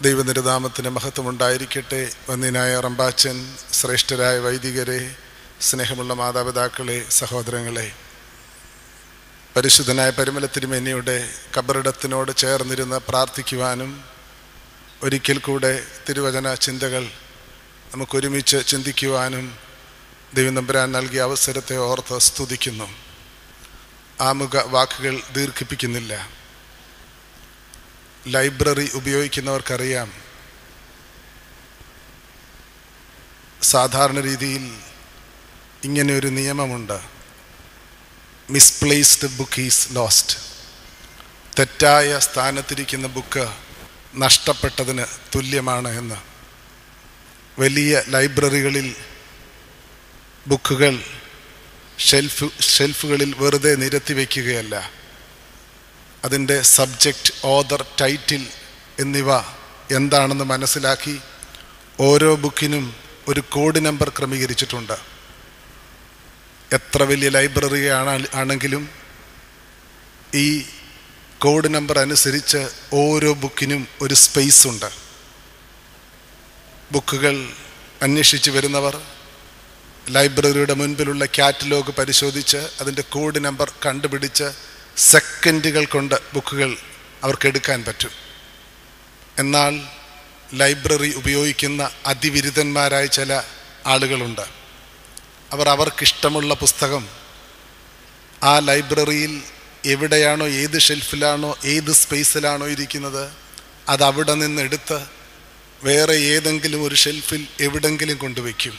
ദൈവനിരുനാമത്തിന് മഹത്വമുണ്ടായിരിക്കട്ടെ വന്യനായ റമ്പാച്ചൻ ശ്രേഷ്ഠരായ വൈദികരെ സ്നേഹമുള്ള മാതാപിതാക്കളെ സഹോദരങ്ങളെ പരിശുദ്ധനായ പരിമല തിരുമേനിയുടെ കബറിടത്തിനോട് ചേർന്നിരുന്ന് പ്രാർത്ഥിക്കുവാനും ഒരിക്കൽ കൂടെ തിരുവചന ചിന്തകൾ നമുക്കൊരുമിച്ച് ചിന്തിക്കുവാനും ദൈവം തമ്പുരാൻ നൽകിയ അവസരത്തെ ഓർത്ത് സ്തുതിക്കുന്നു ആമുഖ വാക്കുകൾ ദീർഘിപ്പിക്കുന്നില്ല ലൈബ്രറി ഉപയോഗിക്കുന്നവർക്കറിയാം സാധാരണ രീതിയിൽ ഇങ്ങനെ ഒരു നിയമമുണ്ട് മിസ്പ്ലേസ്ഡ് ബുക്ക് ഈസ് ലോസ്റ്റ് തെറ്റായ സ്ഥാനത്തിരിക്കുന്ന ബുക്ക് നഷ്ടപ്പെട്ടതിന് തുല്യമാണ് എന്ന് വലിയ ലൈബ്രറികളിൽ ബുക്കുകൾ ഷെൽഫ് ഷെൽഫുകളിൽ വെറുതെ നിരത്തി വയ്ക്കുകയല്ല അതിൻ്റെ സബ്ജക്റ്റ് ഓദർ ടൈറ്റിൽ എന്നിവ എന്താണെന്ന് മനസ്സിലാക്കി ഓരോ ബുക്കിനും ഒരു കോഡ് നമ്പർ ക്രമീകരിച്ചിട്ടുണ്ട് എത്ര വലിയ ലൈബ്രറി ആണ് ആണെങ്കിലും ഈ കോഡ് നമ്പർ അനുസരിച്ച് ഓരോ ബുക്കിനും ഒരു സ്പേസ് ഉണ്ട് ബുക്കുകൾ അന്വേഷിച്ച് വരുന്നവർ ലൈബ്രറിയുടെ മുൻപിലുള്ള കാറ്റലോഗ് പരിശോധിച്ച് അതിൻ്റെ കോഡ് നമ്പർ കണ്ടുപിടിച്ച് സെക്കൻഡുകൾ കൊണ്ട് ബുക്കുകൾ അവർക്ക് എടുക്കാൻ പറ്റും എന്നാൽ ലൈബ്രറി ഉപയോഗിക്കുന്ന അതിവിരുദ്ധന്മാരായ ചില ആളുകളുണ്ട് അവർ അവർക്കിഷ്ടമുള്ള പുസ്തകം ആ ലൈബ്രറിയിൽ എവിടെയാണോ ഏത് ഷെൽഫിലാണോ ഏത് സ്പേസിലാണോ ഇരിക്കുന്നത് അത് അവിടെ നിന്ന് എടുത്ത് വേറെ ഏതെങ്കിലും ഒരു ഷെൽഫിൽ എവിടെങ്കിലും കൊണ്ടുവയ്ക്കും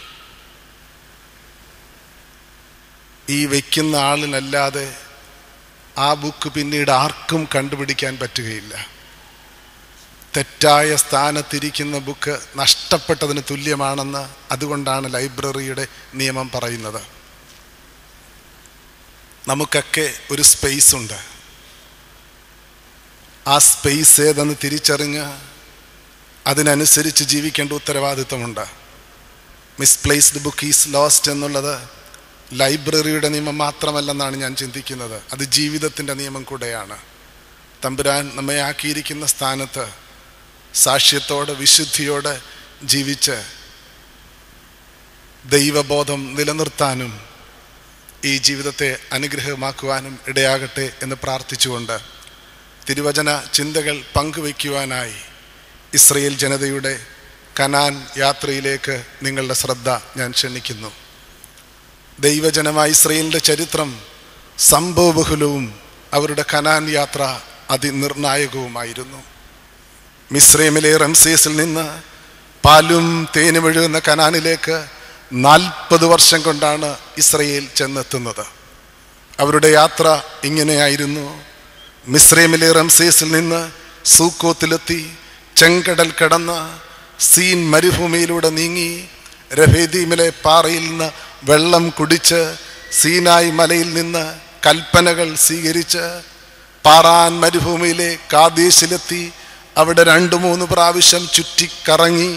ഈ വയ്ക്കുന്ന ആളിനല്ലാതെ ആ ബുക്ക് പിന്നീട് ആർക്കും കണ്ടുപിടിക്കാൻ പറ്റുകയില്ല തെറ്റായ സ്ഥാനത്തിരിക്കുന്ന ബുക്ക് നഷ്ടപ്പെട്ടതിന് തുല്യമാണെന്ന് അതുകൊണ്ടാണ് ലൈബ്രറിയുടെ നിയമം പറയുന്നത് നമുക്കൊക്കെ ഒരു സ്പേസ് ഉണ്ട് ആ സ്പേസ് ഏതെന്ന് തിരിച്ചറിഞ്ഞ് അതിനനുസരിച്ച് ജീവിക്കേണ്ട ഉത്തരവാദിത്വമുണ്ട് മിസ്പ്ലേസ്ഡ് ബുക്ക് ഈസ് ലോസ്റ്റ് എന്നുള്ളത് ലൈബ്രറിയുടെ നിയമം മാത്രമല്ലെന്നാണ് ഞാൻ ചിന്തിക്കുന്നത് അത് ജീവിതത്തിൻ്റെ നിയമം കൂടെയാണ് തമ്പുരാൻ നമ്മെ ആക്കിയിരിക്കുന്ന സ്ഥാനത്ത് സാക്ഷ്യത്തോടെ വിശുദ്ധിയോടെ ജീവിച്ച് ദൈവബോധം നിലനിർത്താനും ഈ ജീവിതത്തെ അനുഗ്രഹമാക്കുവാനും ഇടയാകട്ടെ എന്ന് പ്രാർത്ഥിച്ചുകൊണ്ട് തിരുവചന ചിന്തകൾ പങ്കുവയ്ക്കുവാനായി ഇസ്രയേൽ ജനതയുടെ കനാൻ യാത്രയിലേക്ക് നിങ്ങളുടെ ശ്രദ്ധ ഞാൻ ക്ഷണിക്കുന്നു ദൈവജനമായ ഇസ്രയേലിൻ്റെ ചരിത്രം സംഭവബഹുലവും അവരുടെ കനാൻ യാത്ര അതിനിർണായകവുമായിരുന്നു മിസ്രൈമിലെ റംസേസിൽ നിന്ന് പാലും തേനും ഒഴുകുന്ന കനാനിലേക്ക് നാൽപ്പത് വർഷം കൊണ്ടാണ് ഇസ്രയേൽ ചെന്നെത്തുന്നത് അവരുടെ യാത്ര ഇങ്ങനെയായിരുന്നു മിസ്രൈമിലെ റംസേസിൽ നിന്ന് സൂക്കോത്തിലെത്തി ചെങ്കടൽ കടന്ന് സീൻ മരുഭൂമിയിലൂടെ നീങ്ങി രഫേദീമിലെ പാറയിൽ നിന്ന് വെള്ളം കുടിച്ച് സീനായ് മലയിൽ നിന്ന് കൽപ്പനകൾ സ്വീകരിച്ച് പാറാൻ മരുഭൂമിയിലെ കാദേശിലെത്തി അവിടെ രണ്ടു മൂന്ന് പ്രാവശ്യം ചുറ്റിക്കറങ്ങി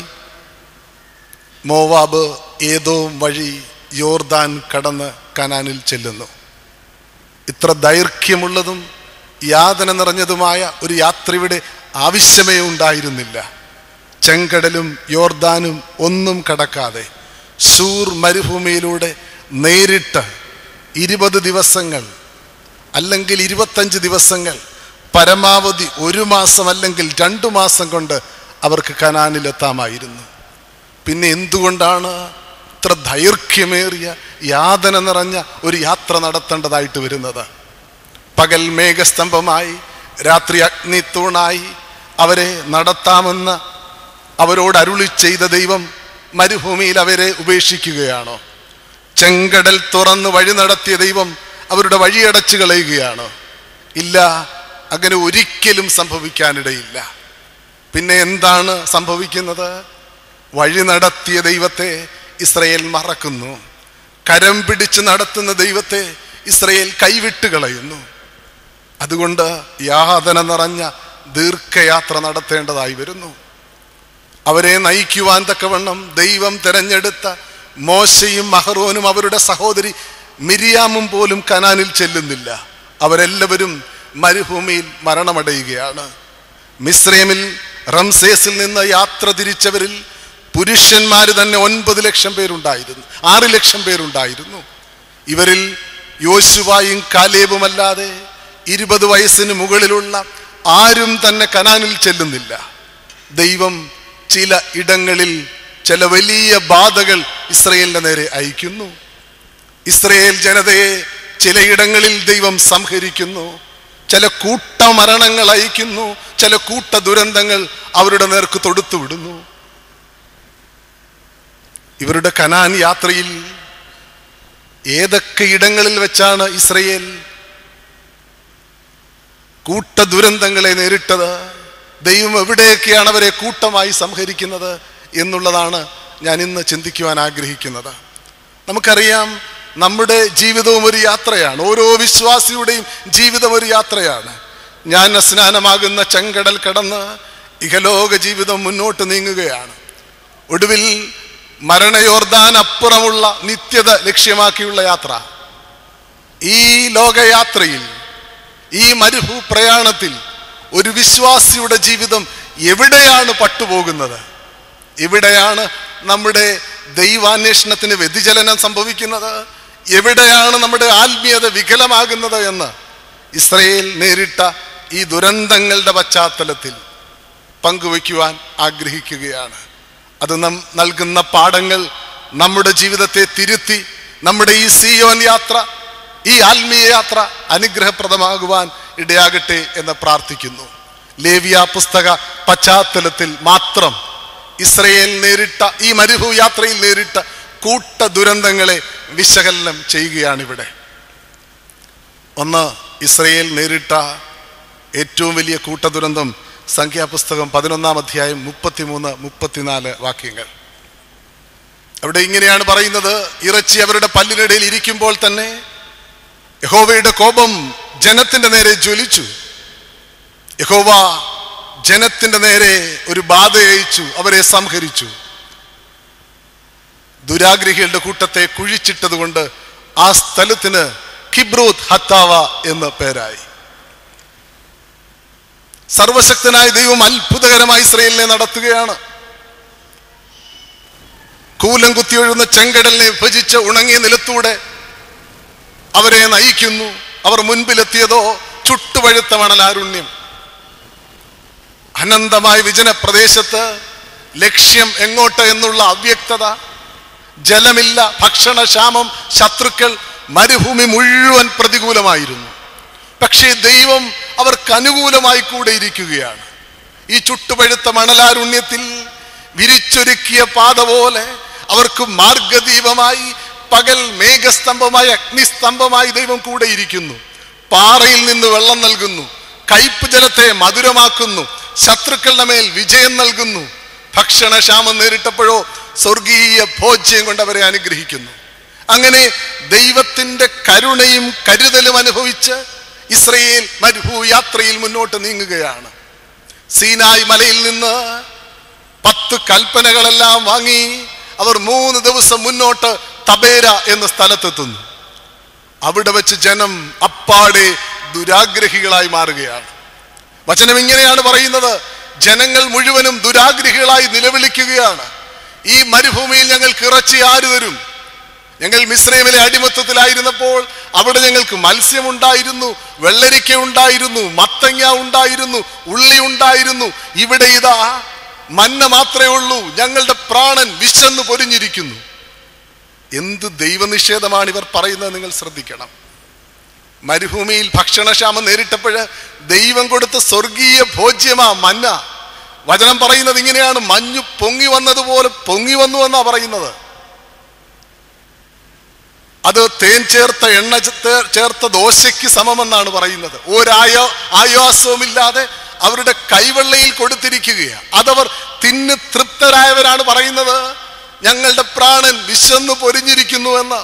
മോവാബ് ഏതോ വഴി യോർദാൻ കടന്ന് കനാനിൽ ചെല്ലുന്നു ഇത്ര ദൈർഘ്യമുള്ളതും യാതന നിറഞ്ഞതുമായ ഒരു യാത്രയുടെ ആവശ്യമേ ഉണ്ടായിരുന്നില്ല ചെങ്കടലും യോർദാനും ഒന്നും കടക്കാതെ സൂർ മരുഭൂമിയിലൂടെ നേരിട്ട് ഇരുപത് ദിവസങ്ങൾ അല്ലെങ്കിൽ ഇരുപത്തഞ്ച് ദിവസങ്ങൾ പരമാവധി ഒരു മാസം അല്ലെങ്കിൽ രണ്ടു മാസം കൊണ്ട് അവർക്ക് കനാനിലെത്താമായിരുന്നു പിന്നെ എന്തുകൊണ്ടാണ് ഇത്ര ദൈർഘ്യമേറിയ യാതന നിറഞ്ഞ ഒരു യാത്ര നടത്തേണ്ടതായിട്ട് വരുന്നത് പകൽ മേഘസ്തംഭമായി രാത്രി അഗ്നിത്തൂണായി അവരെ നടത്താമെന്ന് അവരോട് അരുളി ചെയ്ത ദൈവം മരുഭൂമിയിൽ അവരെ ഉപേക്ഷിക്കുകയാണോ ചെങ്കടൽ തുറന്ന് വഴി നടത്തിയ ദൈവം അവരുടെ വഴിയടച്ചു കളയുകയാണോ ഇല്ല അങ്ങനെ ഒരിക്കലും സംഭവിക്കാനിടയില്ല പിന്നെ എന്താണ് സംഭവിക്കുന്നത് വഴി നടത്തിയ ദൈവത്തെ ഇസ്രയേൽ മറക്കുന്നു കരം പിടിച്ച് നടത്തുന്ന ദൈവത്തെ ഇസ്രയേൽ കൈവിട്ട് കളയുന്നു അതുകൊണ്ട് യാതന നിറഞ്ഞ ദീർഘയാത്ര നടത്തേണ്ടതായി വരുന്നു അവരെ നയിക്കുവാൻ തക്കവണ്ണം ദൈവം തെരഞ്ഞെടുത്ത മോശയും മഹറോനും അവരുടെ സഹോദരി മിരിയാമും പോലും കനാനിൽ ചെല്ലുന്നില്ല അവരെല്ലാവരും മരുഭൂമിയിൽ മരണമടയുകയാണ് മിസ്രൈമിൽ റംസേസിൽ നിന്ന് യാത്ര തിരിച്ചവരിൽ പുരുഷന്മാർ തന്നെ ഒൻപത് ലക്ഷം പേരുണ്ടായിരുന്നു ആറ് ലക്ഷം പേരുണ്ടായിരുന്നു ഇവരിൽ യോശുവായും കാലേബുമല്ലാതെ ഇരുപത് വയസ്സിന് മുകളിലുള്ള ആരും തന്നെ കനാനിൽ ചെല്ലുന്നില്ല ദൈവം ചില ഇടങ്ങളിൽ ചില വലിയ ബാധകൾ ഇസ്രയേലിന്റെ നേരെ അയക്കുന്നു ഇസ്രയേൽ ജനതയെ ചിലയിടങ്ങളിൽ ദൈവം സംഹരിക്കുന്നു ചില കൂട്ട മരണങ്ങൾ അയക്കുന്നു ചില കൂട്ട ദുരന്തങ്ങൾ അവരുടെ നേർക്ക് തൊടുത്തു വിടുന്നു ഇവരുടെ കനാൻ യാത്രയിൽ ഏതൊക്കെ ഇടങ്ങളിൽ വെച്ചാണ് ഇസ്രയേൽ കൂട്ട ദുരന്തങ്ങളെ നേരിട്ടത് ദൈവം എവിടെയൊക്കെയാണ് അവരെ കൂട്ടമായി സംഹരിക്കുന്നത് എന്നുള്ളതാണ് ഞാൻ ഇന്ന് ചിന്തിക്കുവാൻ ആഗ്രഹിക്കുന്നത് നമുക്കറിയാം നമ്മുടെ ജീവിതവും ഒരു യാത്രയാണ് ഓരോ വിശ്വാസിയുടെയും ജീവിതം ഒരു യാത്രയാണ് ഞാൻ സ്നാനമാകുന്ന ചെങ്കടൽ കടന്ന് ഇഹലോക ജീവിതം മുന്നോട്ട് നീങ്ങുകയാണ് ഒടുവിൽ മരണയോർദാൻ അപ്പുറമുള്ള നിത്യത ലക്ഷ്യമാക്കിയുള്ള യാത്ര ഈ ലോകയാത്രയിൽ ഈ മരുഭൂ പ്രയാണത്തിൽ ഒരു വിശ്വാസിയുടെ ജീവിതം എവിടെയാണ് പട്ടുപോകുന്നത് എവിടെയാണ് നമ്മുടെ ദൈവാന്വേഷണത്തിന് വ്യതിചലനം സംഭവിക്കുന്നത് എവിടെയാണ് നമ്മുടെ ആത്മീയത വികലമാകുന്നത് എന്ന് ഇസ്രയേൽ നേരിട്ട ഈ ദുരന്തങ്ങളുടെ പശ്ചാത്തലത്തിൽ പങ്കുവയ്ക്കുവാൻ ആഗ്രഹിക്കുകയാണ് അത് നാം നൽകുന്ന പാഠങ്ങൾ നമ്മുടെ ജീവിതത്തെ തിരുത്തി നമ്മുടെ ഈ സിയോൻ യാത്ര ഈ ആത്മീയ യാത്ര അനുഗ്രഹപ്രദമാകുവാൻ ഇടയാകട്ടെ എന്ന് പ്രാർത്ഥിക്കുന്നു ലേവിയ പുസ്തക പശ്ചാത്തലത്തിൽ മാത്രം ഇസ്രയേൽ നേരിട്ട ഈ മരുഭൂ യാത്രയിൽ നേരിട്ട കൂട്ട ദുരന്തങ്ങളെ വിശകലനം ചെയ്യുകയാണ് ഇവിടെ ഒന്ന് ഇസ്രയേൽ നേരിട്ട ഏറ്റവും വലിയ കൂട്ട ദുരന്തം സംഖ്യാപുസ്തകം പതിനൊന്നാം അധ്യായം മുപ്പത്തിമൂന്ന് മുപ്പത്തിനാല് വാക്യങ്ങൾ അവിടെ ഇങ്ങനെയാണ് പറയുന്നത് ഇറച്ചി അവരുടെ പല്ലിനിടയിൽ ഇരിക്കുമ്പോൾ തന്നെ യഹോവയുടെ കോപം ജനത്തിന്റെ നേരെ ജ്വലിച്ചു യഹോവ ജനത്തിന്റെ നേരെ ഒരു ബാധ അയച്ചു അവരെ സംഹരിച്ചു ദുരാഗ്രഹികളുടെ കൂട്ടത്തെ കുഴിച്ചിട്ടത് കൊണ്ട് ആ സ്ഥലത്തിന് കിബ്രൂത്ത് ഹത്താവ എന്ന് പേരായി സർവശക്തനായ ദൈവം അത്ഭുതകരമായി ഇസ്രയേലിനെ നടത്തുകയാണ് കൂലം കുത്തിയൊഴുന്ന ചെങ്കടലിനെ വിഭജിച്ച് ഉണങ്ങിയ നിലത്തൂടെ അവരെ നയിക്കുന്നു അവർ മുൻപിലെത്തിയതോ ചുട്ടുപഴുത്ത മണലാരുണ്യം അനന്തമായ വിജന പ്രദേശത്ത് ലക്ഷ്യം എങ്ങോട്ട് എന്നുള്ള അവ്യക്തത ജലമില്ല ഭക്ഷണക്ഷാമം ശത്രുക്കൾ മരുഭൂമി മുഴുവൻ പ്രതികൂലമായിരുന്നു പക്ഷേ ദൈവം അവർക്ക് അനുകൂലമായി കൂടെ ഇരിക്കുകയാണ് ഈ ചുട്ടുപഴുത്ത മണലാരുണ്യത്തിൽ വിരിച്ചൊരുക്കിയ പാത പോലെ അവർക്ക് മാർഗദീപമായി പകൽ മേഘസ്തംഭമായി അഗ്നിസ്തംഭമായി ദൈവം കൂടെ ഇരിക്കുന്നു പാറയിൽ നിന്ന് വെള്ളം നൽകുന്നു കയ്പ് ജലത്തെ മധുരമാക്കുന്നു ശത്രുക്കളുടെ മേൽ വിജയം നൽകുന്നു ഭക്ഷണക്ഷാമം നേരിട്ടപ്പോഴോ സ്വർഗീയ ഭോജ്യം കൊണ്ട് അവരെ അനുഗ്രഹിക്കുന്നു അങ്ങനെ ദൈവത്തിന്റെ കരുണയും കരുതലും അനുഭവിച്ച് ഇസ്രയേൽ മരുഭൂ യാത്രയിൽ മുന്നോട്ട് നീങ്ങുകയാണ് സീനായ് മലയിൽ നിന്ന് പത്ത് കൽപ്പനകളെല്ലാം വാങ്ങി അവർ മൂന്ന് ദിവസം മുന്നോട്ട് തബേര എന്ന സ്ഥലത്തെത്തുന്നു അവിടെ വെച്ച് ജനം അപ്പാടെ ദുരാഗ്രഹികളായി മാറുകയാണ് വചനം ഇങ്ങനെയാണ് പറയുന്നത് ജനങ്ങൾ മുഴുവനും ദുരാഗ്രഹികളായി നിലവിളിക്കുകയാണ് ഈ മരുഭൂമിയിൽ ഞങ്ങൾക്ക് ഇറച്ചി ആര് തരും ഞങ്ങൾ മിശ്രൈമിലെ അടിമത്തത്തിലായിരുന്നപ്പോൾ അവിടെ ഞങ്ങൾക്ക് മത്സ്യമുണ്ടായിരുന്നു വെള്ളരിക്ക ഉണ്ടായിരുന്നു മത്തങ്ങ ഉണ്ടായിരുന്നു ഉള്ളി ഉണ്ടായിരുന്നു ഇവിടെ ഇതാ മന്ന മാത്രമേ ഉള്ളൂ ഞങ്ങളുടെ പ്രാണൻ വിശന്ന് പൊരിഞ്ഞിരിക്കുന്നു എന്ത് ദൈവനിഷേധമാണ് ഇവർ പറയുന്നത് നിങ്ങൾ ശ്രദ്ധിക്കണം മരുഭൂമിയിൽ ഭക്ഷണക്ഷാമം നേരിട്ടപ്പോൾ ദൈവം കൊടുത്ത സ്വർഗീയ ഭോജ്യമാ മന്ന വചനം പറയുന്നത് ഇങ്ങനെയാണ് മഞ്ഞു പൊങ്ങി വന്നതുപോലെ പൊങ്ങി വന്നു എന്നാ പറയുന്നത് അത് തേൻ ചേർത്ത എണ്ണ ചേ- ചേർത്ത ദോശയ്ക്ക് സമമെന്നാണ് പറയുന്നത് ഒരായോ ആയാസവുമില്ലാതെ അവരുടെ കൈവെള്ളയിൽ കൊടുത്തിരിക്കുകയാണ് അതവർ തിന്ന് തൃപ്തരായവരാണ് പറയുന്നത് ഞങ്ങളുടെ പ്രാണൻ വിശന്നു പൊരിഞ്ഞിരിക്കുന്നു എന്ന്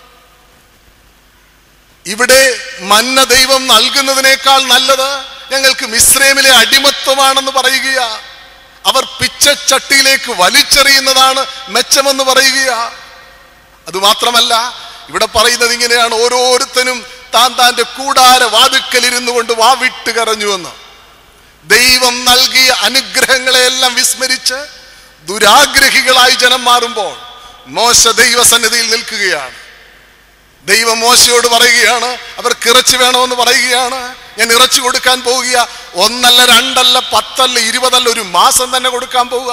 ഇവിടെ മന്ന ദൈവം നൽകുന്നതിനേക്കാൾ നല്ലത് ഞങ്ങൾക്ക് മിശ്രമിലെ അടിമത്വമാണെന്ന് പറയുകയാ അവർ പിച്ചച്ചട്ടിയിലേക്ക് വലിച്ചെറിയുന്നതാണ് മെച്ചമെന്ന് പറയുകയാ അതുമാത്രമല്ല ഇവിടെ പറയുന്നത് ഇങ്ങനെയാണ് ഓരോരുത്തനും താൻ താന്റെ കൂടാര വാതുക്കൽ ഇരുന്നു കൊണ്ട് വാവിട്ട് കരഞ്ഞുവെന്ന് ദൈവം നൽകിയ അനുഗ്രഹങ്ങളെയെല്ലാം വിസ്മരിച്ച് ദുരാഗ്രഹികളായി ജനം മാറുമ്പോൾ മോശ ദൈവസന്നിധിയിൽ നിൽക്കുകയാണ് ദൈവം മോശയോട് പറയുകയാണ് അവർക്ക് ഇറച്ചി വേണമെന്ന് പറയുകയാണ് ഞാൻ ഇറച്ചി കൊടുക്കാൻ പോവുക ഒന്നല്ല രണ്ടല്ല പത്തല്ല ഇരുപതല്ല ഒരു മാസം തന്നെ കൊടുക്കാൻ പോവുക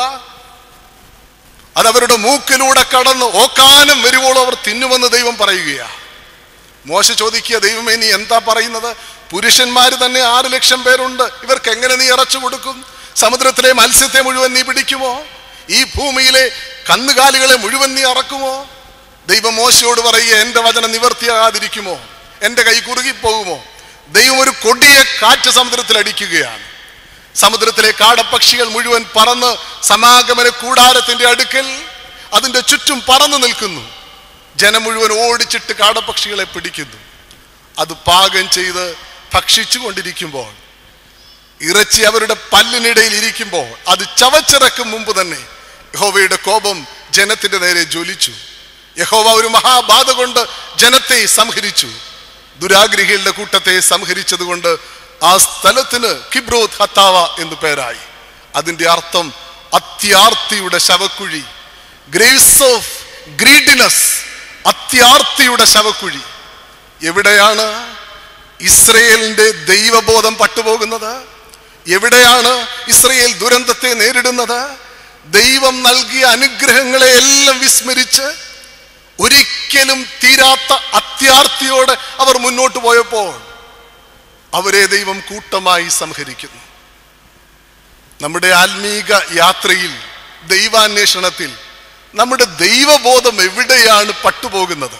അത് അവരുടെ മൂക്കിലൂടെ കടന്ന് ഓക്കാനം വരുവോളം അവർ തിന്നുമെന്ന് ദൈവം പറയുകയാ മോശ ചോദിക്കുക ദൈവമേ നീ എന്താ പറയുന്നത് പുരുഷന്മാര് തന്നെ ആറ് ലക്ഷം പേരുണ്ട് ഇവർക്ക് എങ്ങനെ നീ ഇറച്ചു കൊടുക്കും സമുദ്രത്തിലെ മത്സ്യത്തെ മുഴുവൻ നീ പിടിക്കുമോ ഈ ഭൂമിയിലെ കന്നുകാലികളെ മുഴുവൻ നീ അറക്കുമോ ദൈവം മോശയോട് പറയുക എന്റെ വചനം നിവർത്തിയാകാതിരിക്കുമോ എന്റെ കൈ കുറുകിപ്പോകുമോ ദൈവം ഒരു കൊടിയ കാറ്റ് സമുദ്രത്തിൽ അടിക്കുകയാണ് സമുദ്രത്തിലെ കാടപ്പക്ഷികൾ മുഴുവൻ പറന്ന് സമാഗമന കൂടാരത്തിന്റെ അടുക്കൽ അതിന്റെ ചുറ്റും പറന്നു നിൽക്കുന്നു ജനം മുഴുവൻ ഓടിച്ചിട്ട് കാടപ്പക്ഷികളെ പിടിക്കുന്നു അത് പാകം ചെയ്ത് ഭക്ഷിച്ചു കൊണ്ടിരിക്കുമ്പോൾ ഇറച്ചി അവരുടെ പല്ലിനിടയിൽ ഇരിക്കുമ്പോൾ അത് ചവച്ചിറക്കും മുമ്പ് തന്നെ യഹോവയുടെ കോപം ജനത്തിന്റെ നേരെ ജ്വലിച്ചു യഹോവ ഒരു മഹാബാധ കൊണ്ട് ജനത്തെ സംഹരിച്ചു ദുരാഗ്രഹികളുടെ കൂട്ടത്തെ സംഹരിച്ചത് കൊണ്ട് ആ സ്ഥലത്തിന് കിബ്രോത് ഹത്താവ എന്ന് പേരായി അതിന്റെ അർത്ഥം അത്യാർത്തിയുടെ ശവക്കുഴി ഗ്രേവ്സ് ഓഫ് ഗ്രീഡിനസ് അത്യാർത്തിയുടെ ശവക്കുഴി എവിടെയാണ് ഇസ്രയേലിന്റെ ദൈവബോധം പട്ടുപോകുന്നത് എവിടെയാണ് ഇസ്രയേൽ ദുരന്തത്തെ നേരിടുന്നത് ദൈവം നൽകിയ അനുഗ്രഹങ്ങളെ എല്ലാം വിസ്മരിച്ച് ഒരിക്കലും തീരാത്ത അത്യാർത്തിയോടെ അവർ മുന്നോട്ട് പോയപ്പോൾ അവരെ ദൈവം കൂട്ടമായി സംഹരിക്കുന്നു നമ്മുടെ ആത്മീക യാത്രയിൽ ദൈവാന്വേഷണത്തിൽ നമ്മുടെ ദൈവബോധം എവിടെയാണ് പട്ടുപോകുന്നത്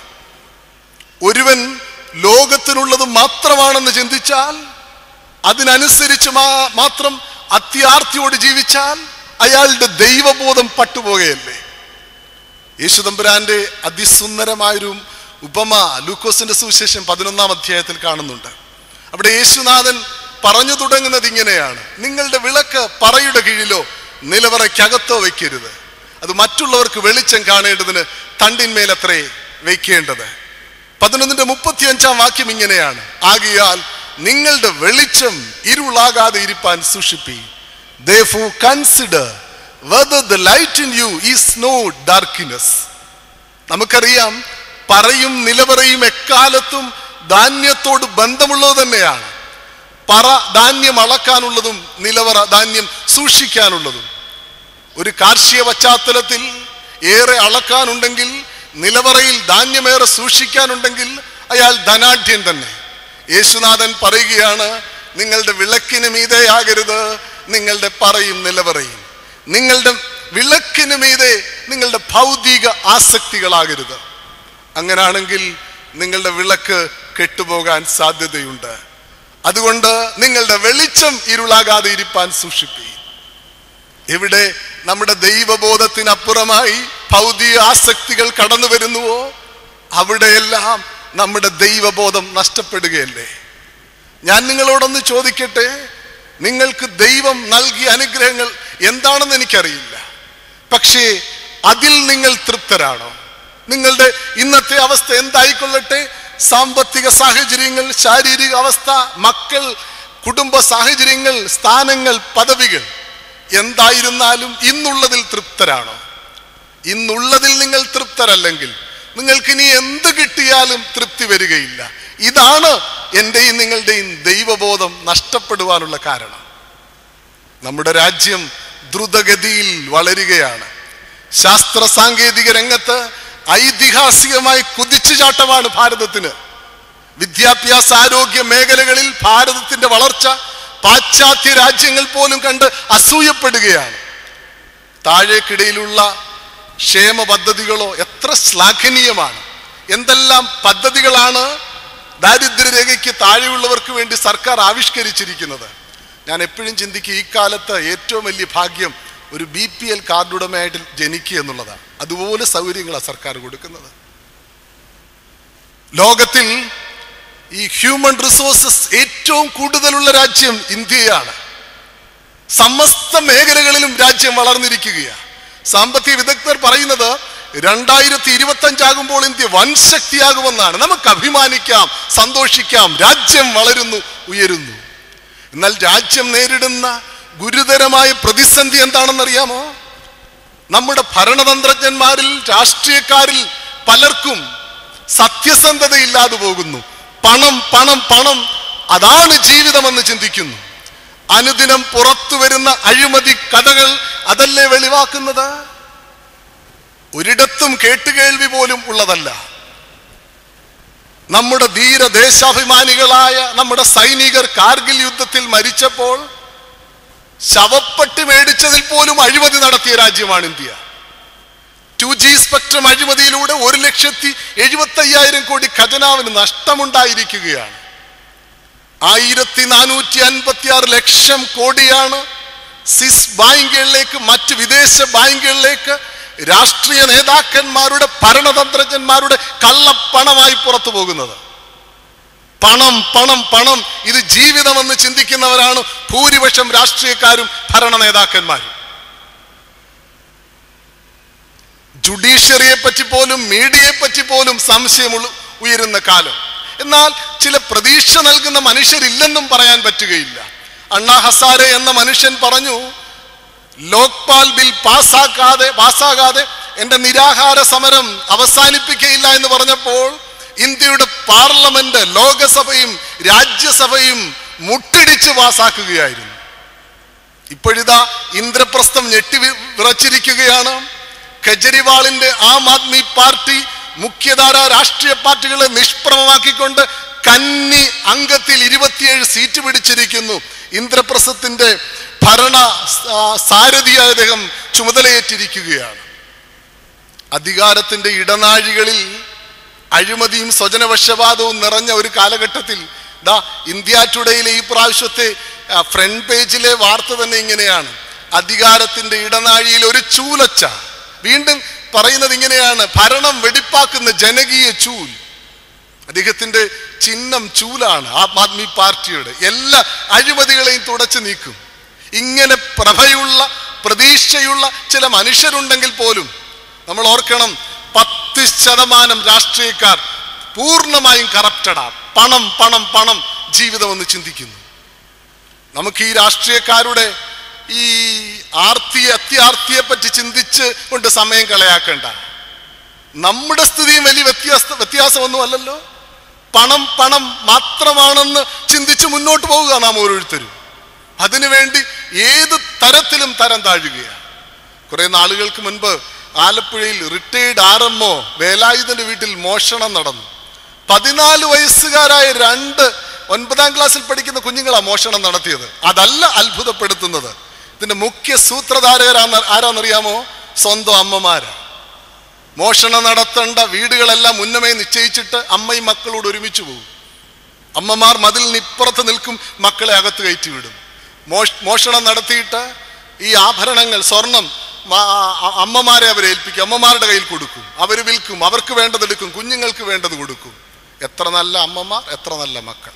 ഒരുവൻ ലോകത്തിനുള്ളത് മാത്രമാണെന്ന് ചിന്തിച്ചാൽ അതിനനുസരിച്ച് മാ- മാത്രം അത്യാർത്തിയോട് ജീവിച്ചാൽ അയാളുടെ ദൈവബോധം പട്ടുപോകുകയല്ലേ യേശുദമ്പുരാന്റെ അതിസുന്ദരമായൊരു ഉപമ ലൂക്കോസിന്റെ സുവിശേഷം പതിനൊന്നാം അധ്യായത്തിൽ കാണുന്നുണ്ട് അവിടെ യേശുനാഥൻ പറഞ്ഞു തുടങ്ങുന്നത് ഇങ്ങനെയാണ് നിങ്ങളുടെ വിളക്ക് പറയുടെ കീഴിലോ നിലവറയ്ക്കകത്തോ വയ്ക്കരുത് അത് മറ്റുള്ളവർക്ക് വെളിച്ചം കാണേണ്ടതിന് തണ്ടിന്മേലത്രേ വയ്ക്കേണ്ടത് പതിനൊന്നിന്റെ മുപ്പത്തിയഞ്ചാം വാക്യം ഇങ്ങനെയാണ് ആകിയാൽ നിങ്ങളുടെ വെളിച്ചം ഇരുളാകാതെ ഇരിപ്പാൻ സൂക്ഷിപ്പി Therefore consider whether the light in you is no darkness. നമുക്കറിയാം പറയും നിലവറയും എക്കാലത്തും ധാന്യത്തോട് ബന്ധമുള്ളത് തന്നെയാണ് പറ ധാന്യം അളക്കാനുള്ളതും നിലവറ ധാന്യം സൂക്ഷിക്കാനുള്ളതും ഒരു കാർഷിക പശ്ചാത്തലത്തിൽ ഏറെ അളക്കാനുണ്ടെങ്കിൽ നിലവറയിൽ ധാന്യമേറെ സൂക്ഷിക്കാനുണ്ടെങ്കിൽ അയാൾ ധനാഢ്യൻ തന്നെ യേശുനാഥൻ പറയുകയാണ് നിങ്ങളുടെ വിളക്കിന് മീതെയാകരുത് നിങ്ങളുടെ പറയും നിലവറയും നിങ്ങളുടെ വിളക്കിന് മീതെ നിങ്ങളുടെ ഭൗതിക ആസക്തികളാകരുത് അങ്ങനാണെങ്കിൽ നിങ്ങളുടെ വിളക്ക് കെട്ടുപോകാൻ സാധ്യതയുണ്ട് അതുകൊണ്ട് നിങ്ങളുടെ വെളിച്ചം ഇരുളാകാതെ ഇരിപ്പാൻ സൂക്ഷിപ്പീൻ എവിടെ നമ്മുടെ ദൈവബോധത്തിനപ്പുറമായി ഭൗതിക ആസക്തികൾ കടന്നു വരുന്നുവോ അവിടെയെല്ലാം നമ്മുടെ ദൈവബോധം നഷ്ടപ്പെടുകയല്ലേ ഞാൻ നിങ്ങളോടൊന്ന് ചോദിക്കട്ടെ നിങ്ങൾക്ക് ദൈവം നൽകിയ അനുഗ്രഹങ്ങൾ എന്താണെന്ന് എനിക്കറിയില്ല പക്ഷേ അതിൽ നിങ്ങൾ തൃപ്തരാണോ നിങ്ങളുടെ ഇന്നത്തെ അവസ്ഥ എന്തായിക്കൊള്ളട്ടെ സാമ്പത്തിക സാഹചര്യങ്ങൾ ശാരീരിക അവസ്ഥ മക്കൾ കുടുംബ സാഹചര്യങ്ങൾ സ്ഥാനങ്ങൾ പദവികൾ എന്തായിരുന്നാലും ഇന്നുള്ളതിൽ തൃപ്തരാണോ ഇന്നുള്ളതിൽ നിങ്ങൾ തൃപ്തരല്ലെങ്കിൽ നിങ്ങൾക്ക് ഇനി എന്ത് കിട്ടിയാലും തൃപ്തി വരികയില്ല ഇതാണ് എൻ്റെയും നിങ്ങളുടെയും ദൈവബോധം നഷ്ടപ്പെടുവാനുള്ള കാരണം നമ്മുടെ രാജ്യം ദ്രുതഗതിയിൽ വളരുകയാണ് ശാസ്ത്ര സാങ്കേതിക രംഗത്ത് ഐതിഹാസികമായി കുതിച്ചുചാട്ടമാണ് ഭാരതത്തിന് വിദ്യാഭ്യാസ ആരോഗ്യ മേഖലകളിൽ ഭാരതത്തിന്റെ വളർച്ച പാശ്ചാത്യ രാജ്യങ്ങൾ പോലും കണ്ട് അസൂയപ്പെടുകയാണ് താഴേക്കിടയിലുള്ള ക്ഷേമ പദ്ധതികളോ എത്ര ശ്ലാഘനീയമാണ് എന്തെല്ലാം പദ്ധതികളാണ് ദാരിദ്ര്യരേഖയ്ക്ക് താഴെയുള്ളവർക്ക് വേണ്ടി സർക്കാർ ആവിഷ്കരിച്ചിരിക്കുന്നത് ഞാൻ എപ്പോഴും ചിന്തിക്കും ഈ കാലത്ത് ഏറ്റവും വലിയ ഭാഗ്യം ഒരു ബി പി എൽ കാർഡ് ഉടമയായിട്ട് ജനിക്കുക എന്നുള്ളതാണ് അതുപോലെ സൗകര്യങ്ങളാണ് സർക്കാർ കൊടുക്കുന്നത് ലോകത്തിൽ ഈ ഹ്യൂമൻ റിസോഴ്സസ് ഏറ്റവും കൂടുതലുള്ള രാജ്യം ഇന്ത്യയാണ് സമസ്ത മേഖലകളിലും രാജ്യം വളർന്നിരിക്കുകയാണ് സാമ്പത്തിക വിദഗ്ധർ പറയുന്നത് രണ്ടായിരത്തി ഇരുപത്തി അഞ്ചാകുമ്പോൾ ഇന്ത്യ വൻ ശക്തിയാകുമെന്നാണ് നമുക്ക് അഭിമാനിക്കാം സന്തോഷിക്കാം രാജ്യം വളരുന്നു ഉയരുന്നു എന്നാൽ രാജ്യം നേരിടുന്ന ഗുരുതരമായ പ്രതിസന്ധി എന്താണെന്നറിയാമോ നമ്മുടെ ഭരണതന്ത്രജ്ഞന്മാരിൽ രാഷ്ട്രീയക്കാരിൽ പലർക്കും സത്യസന്ധതയില്ലാതെ പോകുന്നു പണം പണം പണം അതാണ് ജീവിതമെന്ന് ചിന്തിക്കുന്നു അനുദിനം പുറത്തു വരുന്ന അഴിമതി കഥകൾ അതല്ലേ വെളിവാക്കുന്നത് ഒരിടത്തും കേട്ടുകേൾവി പോലും ഉള്ളതല്ല നമ്മുടെ ധീര ദേശാഭിമാനികളായ നമ്മുടെ സൈനികർ കാർഗിൽ യുദ്ധത്തിൽ മരിച്ചപ്പോൾ ശവപ്പെട്ടി മേടിച്ചതിൽ പോലും അഴിമതി നടത്തിയ രാജ്യമാണ് ഇന്ത്യ ടു ജി സ്പെക്ട്രം അഴിമതിയിലൂടെ ഒരു ലക്ഷത്തി എഴുപത്തി അയ്യായിരം കോടി ഖജനാവിന് നഷ്ടമുണ്ടായിരിക്കുകയാണ് ആയിരത്തി നാനൂറ്റി അൻപത്തി ആറ് ലക്ഷം കോടിയാണ് സിസ് ബാങ്കുകളിലേക്ക് മറ്റ് വിദേശ ബാങ്കുകളിലേക്ക് രാഷ്ട്രീയ നേതാക്കന്മാരുടെ ഭരണതന്ത്രജ്ഞന്മാരുടെ കള്ളപ്പണമായി പുറത്തു പോകുന്നത് പണം പണം പണം ഇത് ജീവിതമെന്ന് ചിന്തിക്കുന്നവരാണ് ഭൂരിപക്ഷം രാഷ്ട്രീയക്കാരും ഭരണ നേതാക്കന്മാരും ജുഡീഷ്യറിയെ പറ്റി പോലും മീഡിയയെ പറ്റി പോലും സംശയമുള്ള ഉയരുന്ന കാലം എന്നാൽ ചില പ്രതീക്ഷ നൽകുന്ന മനുഷ്യരില്ലെന്നും പറയാൻ പറ്റുകയില്ല അണ്ണാ ഹസാരെ എന്ന മനുഷ്യൻ പറഞ്ഞു ലോക്പാൽ ബിൽ പാസ്സാക്കാതെ പാസ്സാകാതെ എന്റെ നിരാഹാര സമരം അവസാനിപ്പിക്കയില്ല എന്ന് പറഞ്ഞപ്പോൾ ഇന്ത്യയുടെ പാർലമെന്റ് ലോകസഭയും രാജ്യസഭയും മുട്ടിടിച്ച് പാസ്സാക്കുകയായിരുന്നു ഇപ്പോഴിതാ ഇന്ദ്രപ്രസ്ഥം ഞെട്ടി വി- വിറച്ചിരിക്കുകയാണ് കെജ്രിവാളിന്റെ ആം ആദ്മി പാർട്ടി മുഖ്യധാര രാഷ്ട്രീയ പാർട്ടികളെ നിഷ്പ്രമമാക്കിക്കൊണ്ട് കന്നി അംഗത്തിൽ ഇരുപത്തിയേഴ് സീറ്റ് പിടിച്ചിരിക്കുന്നു ഇന്ദ്രപ്രസ്ഥത്തിന്റെ ഭരണ ആ, സാരഥിയായ അദ്ദേഹം ചുമതലയേറ്റിരിക്കുകയാണ് അധികാരത്തിന്റെ ഇടനാഴികളിൽ അഴിമതിയും സ്വജനപക്ഷപാതവും നിറഞ്ഞ ഒരു കാലഘട്ടത്തിൽ ദാ ഇന്ത്യ ടുഡേയിലെ ഈ പ്രാവശ്യത്തെ ആ, ഫ്രണ്ട് പേജിലെ വാർത്ത തന്നെ ഇങ്ങനെയാണ് അധികാരത്തിന്റെ ഇടനാഴിയിൽ ഒരു ചൂലച്ച വീണ്ടും പറയുന്നത് ഇങ്ങനെയാണ് ഭരണം വെടിപ്പാക്കുന്ന ജനകീയ ചൂൽ അദ്ദേഹത്തിന്റെ ചിഹ്നം ചൂലാണ് ആം ആദ്മി പാർട്ടിയുടെ എല്ലാ അഴിമതികളെയും തുടച്ചു നീക്കും ഇങ്ങനെ പ്രഭയുള്ള പ്രതീക്ഷയുള്ള ചില മനുഷ്യരുണ്ടെങ്കിൽ പോലും നമ്മൾ ഓർക്കണം പത്ത് ശതമാനം രാഷ്ട്രീയക്കാർ പൂർണ്ണമായും കറപ്റ്റഡാ പണം പണം പണം ജീവിതമെന്ന് ചിന്തിക്കുന്നു നമുക്ക് ഈ രാഷ്ട്രീയക്കാരുടെ ഈ ആർത്തിയെ അത്യാർത്തിയെ പറ്റി ചിന്തിച്ച് കൊണ്ട് സമയം കളയാക്കേണ്ട നമ്മുടെ സ്ഥിതിയും വലിയ വ്യത്യാസ വ്യത്യാസമൊന്നും അല്ലല്ലോ പണം പണം മാത്രമാണെന്ന് ചിന്തിച്ച് മുന്നോട്ട് പോവുക നാം ഓരോരുത്തരും അതിനുവേണ്ടി ഏത് തരത്തിലും തരം താഴുകയാണ് കുറെ നാളുകൾക്ക് മുൻപ് ആലപ്പുഴയിൽ റിട്ടയർഡ് ആർ എം ഒ വേലായുധന്റെ വീട്ടിൽ മോഷണം നടന്നു പതിനാല് വയസ്സുകാരായ രണ്ട് ഒൻപതാം ക്ലാസ്സിൽ പഠിക്കുന്ന കുഞ്ഞുങ്ങളാ മോഷണം നടത്തിയത് അതല്ല അത്ഭുതപ്പെടുത്തുന്നത് ഇതിന്റെ മുഖ്യ സൂത്രധാരകരാന്ന് ആരാന്നറിയാമോ സ്വന്തം അമ്മമാരാ മോഷണം നടത്തേണ്ട വീടുകളെല്ലാം മുന്നമേ നിശ്ചയിച്ചിട്ട് അമ്മയും മക്കളോട് ഒരുമിച്ച് പോകും അമ്മമാർ മതിലിന് ഇപ്പുറത്ത് നിൽക്കും മക്കളെ അകത്ത് കയറ്റി വിടും മോഷ് മോഷണം നടത്തിയിട്ട് ഈ ആഭരണങ്ങൾ സ്വർണം മ- ആ- അമ്മമാരെ അവരെ ഏൽപ്പിക്കും അമ്മമാരുടെ കയ്യിൽ കൊടുക്കും അവർ വിൽക്കും അവർക്ക് വേണ്ടത് എടുക്കും കുഞ്ഞുങ്ങൾക്ക് വേണ്ടത് കൊടുക്കും എത്ര നല്ല അമ്മമാർ എത്ര നല്ല മക്കൾ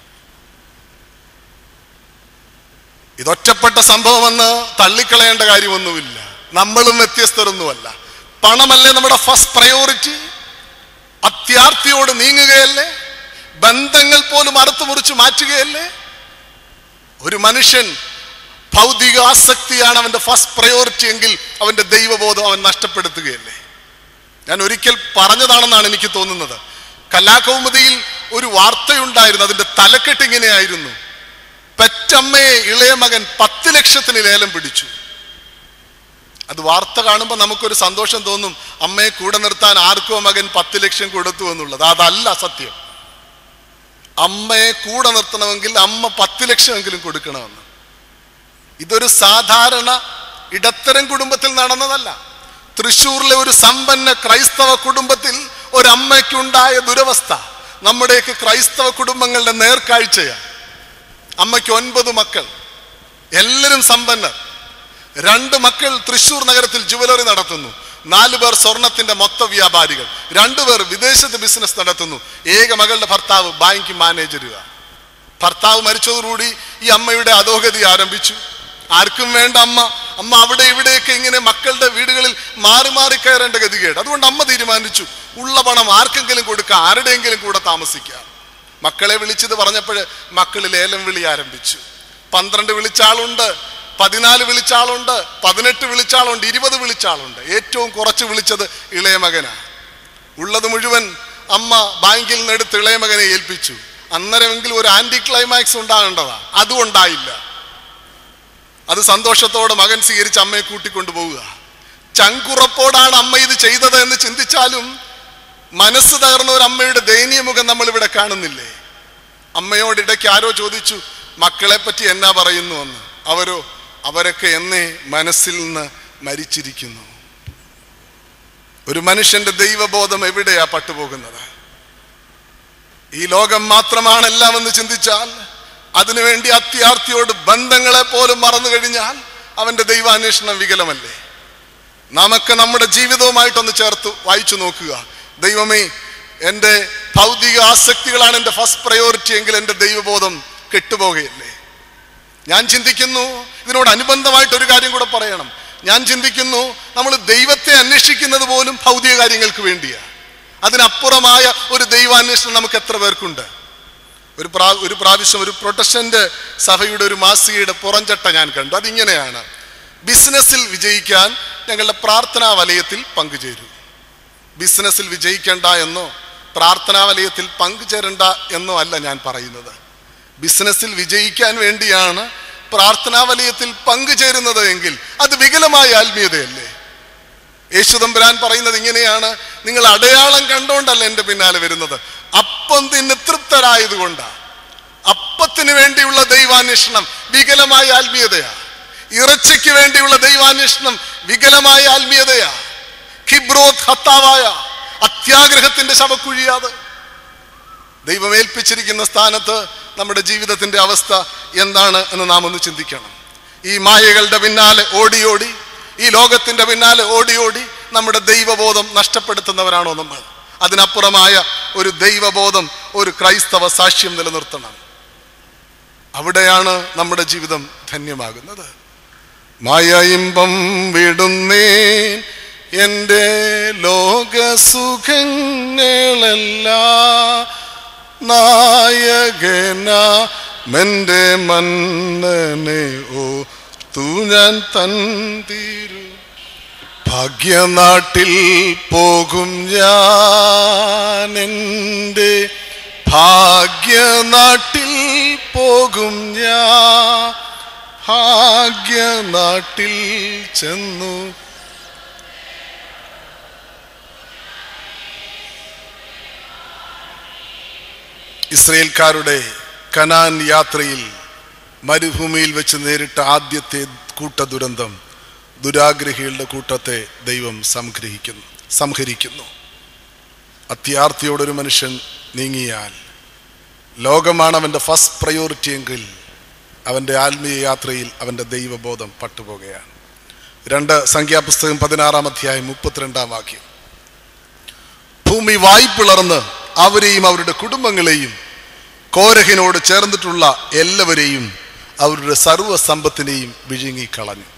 ഇതൊറ്റപ്പെട്ട സംഭവമെന്ന് തള്ളിക്കളയേണ്ട കാര്യമൊന്നുമില്ല നമ്മളും വ്യത്യസ്തരൊന്നുമല്ല പണമല്ലേ നമ്മുടെ ഫസ്റ്റ് പ്രയോറിറ്റി അത്യാർത്തിയോട് നീങ്ങുകയല്ലേ ബന്ധങ്ങൾ പോലും അറുത്തു മുറിച്ച് മാറ്റുകയല്ലേ ഒരു മനുഷ്യൻ ഭൗതിക ആസക്തിയാണ് അവന്റെ ഫസ്റ്റ് പ്രയോറിറ്റി എങ്കിൽ അവന്റെ ദൈവബോധം അവൻ നഷ്ടപ്പെടുത്തുകയല്ലേ ഞാൻ ഒരിക്കൽ പറഞ്ഞതാണെന്നാണ് എനിക്ക് തോന്നുന്നത് കലാകൗമുദിയിൽ ഒരു വാർത്തയുണ്ടായിരുന്നു അതിന്റെ തലക്കെട്ട് ഇങ്ങനെയായിരുന്നു പെറ്റമ്മയെ ഇളയ മകൻ പത്ത് ലക്ഷത്തിന് ലേലം പിടിച്ചു അത് വാർത്ത കാണുമ്പോൾ നമുക്കൊരു സന്തോഷം തോന്നും അമ്മയെ കൂടെ നിർത്താൻ ആർക്കോ മകൻ പത്ത് ലക്ഷം കൊടുത്തു എന്നുള്ളത് അതല്ല സത്യം അമ്മയെ കൂടെ നിർത്തണമെങ്കിൽ അമ്മ പത്ത് ലക്ഷമെങ്കിലും കൊടുക്കണമെന്ന് ഇതൊരു സാധാരണ ഇടത്തരം കുടുംബത്തിൽ നടന്നതല്ല തൃശ്ശൂരിലെ ഒരു സമ്പന്ന ക്രൈസ്തവ കുടുംബത്തിൽ ഒരമ്മയ്ക്കുണ്ടായ ദുരവസ്ഥ നമ്മുടെയൊക്കെ ക്രൈസ്തവ കുടുംബങ്ങളുടെ നേർക്കാഴ്ചയാണ് അമ്മയ്ക്ക് ഒൻപത് മക്കൾ എല്ലാവരും സമ്പന്നർ രണ്ട് മക്കൾ തൃശൂർ നഗരത്തിൽ ജുവലറി നടത്തുന്നു നാലു പേർ സ്വർണത്തിന്റെ മൊത്ത വ്യാപാരികൾ രണ്ടുപേർ വിദേശത്ത് ബിസിനസ് നടത്തുന്നു ഏക മകളുടെ ഭർത്താവ് ബാങ്ക് മാനേജരുക ഭർത്താവ് മരിച്ചതോടുകൂടി ഈ അമ്മയുടെ അധോഗതി ആരംഭിച്ചു ആർക്കും വേണ്ട അമ്മ അമ്മ അവിടെ ഇവിടെയൊക്കെ ഇങ്ങനെ മക്കളുടെ വീടുകളിൽ മാറി മാറി കയറേണ്ട ഗതികേട് അതുകൊണ്ട് അമ്മ തീരുമാനിച്ചു ഉള്ള പണം ആർക്കെങ്കിലും കൊടുക്കാം ആരുടെയെങ്കിലും കൂടെ താമസിക്കാം മക്കളെ വിളിച്ചത് പറഞ്ഞപ്പോൾ മക്കൾ ലേലം വിളി ആരംഭിച്ചു പന്ത്രണ്ട് വിളിച്ച ആളുണ്ട് പതിനാല് വിളിച്ച ആളുണ്ട് പതിനെട്ട് വിളിച്ച ആളുണ്ട് ഇരുപത് വിളിച്ച ആളുണ്ട് ഏറ്റവും കുറച്ച് വിളിച്ചത് ഇളയ മകനാ ഉള്ളത് മുഴുവൻ അമ്മ ബാങ്കിൽ നിന്ന് എടുത്ത് ഇളയ മകനെ ഏൽപ്പിച്ചു അന്നേരമെങ്കിലും ഒരു ആന്റി ക്ലൈമാക്സ് ഉണ്ടാകേണ്ടതാ അതും ഉണ്ടായില്ല അത് സന്തോഷത്തോടെ മകൻ സ്വീകരിച്ച് അമ്മയെ കൂട്ടിക്കൊണ്ടു പോവുക ചങ്കുറപ്പോടാണ് അമ്മ ഇത് ചെയ്തത് എന്ന് ചിന്തിച്ചാലും മനസ്സ് തകർന്ന ഒരു അമ്മയുടെ ദയനീയ മുഖം നമ്മൾ ഇവിടെ കാണുന്നില്ലേ അമ്മയോട് ഇടയ്ക്ക് ആരോ ചോദിച്ചു മക്കളെ പറ്റി എന്നാ പറയുന്നു എന്ന് അവരോ അവരൊക്കെ എന്നെ മനസ്സിൽ നിന്ന് മരിച്ചിരിക്കുന്നു ഒരു മനുഷ്യന്റെ ദൈവബോധം എവിടെയാ പട്ടുപോകുന്നത് ഈ ലോകം മാത്രമാണ് എല്ലാം എന്ന് ചിന്തിച്ചാൽ അതിനുവേണ്ടി അത്യാർത്ഥിയോട് ബന്ധങ്ങളെ പോലും മറന്നു കഴിഞ്ഞാൽ അവന്റെ ദൈവാന്വേഷണം വികലമല്ലേ നമുക്ക് നമ്മുടെ ജീവിതവുമായിട്ടൊന്ന് ചേർത്ത് വായിച്ചു നോക്കുക ദൈവമേ എൻ്റെ ഭൗതിക ആസക്തികളാണ് എൻ്റെ ഫസ്റ്റ് പ്രയോറിറ്റി എങ്കിൽ എൻ്റെ ദൈവബോധം കെട്ടുപോകുകയല്ലേ ഞാൻ ചിന്തിക്കുന്നു ഇതിനോട് അനുബന്ധമായിട്ട് ഒരു കാര്യം കൂടെ പറയണം ഞാൻ ചിന്തിക്കുന്നു നമ്മൾ ദൈവത്തെ അന്വേഷിക്കുന്നത് പോലും ഭൗതിക കാര്യങ്ങൾക്ക് വേണ്ടിയാണ് അതിനപ്പുറമായ ഒരു ദൈവാന്വേഷണം നമുക്ക് എത്ര പേർക്കുണ്ട് ഒരു പ്രാ ഒരു പ്രാവശ്യം ഒരു പ്രൊട്ടസ്റ്റന്റ് സഭയുടെ ഒരു മാസികയുടെ പുറംചട്ട ഞാൻ കണ്ടു അതിങ്ങനെയാണ് ബിസിനസ്സിൽ വിജയിക്കാൻ ഞങ്ങളുടെ പ്രാർത്ഥനാ വലയത്തിൽ പങ്കുചേരൂ ബിസിനസ്സിൽ വിജയിക്കേണ്ട എന്നോ പ്രാർത്ഥനാ വലയത്തിൽ പങ്കുചേരണ്ട എന്നോ അല്ല ഞാൻ പറയുന്നത് ബിസിനസ്സിൽ വിജയിക്കാൻ വേണ്ടിയാണ് പ്രാർത്ഥനാ വലയത്തിൽ പങ്കുചേരുന്നത് എങ്കിൽ അത് വികലമായ ആത്മീയതയല്ലേ യേശുദമ്പുരാൻ പറയുന്നത് ഇങ്ങനെയാണ് നിങ്ങൾ അടയാളം കണ്ടുകൊണ്ടല്ല എൻ്റെ പിന്നാലെ വരുന്നത് അപ്പം തിന്ന് തൃപ്തരായതുകൊണ്ടാ അപ്പത്തിന് വേണ്ടിയുള്ള ദൈവാന്വേഷണം വികലമായ ആത്മീയതയാ ഇറച്ചിക്ക് വേണ്ടിയുള്ള ദൈവാന്വേഷണം വികലമായ ആത്മീയതയാ ഖിബ്രോത് ഹത്താവായ അത്യാഗ്രഹത്തിന്റെ ശവക്കുഴിയാത് ദൈവം ഏൽപ്പിച്ചിരിക്കുന്ന സ്ഥാനത്ത് നമ്മുടെ ജീവിതത്തിന്റെ അവസ്ഥ എന്താണ് എന്ന് നാം ഒന്ന് ചിന്തിക്കണം ഈ മായകളുടെ പിന്നാലെ ഓടി ഓടി ഈ ലോകത്തിന്റെ പിന്നാലെ ഓടി ഓടി നമ്മുടെ ദൈവബോധം നഷ്ടപ്പെടുത്തുന്നവരാണോ നമ്മൾ അതിനപ്പുറമായ ഒരു ദൈവബോധം ഒരു ക്രൈസ്തവ സാക്ഷ്യം നിലനിർത്തണം അവിടെയാണ് നമ്മുടെ ജീവിതം ധന്യമാകുന്നത് മായ ഇമ്പം വിടുന്നേൻ എൻ്റെ ലോകസുഖങ്ങളെല്ലാം നായകന മെന്റെ മന്നനെ ഓ തൂ ഞാൻ തന്തിരു ഭാഗ്യനാട്ടിൽ പോകും ഞാൻ എൻ്റെ ഭാഗ്യനാട്ടിൽ പോകും ഞാൻ ഭാഗ്യനാട്ടിൽ ചെന്നു ഇസ്രയേൽക്കാരുടെ കനാൻ യാത്രയിൽ മരുഭൂമിയിൽ വെച്ച് നേരിട്ട ആദ്യത്തെ കൂട്ട ദുരന്തം ദുരാഗ്രഹികളുടെ കൂട്ടത്തെ ദൈവം സംഗ്രഹിക്കുന്നു സംഹരിക്കുന്നു അത്യാർത്ഥിയോടൊരു മനുഷ്യൻ നീങ്ങിയാൽ ലോകമാണ് അവൻ്റെ ഫസ്റ്റ് പ്രയോറിറ്റി എങ്കിൽ അവൻ്റെ ആത്മീയ യാത്രയിൽ അവൻ്റെ ദൈവബോധം പട്ടുപോകുകയാണ് രണ്ട് സംഖ്യാപുസ്തകം പതിനാറാം അധ്യായം മുപ്പത്തിരണ്ടാം വാക്യം ഭൂമി വായ്പിളർന്ന് അവരെയും അവരുടെ കുടുംബങ്ങളെയും കോരഹിനോട് ചേർന്നിട്ടുള്ള എല്ലാവരെയും അവരുടെ സർവ്വസമ്പത്തിനെയും വിഴുങ്ങിക്കളഞ്ഞു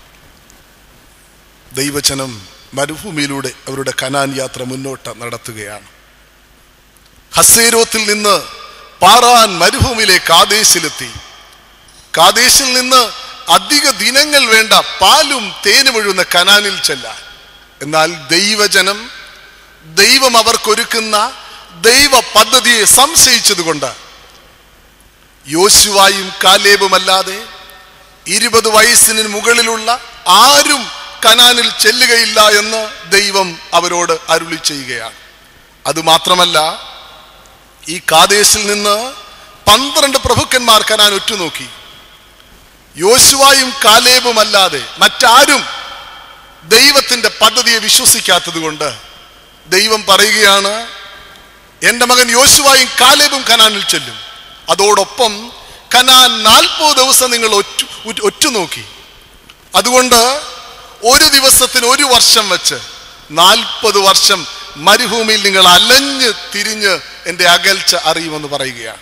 ദൈവജനം മരുഭൂമിയിലൂടെ അവരുടെ കനാൻ യാത്ര മുന്നോട്ട് നടത്തുകയാണ് ഹസേരോത്തിൽ നിന്ന് പാറാൻ മരുഭൂമിയിലെ കാദേശിലെത്തി കാദേശിൽ നിന്ന് അധിക ദിനങ്ങൾ വേണ്ട പാലും തേനും ഒഴുകുന്ന കനാനിൽ ചെല്ലാൻ എന്നാൽ ദൈവജനം ദൈവം അവർക്കൊരുക്കുന്ന ദൈവ പദ്ധതിയെ സംശയിച്ചതുകൊണ്ട് യോശുവായും കാലേബുമല്ലാതെ ഇരുപത് വയസ്സിന് മുകളിലുള്ള ആരും കനാനിൽ ചെല്ലുകയില്ല എന്ന് ദൈവം അവരോട് അരുളി ചെയ്യുകയാണ് അതുമാത്രമല്ല ഈ കാദേശിൽ നിന്ന് പന്ത്രണ്ട് പ്രഭുക്കന്മാർ കനാൻ ഉറ്റുനോക്കി യോശുവായും കാലേബും അല്ലാതെ മറ്റാരും ദൈവത്തിന്റെ പദ്ധതിയെ വിശ്വസിക്കാത്തത് കൊണ്ട് ദൈവം പറയുകയാണ് എൻ്റെ മകൻ യോശുവായും കാലേബും കനാനിൽ ചെല്ലും അതോടൊപ്പം കനാൻ നാൽപ്പത് ദിവസം നിങ്ങൾ ഒറ്റ ഉറ്റ് ഒറ്റുനോക്കി അതുകൊണ്ട് ഒരു ദിവസത്തിന് ഒരു വർഷം വെച്ച് നാൽപ്പത് വർഷം മരുഭൂമിയിൽ നിങ്ങൾ അലഞ്ഞ് തിരിഞ്ഞ് എൻ്റെ അകൽച്ച അറിയുമെന്ന് പറയുകയാണ്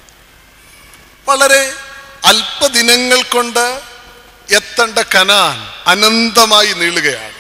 വളരെ അല്പദിനങ്ങൾ കൊണ്ട് എത്തേണ്ട കനാൻ അനന്തമായി നീളുകയാണ്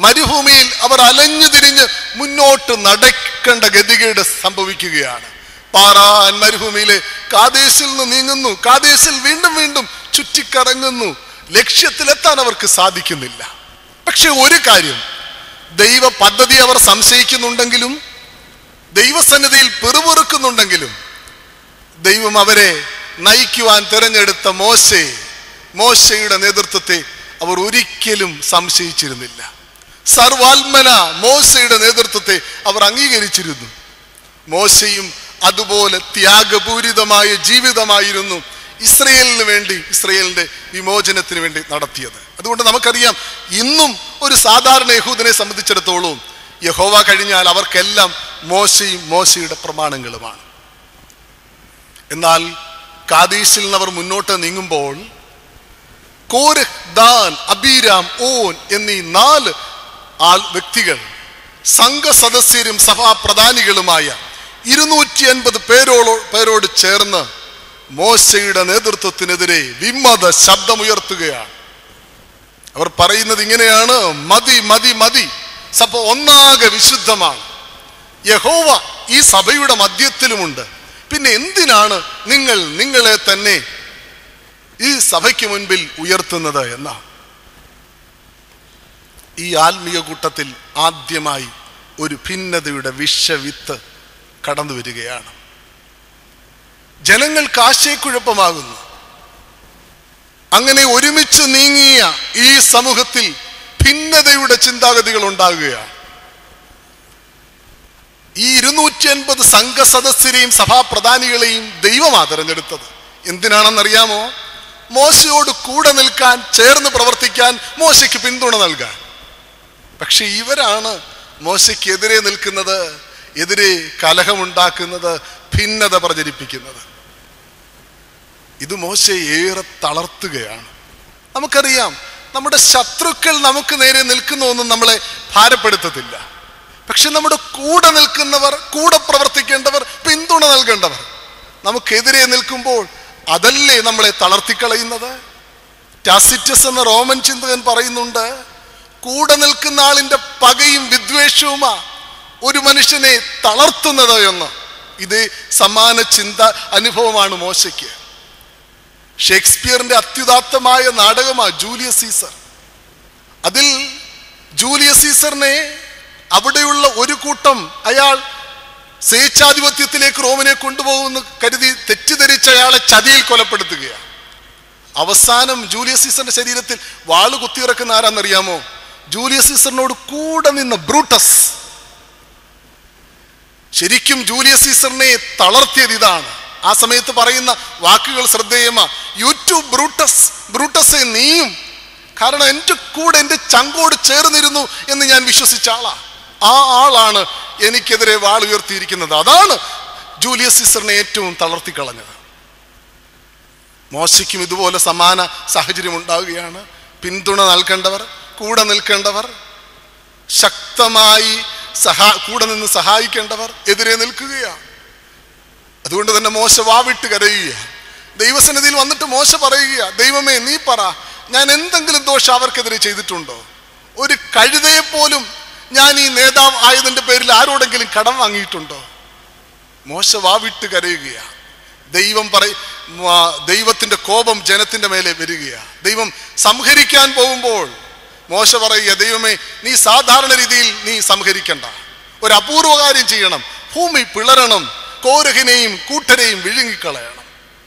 മരുഭൂമിയിൽ അവർ അലഞ്ഞു തിരിഞ്ഞ് മുന്നോട്ട് നടക്കേണ്ട ഗതികേട് സംഭവിക്കുകയാണ് പാറാൻ മരുഭൂമിയിലെ കാദേശിൽ നിന്ന് നീങ്ങുന്നു കാദേശിൽ വീണ്ടും വീണ്ടും ചുറ്റിക്കറങ്ങുന്നു ലക്ഷ്യത്തിലെത്താൻ അവർക്ക് സാധിക്കുന്നില്ല പക്ഷെ ഒരു കാര്യം ദൈവ പദ്ധതി അവർ സംശയിക്കുന്നുണ്ടെങ്കിലും ദൈവസന്നിധിയിൽ പിറുപിറുക്കുന്നുണ്ടെങ്കിലും ദൈവം അവരെ നയിക്കുവാൻ തിരഞ്ഞെടുത്ത മോശെ മോശയുടെ നേതൃത്വത്തെ അവർ ഒരിക്കലും സംശയിച്ചിരുന്നില്ല സർവാത്മന മോശയുടെ നേതൃത്വത്തെ അവർ അംഗീകരിച്ചിരുന്നു മോശയും അതുപോലെ ത്യാഗപൂരിതമായ ജീവിതമായിരുന്നു ഇസ്രയേലിന് വേണ്ടി ഇസ്രയേലിന്റെ വിമോചനത്തിന് വേണ്ടി നടത്തിയത് അതുകൊണ്ട് നമുക്കറിയാം ഇന്നും ഒരു സാധാരണ യഹൂദനെ സംബന്ധിച്ചിടത്തോളം യഹോവ കഴിഞ്ഞാൽ അവർക്കെല്ലാം മോശയും മോശയുടെ പ്രമാണങ്ങളുമാണ് എന്നാൽ കാദീസിൽ നിന്ന് അവർ മുന്നോട്ട് നീങ്ങുമ്പോൾ കോരഹ് ദാൻ അബീരാം ഓൻ എന്നീ നാല് ആൾ വ്യക്തികൾ സംഘ സദസ്യരും സഭാപ്രധാനികളുമായ ഇരുന്നൂറ്റി അൻപത് പേരോളോ പേരോട് ചേർന്ന് മോശയുടെ നേതൃത്വത്തിനെതിരെ വിമത ശബ്ദമുയർത്തുകയാണ് അവർ പറയുന്നത് ഇങ്ങനെയാണ് മതി മതി മതി സഭ ഒന്നാകെ വിശുദ്ധമാണ് യഹോവ ഈ സഭയുടെ മധ്യത്തിലുമുണ്ട് പിന്നെ എന്തിനാണ് നിങ്ങൾ നിങ്ങളെ തന്നെ ഈ സഭയ്ക്ക് മുൻപിൽ ഉയർത്തുന്നത് എന്ന ഈ ആത്മീയ കൂട്ടത്തിൽ ആദ്യമായി ഒരു ഭിന്നതയുടെ വിഷവിത്ത് കടന്നു വരികയാണ് ജനങ്ങൾക്ക് ആശയക്കുഴപ്പമാകുന്നു അങ്ങനെ ഒരുമിച്ച് നീങ്ങിയ ഈ സമൂഹത്തിൽ ഭിന്നതയുടെ ചിന്താഗതികൾ ഉണ്ടാകുകയാണ് ഈ ഇരുന്നൂറ്റി അൻപത് സംഘ സദസ്യരെയും സഭാപ്രധാനികളെയും ദൈവമാ തെരഞ്ഞെടുത്തത് എന്തിനാണെന്നറിയാമോ മോശയോട് കൂടെ നിൽക്കാൻ ചേർന്ന് പ്രവർത്തിക്കാൻ മോശയ്ക്ക് പിന്തുണ നൽകാൻ പക്ഷെ ഇവരാണ് മോശയ്ക്കെതിരെ നിൽക്കുന്നത് എതിരെ കലഹമുണ്ടാക്കുന്നത് ഭിന്നത പ്രചരിപ്പിക്കുന്നത് ഇത് മോശയെ ഏറെ തളർത്തുകയാണ് നമുക്കറിയാം നമ്മുടെ ശത്രുക്കൾ നമുക്ക് നേരെ നിൽക്കുന്നതൊന്നും നമ്മളെ ഭാരപ്പെടുത്തത്തില്ല പക്ഷെ നമ്മുടെ കൂടെ നിൽക്കുന്നവർ കൂടെ പ്രവർത്തിക്കേണ്ടവർ പിന്തുണ നൽകേണ്ടവർ നമുക്കെതിരെ നിൽക്കുമ്പോൾ അതല്ലേ നമ്മളെ തളർത്തിക്കളയുന്നത് ടാസിറ്റസ് എന്ന റോമൻ ചിന്തകൻ പറയുന്നുണ്ട് കൂടെ നിൽക്കുന്ന ആളിന്റെ പകയും വിദ്വേഷവുമാ ഒരു മനുഷ്യനെ തളർത്തുന്നത് എന്ന് ഇത് സമാന ചിന്ത അനുഭവമാണ് മോശയ്ക്ക് ഷേക്സ്പിയറിന്റെ അത്യുദാത്തമായ നാടകമാ ജൂലിയസ് സീസർ അതിൽ ജൂലിയസ് സീസറിനെ അവിടെയുള്ള ഒരു കൂട്ടം അയാൾ സ്വേച്ഛാധിപത്യത്തിലേക്ക് റോമിനെ കൊണ്ടുപോകുമെന്ന് കരുതി തെറ്റിദ്ധരിച്ച് അയാളെ ചതിയിൽ കൊലപ്പെടുത്തുകയാണ് അവസാനം ജൂലിയസ് സീസറിന്റെ ശരീരത്തിൽ വാള് കുത്തിയിറക്കുന്ന ആരാന്നറിയാമോ ജൂലിയസ് സീസറിനോട് കൂടെ നിന്ന ബ്രൂട്ടസ് ശരിക്കും ജൂലിയസ് സീസറിനെ തളർത്തിയത് ഇതാണ് ആ സമയത്ത് പറയുന്ന വാക്കുകൾ ശ്രദ്ധേയമാ യൂട്യൂബ് ബ്രൂട്ടസ് ബ്രൂട്ടസെ നീയും കാരണം എൻ്റെ കൂടെ എൻ്റെ ചങ്കോട് ചേർന്നിരുന്നു എന്ന് ഞാൻ വിശ്വസിച്ച ആളാ ആ ആളാണ് എനിക്കെതിരെ വാൾ ഉയർത്തിയിരിക്കുന്നത് അതാണ് ജൂലിയസ് സീസറിനെ ഏറ്റവും തളർത്തിക്കളഞ്ഞത് മോശയ്ക്കും ഇതുപോലെ സമാന സാഹചര്യം ഉണ്ടാവുകയാണ് പിന്തുണ നൽകേണ്ടവർ കൂടെ നിൽക്കേണ്ടവർ ശക്തമായി സഹാ കൂടെ നിന്ന് സഹായിക്കേണ്ടവർ എതിരെ നിൽക്കുകയാണ് അതുകൊണ്ട് തന്നെ മോശ വാവിട്ട് കരയുക ദൈവസന്നിധിയിൽ വന്നിട്ട് മോശ പറയുക ദൈവമേ നീ പറ ഞാൻ എന്തെങ്കിലും ദോഷം അവർക്കെതിരെ ചെയ്തിട്ടുണ്ടോ ഒരു കഴുതയെ പോലും ഞാൻ ഈ നേതാവ് ആയതിന്റെ പേരിൽ ആരോടെങ്കിലും കടം വാങ്ങിയിട്ടുണ്ടോ മോശ വാവിട്ട് കരയുകയാണ് ദൈവം പറ മ- ദൈവത്തിന്റെ കോപം ജനത്തിന്റെ മേലെ വരികയാ ദൈവം സംഹരിക്കാൻ പോകുമ്പോൾ മോശ പറയുക ദൈവമേ നീ സാധാരണ രീതിയിൽ നീ സംഹരിക്കണ്ട ഒരു അപൂർവ കാര്യം ചെയ്യണം ഭൂമി പിളരണം കോരഹിനെയും കൂട്ടരെയും വിഴുങ്ങിക്കളയണം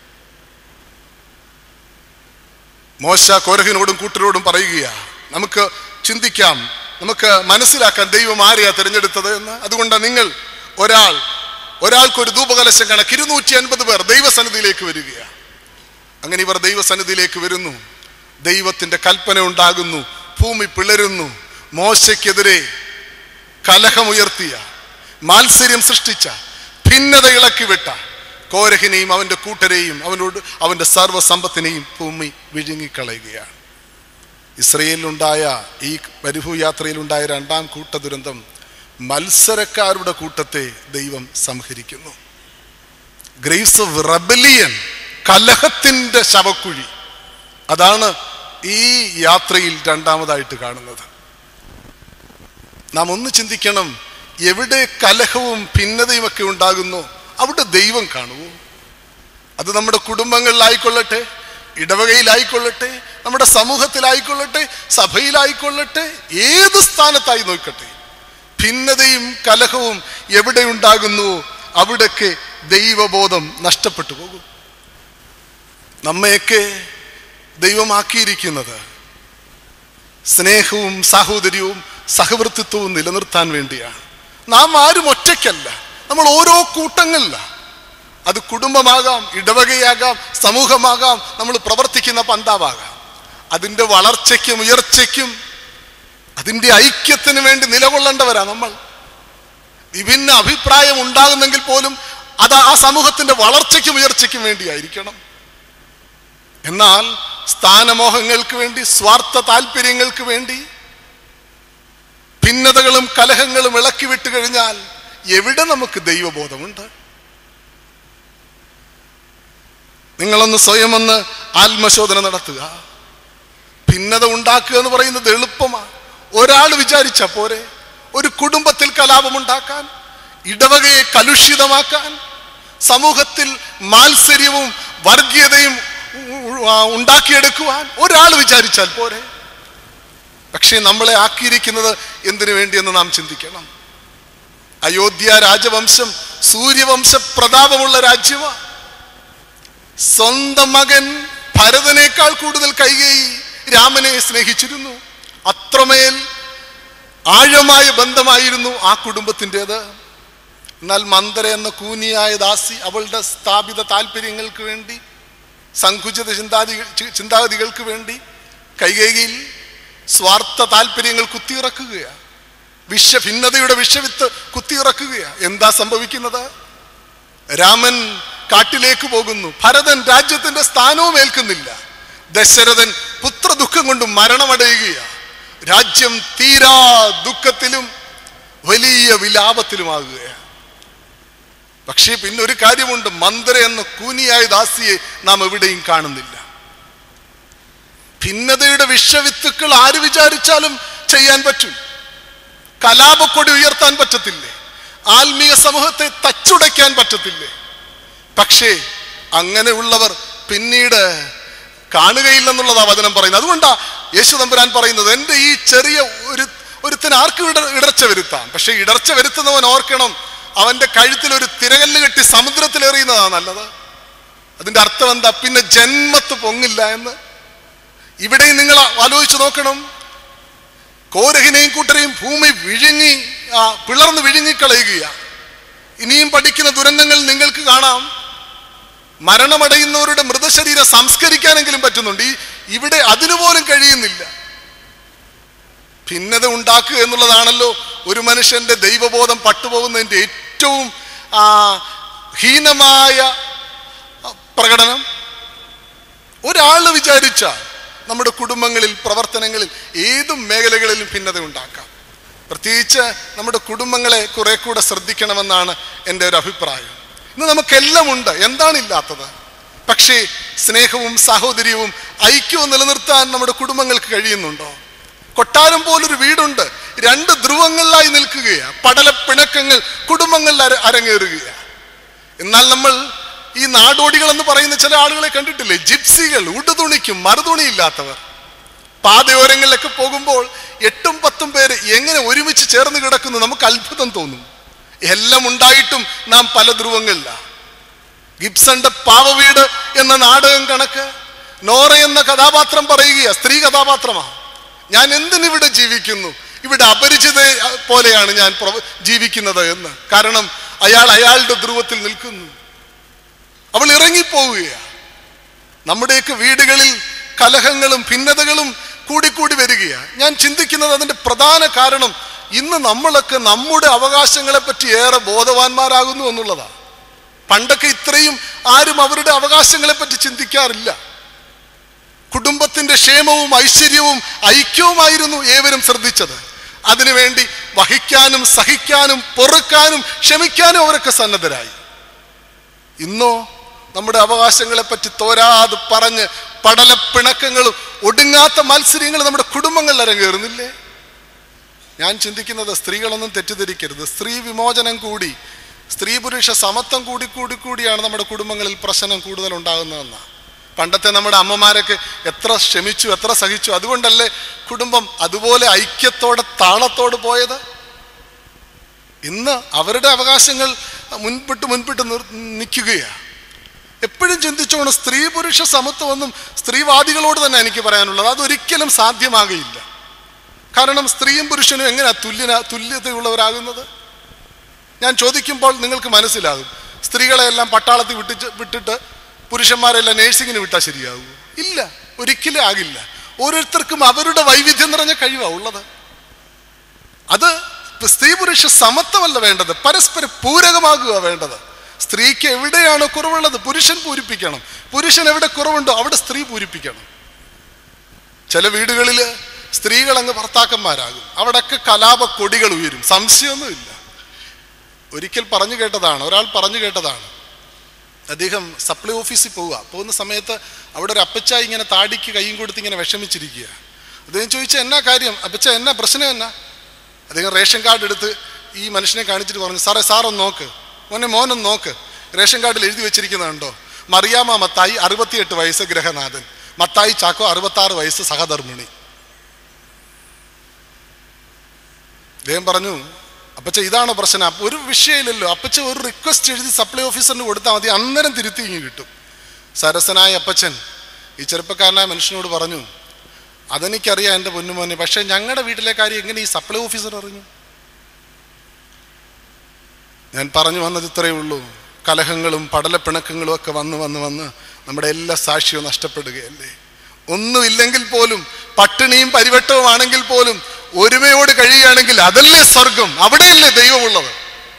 മോശ കോരഹിനോടും കൂട്ടരോടും പറയുകയാ നമുക്ക് ചിന്തിക്കാം നമുക്ക് മനസ്സിലാക്കാൻ ദൈവം ആരെയാ തിരഞ്ഞെടുത്തത് എന്ന് അതുകൊണ്ട് നിങ്ങൾ ഒരാൾ ഒരാൾക്ക് ഒരു ധൂപകലശം കണക്ക് ഇരുന്നൂറ്റി അൻപത് പേർ ദൈവസന്നിധിയിലേക്ക് വരികയാണ് അങ്ങനെ ഇവർ ദൈവസന്നിധിയിലേക്ക് വരുന്നു ദൈവത്തിന്റെ കൽപ്പന ഉണ്ടാകുന്നു ഭൂമി പിളരുന്നു മോശയ്ക്കെതിരെ കലഹമുയർത്തിയ മാത്സര്യം സൃഷ്ടിച്ച ഭിന്നത ഇളക്കിവിട്ട കോരഹിനെയും അവന്റെ കൂട്ടരെയും അവനോട് അവന്റെ സർവ്വസമ്പത്തിനെയും ഭൂമി വിഴുങ്ങിക്കളയുകയാണ് ഇസ്രയേലിലുണ്ടായ ഈ പരിഭൂ യാത്രയിലുണ്ടായ രണ്ടാം കൂട്ട ദുരന്തം മത്സരക്കാരുടെ കൂട്ടത്തെ ദൈവം സംഹരിക്കുന്നു ഗ്രേവ്സ് ഓഫ് റബലിയൻ കലഹത്തിന്റെ ശവക്കുഴി അതാണ് ഈ യാത്രയിൽ രണ്ടാമതായിട്ട് കാണുന്നത് നാം ഒന്ന് ചിന്തിക്കണം എവിടെ കലഹവും ഭിന്നതയും ഒക്കെ ഉണ്ടാകുന്നു അവിടെ ദൈവം കാണുമോ അത് നമ്മുടെ കുടുംബങ്ങളിലായിക്കൊള്ളട്ടെ ഇടവകയിലായിക്കൊള്ളട്ടെ നമ്മുടെ സമൂഹത്തിലായിക്കൊള്ളട്ടെ സഭയിലായിക്കൊള്ളട്ടെ ഏത് സ്ഥാനത്തായി നോക്കട്ടെ ഭിന്നതയും കലഹവും എവിടെ ഉണ്ടാകുന്നുവോ അവിടൊക്കെ ദൈവബോധം നഷ്ടപ്പെട്ടു പോകും നമ്മയൊക്കെ ദൈവമാക്കിയിരിക്കുന്നത് സ്നേഹവും സാഹോദര്യവും സഹവർത്തിത്വവും നിലനിർത്താൻ വേണ്ടിയാണ് നാം ആരും ഒറ്റയ്ക്കല്ല നമ്മൾ ഓരോ കൂട്ടങ്ങളിലാണ് അത് കുടുംബമാകാം ഇടവകയാകാം സമൂഹമാകാം നമ്മൾ പ്രവർത്തിക്കുന്ന പന്താവാകാം അതിൻ്റെ വളർച്ചയ്ക്കും ഉയർച്ചയ്ക്കും അതിൻ്റെ ഐക്യത്തിന് വേണ്ടി നിലകൊള്ളേണ്ടവരാ നമ്മൾ വിഭിന്ന അഭിപ്രായം ഉണ്ടാകുന്നെങ്കിൽ പോലും അത് ആ സമൂഹത്തിന്റെ വളർച്ചയ്ക്കും ഉയർച്ചയ്ക്കും വേണ്ടിയായിരിക്കണം എന്നാൽ സ്ഥാനമോഹങ്ങൾക്ക് വേണ്ടി സ്വാർത്ഥ താല്പര്യങ്ങൾക്ക് വേണ്ടി ഭിന്നതകളും കലഹങ്ങളും ഇളക്കി വിട്ടു കഴിഞ്ഞാൽ എവിടെ നമുക്ക് ദൈവബോധമുണ്ട് നിങ്ങളൊന്ന് സ്വയം ഒന്ന് ആത്മശോധന നടത്തുക ഭിന്നത ഉണ്ടാക്കുക എന്ന് പറയുന്നത് എളുപ്പമാണ് ഒരാൾ വിചാരിച്ച പോരെ ഒരു കുടുംബത്തിൽ കലാപമുണ്ടാക്കാൻ ഇടവകയെ കലുഷിതമാക്കാൻ സമൂഹത്തിൽ മാത്സര്യവും വർഗീയതയും ഉ- ഉ- ആ, ഉണ്ടാക്കിയെടുക്കുവാൻ ഒരാൾ വിചാരിച്ചാൽ പോരെ പക്ഷേ നമ്മളെ ആക്കിയിരിക്കുന്നത് എന്തിനു വേണ്ടിയെന്ന് നാം ചിന്തിക്കണം അയോധ്യ രാജവംശം സൂര്യവംശ പ്രതാപമുള്ള രാജ്യമാണ് സ്വന്തം മകൻ ഭരതനേക്കാൾ കൂടുതൽ കൈകേയി രാമനെ സ്നേഹിച്ചിരുന്നു അത്രമേൽ ആഴമായ ബന്ധമായിരുന്നു ആ കുടുംബത്തിൻ്റെത് എന്നാൽ മന്ദര എന്ന കൂനിയായ ദാസി അവളുടെ സ്ഥാപിത താല്പര്യങ്ങൾക്ക് വേണ്ടി സങ്കുചിത ചിന്താതി ചിന്താഗതികൾക്ക് വേണ്ടി കൈകേകിയിൽ സ്വാർത്ഥ താല്പര്യങ്ങൾ കുത്തിയിറക്കുകയാണ് വിശ്വ ഭിന്നതയുടെ വിഷവിത്ത് കുത്തിയിറക്കുകയാണ് എന്താ സംഭവിക്കുന്നത് രാമൻ കാട്ടിലേക്ക് പോകുന്നു ഭരതൻ രാജ്യത്തിന്റെ സ്ഥാനവും ഏൽക്കുന്നില്ല ദശരഥൻ പുത്രദുഃഖം കൊണ്ട് മരണമടയുകയാണ് രാജ്യം തീരാ ദുഃഖത്തിലും വലിയ വിലാപത്തിലുമാകുകയാണ് പക്ഷേ പിന്നെ ഒരു കാര്യമുണ്ട് മന്ദര എന്ന കൂനിയായ ദാസിയെ നാം എവിടെയും കാണുന്നില്ല ഭിന്നതയുടെ വിഷവിത്തുക്കൾ ആര് വിചാരിച്ചാലും ചെയ്യാൻ പറ്റും കലാപക്കൊടി ഉയർത്താൻ പറ്റത്തില്ലേ ആത്മീയ സമൂഹത്തെ തച്ചുടയ്ക്കാൻ പറ്റത്തില്ലേ പക്ഷേ അങ്ങനെയുള്ളവർ പിന്നീട് കാണുകയില്ലെന്നുള്ളതാ വചനം പറയുന്നത് അതുകൊണ്ടാ യേശു തമ്പുരാൻ പറയുന്നത് എൻ്റെ ഈ ചെറിയ ഒരു ഒരുത്തിന് ആർക്കും ഇട ഇടർച്ച വരുത്താം പക്ഷെ ഇടർച്ച വരുത്തുന്നവൻ ഓർക്കണം അവന്റെ കഴുത്തിൽ ഒരു തിരകല്ല് കെട്ടി സമുദ്രത്തിൽ എറിയുന്നതാ നല്ലത് അതിന്റെ അർത്ഥം എന്താ പിന്നെ ജന്മത്ത് പൊങ്ങില്ല എന്ന് ഇവിടെയും നിങ്ങൾ ആലോചിച്ച് നോക്കണം കോരഹിനെയും കൂട്ടരെയും ഭൂമി വിഴുങ്ങി ആ, പിളർന്ന് വിഴുങ്ങിക്കളയുകയാണ് ഇനിയും പഠിക്കുന്ന ദുരന്തങ്ങൾ നിങ്ങൾക്ക് കാണാം മരണമടയുന്നവരുടെ മൃതശരീരം സംസ്കരിക്കാനെങ്കിലും പറ്റുന്നുണ്ട് ഈ ഇവിടെ അതിനുപോലും കഴിയുന്നില്ല ഭിന്നത ഉണ്ടാക്കുക എന്നുള്ളതാണല്ലോ ഒരു മനുഷ്യന്റെ ദൈവബോധം പട്ടുപോകുന്നതിന്റെ ഏറ്റവും ആ, ഹീനമായ ആ, പ്രകടനം ഒരാൾ വിചാരിച്ചാൽ നമ്മുടെ കുടുംബങ്ങളിൽ പ്രവർത്തനങ്ങളിൽ ഏത് മേഖലകളിലും ഭിന്നത ഉണ്ടാക്കാം പ്രത്യേകിച്ച് നമ്മുടെ കുടുംബങ്ങളെ കുറെ കൂടെ ശ്രദ്ധിക്കണമെന്നാണ് എൻ്റെ ഒരു അഭിപ്രായം ഇന്ന് നമുക്കെല്ലാം ഉണ്ട് എന്താണ് ഇല്ലാത്തത് പക്ഷേ സ്നേഹവും സാഹോദര്യവും ഐക്യവും നിലനിർത്താൻ നമ്മുടെ കുടുംബങ്ങൾക്ക് കഴിയുന്നുണ്ടോ കൊട്ടാരം പോലൊരു വീടുണ്ട് രണ്ട് ധ്രുവങ്ങളിലായി നിൽക്കുകയാണ് പടല പിണക്കങ്ങൾ കുടുംബങ്ങളിൽ അര അരങ്ങേറുകയാണ് എന്നാൽ നമ്മൾ ഈ നാടോടികൾ എന്ന് പറയുന്ന ചില ആളുകളെ കണ്ടിട്ടില്ലേ ജിപ്സികൾ ഉടുതുണിക്കും മറുതുണിയില്ലാത്തവർ പാതയോരങ്ങളിലൊക്കെ പോകുമ്പോൾ എട്ടും പത്തും പേര് എങ്ങനെ ഒരുമിച്ച് ചേർന്ന് കിടക്കുന്നു നമുക്ക് അത്ഭുതം തോന്നും എല്ലാം ഉണ്ടായിട്ടും നാം പല ധ്രുവങ്ങളില്ല ഗിബ്സന്റെ പാവവീട് എന്ന നാടകം കണക്ക് നോറ എന്ന കഥാപാത്രം പറയുക സ്ത്രീ കഥാപാത്രമാണ് ഞാൻ എന്തിനിവിടെ ജീവിക്കുന്നു ഇവിടെ അപരിചിത പോലെയാണ് ഞാൻ പ്രവ- ജീവിക്കുന്നത് എന്ന് കാരണം അയാൾ അയാളുടെ ധ്രുവത്തിൽ നിൽക്കുന്നു അവൾ ഇറങ്ങിപ്പോവുകയാണ് നമ്മുടെയൊക്കെ വീടുകളിൽ കലഹങ്ങളും ഭിന്നതകളും കൂടിക്കൂടി വരികയാണ് ഞാൻ ചിന്തിക്കുന്നത് അതിന്റെ പ്രധാന കാരണം ഇന്ന് നമ്മളൊക്കെ നമ്മുടെ അവകാശങ്ങളെ പറ്റി ഏറെ ബോധവാന്മാരാകുന്നു എന്നുള്ളതാണ് പണ്ടൊക്കെ ഇത്രയും ആരും അവരുടെ അവകാശങ്ങളെ പറ്റി ചിന്തിക്കാറില്ല കുടുംബത്തിന്റെ ക്ഷേമവും ഐശ്വര്യവും ഐക്യവുമായിരുന്നു ഏവരും ശ്രദ്ധിച്ചത് അതിനുവേണ്ടി വഹിക്കാനും സഹിക്കാനും പൊറുക്കാനും ക്ഷമിക്കാനും അവരൊക്കെ സന്നദ്ധരായി ഇന്നോ നമ്മുടെ അവകാശങ്ങളെ പറ്റി തോരാതെ പറഞ്ഞ് പടലപ്പിണക്കങ്ങളും ഒടുങ്ങാത്ത മത്സര്യങ്ങൾ നമ്മുടെ കുടുംബങ്ങളിൽ അരങ്ങേറുന്നില്ലേ ഞാൻ ചിന്തിക്കുന്നത് സ്ത്രീകളൊന്നും തെറ്റിദ്ധരിക്കരുത് സ്ത്രീ വിമോചനം കൂടി സ്ത്രീ പുരുഷ സമത്വം കൂടി കൂടി കൂടിയാണ് നമ്മുടെ കുടുംബങ്ങളിൽ പ്രശ്നം കൂടുതൽ ഉണ്ടാകുന്നതെന്നാണ് പണ്ടത്തെ നമ്മുടെ അമ്മമാരൊക്കെ എത്ര ക്ഷമിച്ചു എത്ര സഹിച്ചു അതുകൊണ്ടല്ലേ കുടുംബം അതുപോലെ ഐക്യത്തോടെ താളത്തോട് പോയത് ഇന്ന് അവരുടെ അവകാശങ്ങൾ മുൻപിട്ട് മുൻപിട്ട് നിൽക്കുകയാണ് എപ്പോഴും ചിന്തിച്ചോണം സ്ത്രീ പുരുഷ സമത്വമൊന്നും സ്ത്രീവാദികളോട് തന്നെ എനിക്ക് പറയാനുള്ളത് അതൊരിക്കലും സാധ്യമാകയില്ല കാരണം സ്ത്രീയും പുരുഷനും എങ്ങനെയാ തുല്യന തുല്യതയുള്ളവരാകുന്നത് ഞാൻ ചോദിക്കുമ്പോൾ നിങ്ങൾക്ക് മനസ്സിലാകും സ്ത്രീകളെല്ലാം പട്ടാളത്തിൽ വിട്ടിട്ട് വിട്ടിട്ട് പുരുഷന്മാരെല്ലാം നേഴ്സിങ്ങിന് വിട്ടാൽ ശരിയാകും ഇല്ല ഒരിക്കലും ആകില്ല ഓരോരുത്തർക്കും അവരുടെ വൈവിധ്യം നിറഞ്ഞ കഴിവാണ് ഉള്ളത് അത് സ്ത്രീ പുരുഷ സമത്വമല്ല വേണ്ടത് പരസ്പരം പൂരകമാകുക വേണ്ടത് സ്ത്രീക്ക് എവിടെയാണോ കുറവുള്ളത് പുരുഷൻ പൂരിപ്പിക്കണം പുരുഷൻ എവിടെ കുറവുണ്ടോ അവിടെ സ്ത്രീ പൂരിപ്പിക്കണം ചില വീടുകളിൽ സ്ത്രീകൾ അങ്ങ് ഭർത്താക്കന്മാരാകും അവിടെയൊക്കെ കലാപ കൊടികൾ ഉയരും സംശയമൊന്നുമില്ല ഒരിക്കൽ പറഞ്ഞു കേട്ടതാണ് ഒരാൾ പറഞ്ഞു കേട്ടതാണ് അദ്ദേഹം സപ്ലൈ ഓഫീസിൽ പോവുക പോകുന്ന സമയത്ത് അവിടെ ഒരു അപ്പച്ച ഇങ്ങനെ താടിക്ക് കൈയും കൊടുത്ത് ഇങ്ങനെ വിഷമിച്ചിരിക്കുക അദ്ദേഹം ചോദിച്ചാൽ എന്നാ കാര്യം അപ്പച്ച എന്നാ പ്രശ്നം എന്നാ അദ്ദേഹം റേഷൻ കാർഡ് എടുത്ത് ഈ മനുഷ്യനെ കാണിച്ചിട്ട് പറഞ്ഞു സാറേ സാറൊന്ന് നോക്ക് മോനെ മോനൊന്ന് നോക്ക് റേഷൻ കാർഡിൽ എഴുതി വെച്ചിരിക്കുന്നുണ്ടോ മറിയാമ മത്തായി അറുപത്തിയെട്ട് വയസ്സ് ഗ്രഹനാഥൻ മത്തായി ചാക്കോ അറുപത്താറ് വയസ്സ് സഹധർമ്മിണി അദ്ദേഹം പറഞ്ഞു അപ്പച്ച ഇതാണ് പ്രശ്നം അപ്പൊ ഒരു വിഷയമില്ലല്ലോ അപ്പച്ച ഒരു റിക്വസ്റ്റ് എഴുതി സപ്ലൈ ഓഫീസറിന് കൊടുത്താൽ മതി അന്നേരം തിരുത്തി ഇങ്ങ് കിട്ടും സരസനായ അപ്പച്ചൻ ഈ ചെറുപ്പക്കാരനായ മനുഷ്യനോട് പറഞ്ഞു അതെനിക്കറിയാം എൻ്റെ പൊന്നുമോനെ പക്ഷേ ഞങ്ങളുടെ വീട്ടിലെ കാര്യം എങ്ങനെ ഈ സപ്ലൈ ഓഫീസർ അറിഞ്ഞു ഞാൻ പറഞ്ഞു വന്നത് ഇത്രയേ ഉള്ളൂ കലഹങ്ങളും പടലപ്പിണക്കങ്ങളും ഒക്കെ വന്ന് വന്ന് വന്ന് നമ്മുടെ എല്ലാ സാക്ഷ്യവും നഷ്ടപ്പെടുകയല്ലേ ഒന്നുമില്ലെങ്കിൽ പോലും പട്ടിണിയും പരിവട്ടവുമാണെങ്കിൽ പോലും ഒരുമയോട് കഴിയുകയാണെങ്കിൽ അതല്ലേ സ്വർഗം അവിടെയല്ലേ ദൈവമുള്ളത്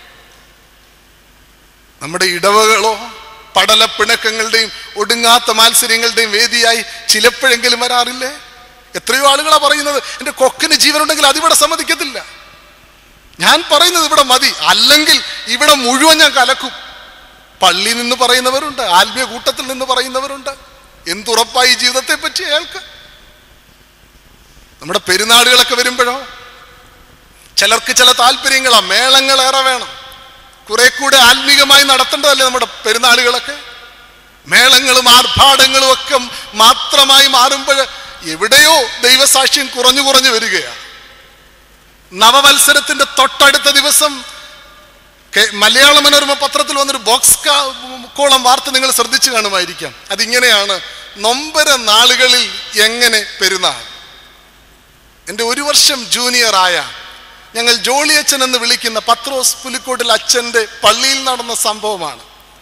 നമ്മുടെ ഇടവകളോ പടലപ്പിണക്കങ്ങളുടെയും ഒടുങ്ങാത്ത മാത്സര്യങ്ങളുടെയും വേദിയായി ചിലപ്പോഴെങ്കിലും വരാറില്ലേ എത്രയോ ആളുകളാ പറയുന്നത് എൻ്റെ കൊക്കിന് ജീവനുണ്ടെങ്കിൽ അതിവിടെ സമ്മതിക്കത്തില്ല ഞാൻ പറയുന്നത് ഇവിടെ മതി അല്ലെങ്കിൽ ഇവിടെ മുഴുവൻ ഞാൻ കലക്കും പള്ളി നിന്ന് പറയുന്നവരുണ്ട് ആത്മീയ കൂട്ടത്തിൽ നിന്ന് പറയുന്നവരുണ്ട് എന്തുറപ്പായി ജീവിതത്തെ പറ്റി അയാൾക്ക് നമ്മുടെ പെരുന്നാളുകളൊക്കെ വരുമ്പോഴോ ചിലർക്ക് ചില താല്പര്യങ്ങളാ മേളങ്ങൾ ഏറെ വേണം കുറെ കൂടെ ആത്മീകമായി നടത്തേണ്ടതല്ലേ നമ്മുടെ പെരുന്നാളുകളൊക്കെ മേളങ്ങളും ആർഭാടങ്ങളും ഒക്കെ മാത്രമായി മാറുമ്പോൾ എവിടെയോ ദൈവസാക്ഷ്യം കുറഞ്ഞു കുറഞ്ഞു വരികയാണ് നവവത്സരത്തിന്റെ തൊട്ടടുത്ത ദിവസം കെ- മലയാള മനോരമ പത്രത്തിൽ വന്നൊരു ബോക്സ് കാ- കോളം വാർത്ത നിങ്ങൾ ശ്രദ്ധിച്ചു കാണുമായിരിക്കാം അതിങ്ങനെയാണ് നൊമ്പര നാളുകളിൽ എങ്ങനെ പെരുന്നാൾ എൻ്റെ ഒരു വർഷം ജൂനിയറായ ഞങ്ങൾ ജോളിയച്ചൻ എന്ന് വിളിക്കുന്ന പത്രോസ് പുലിക്കോട്ടിൽ അച്ഛൻ്റെ പള്ളിയിൽ നടന്ന സംഭവമാണ്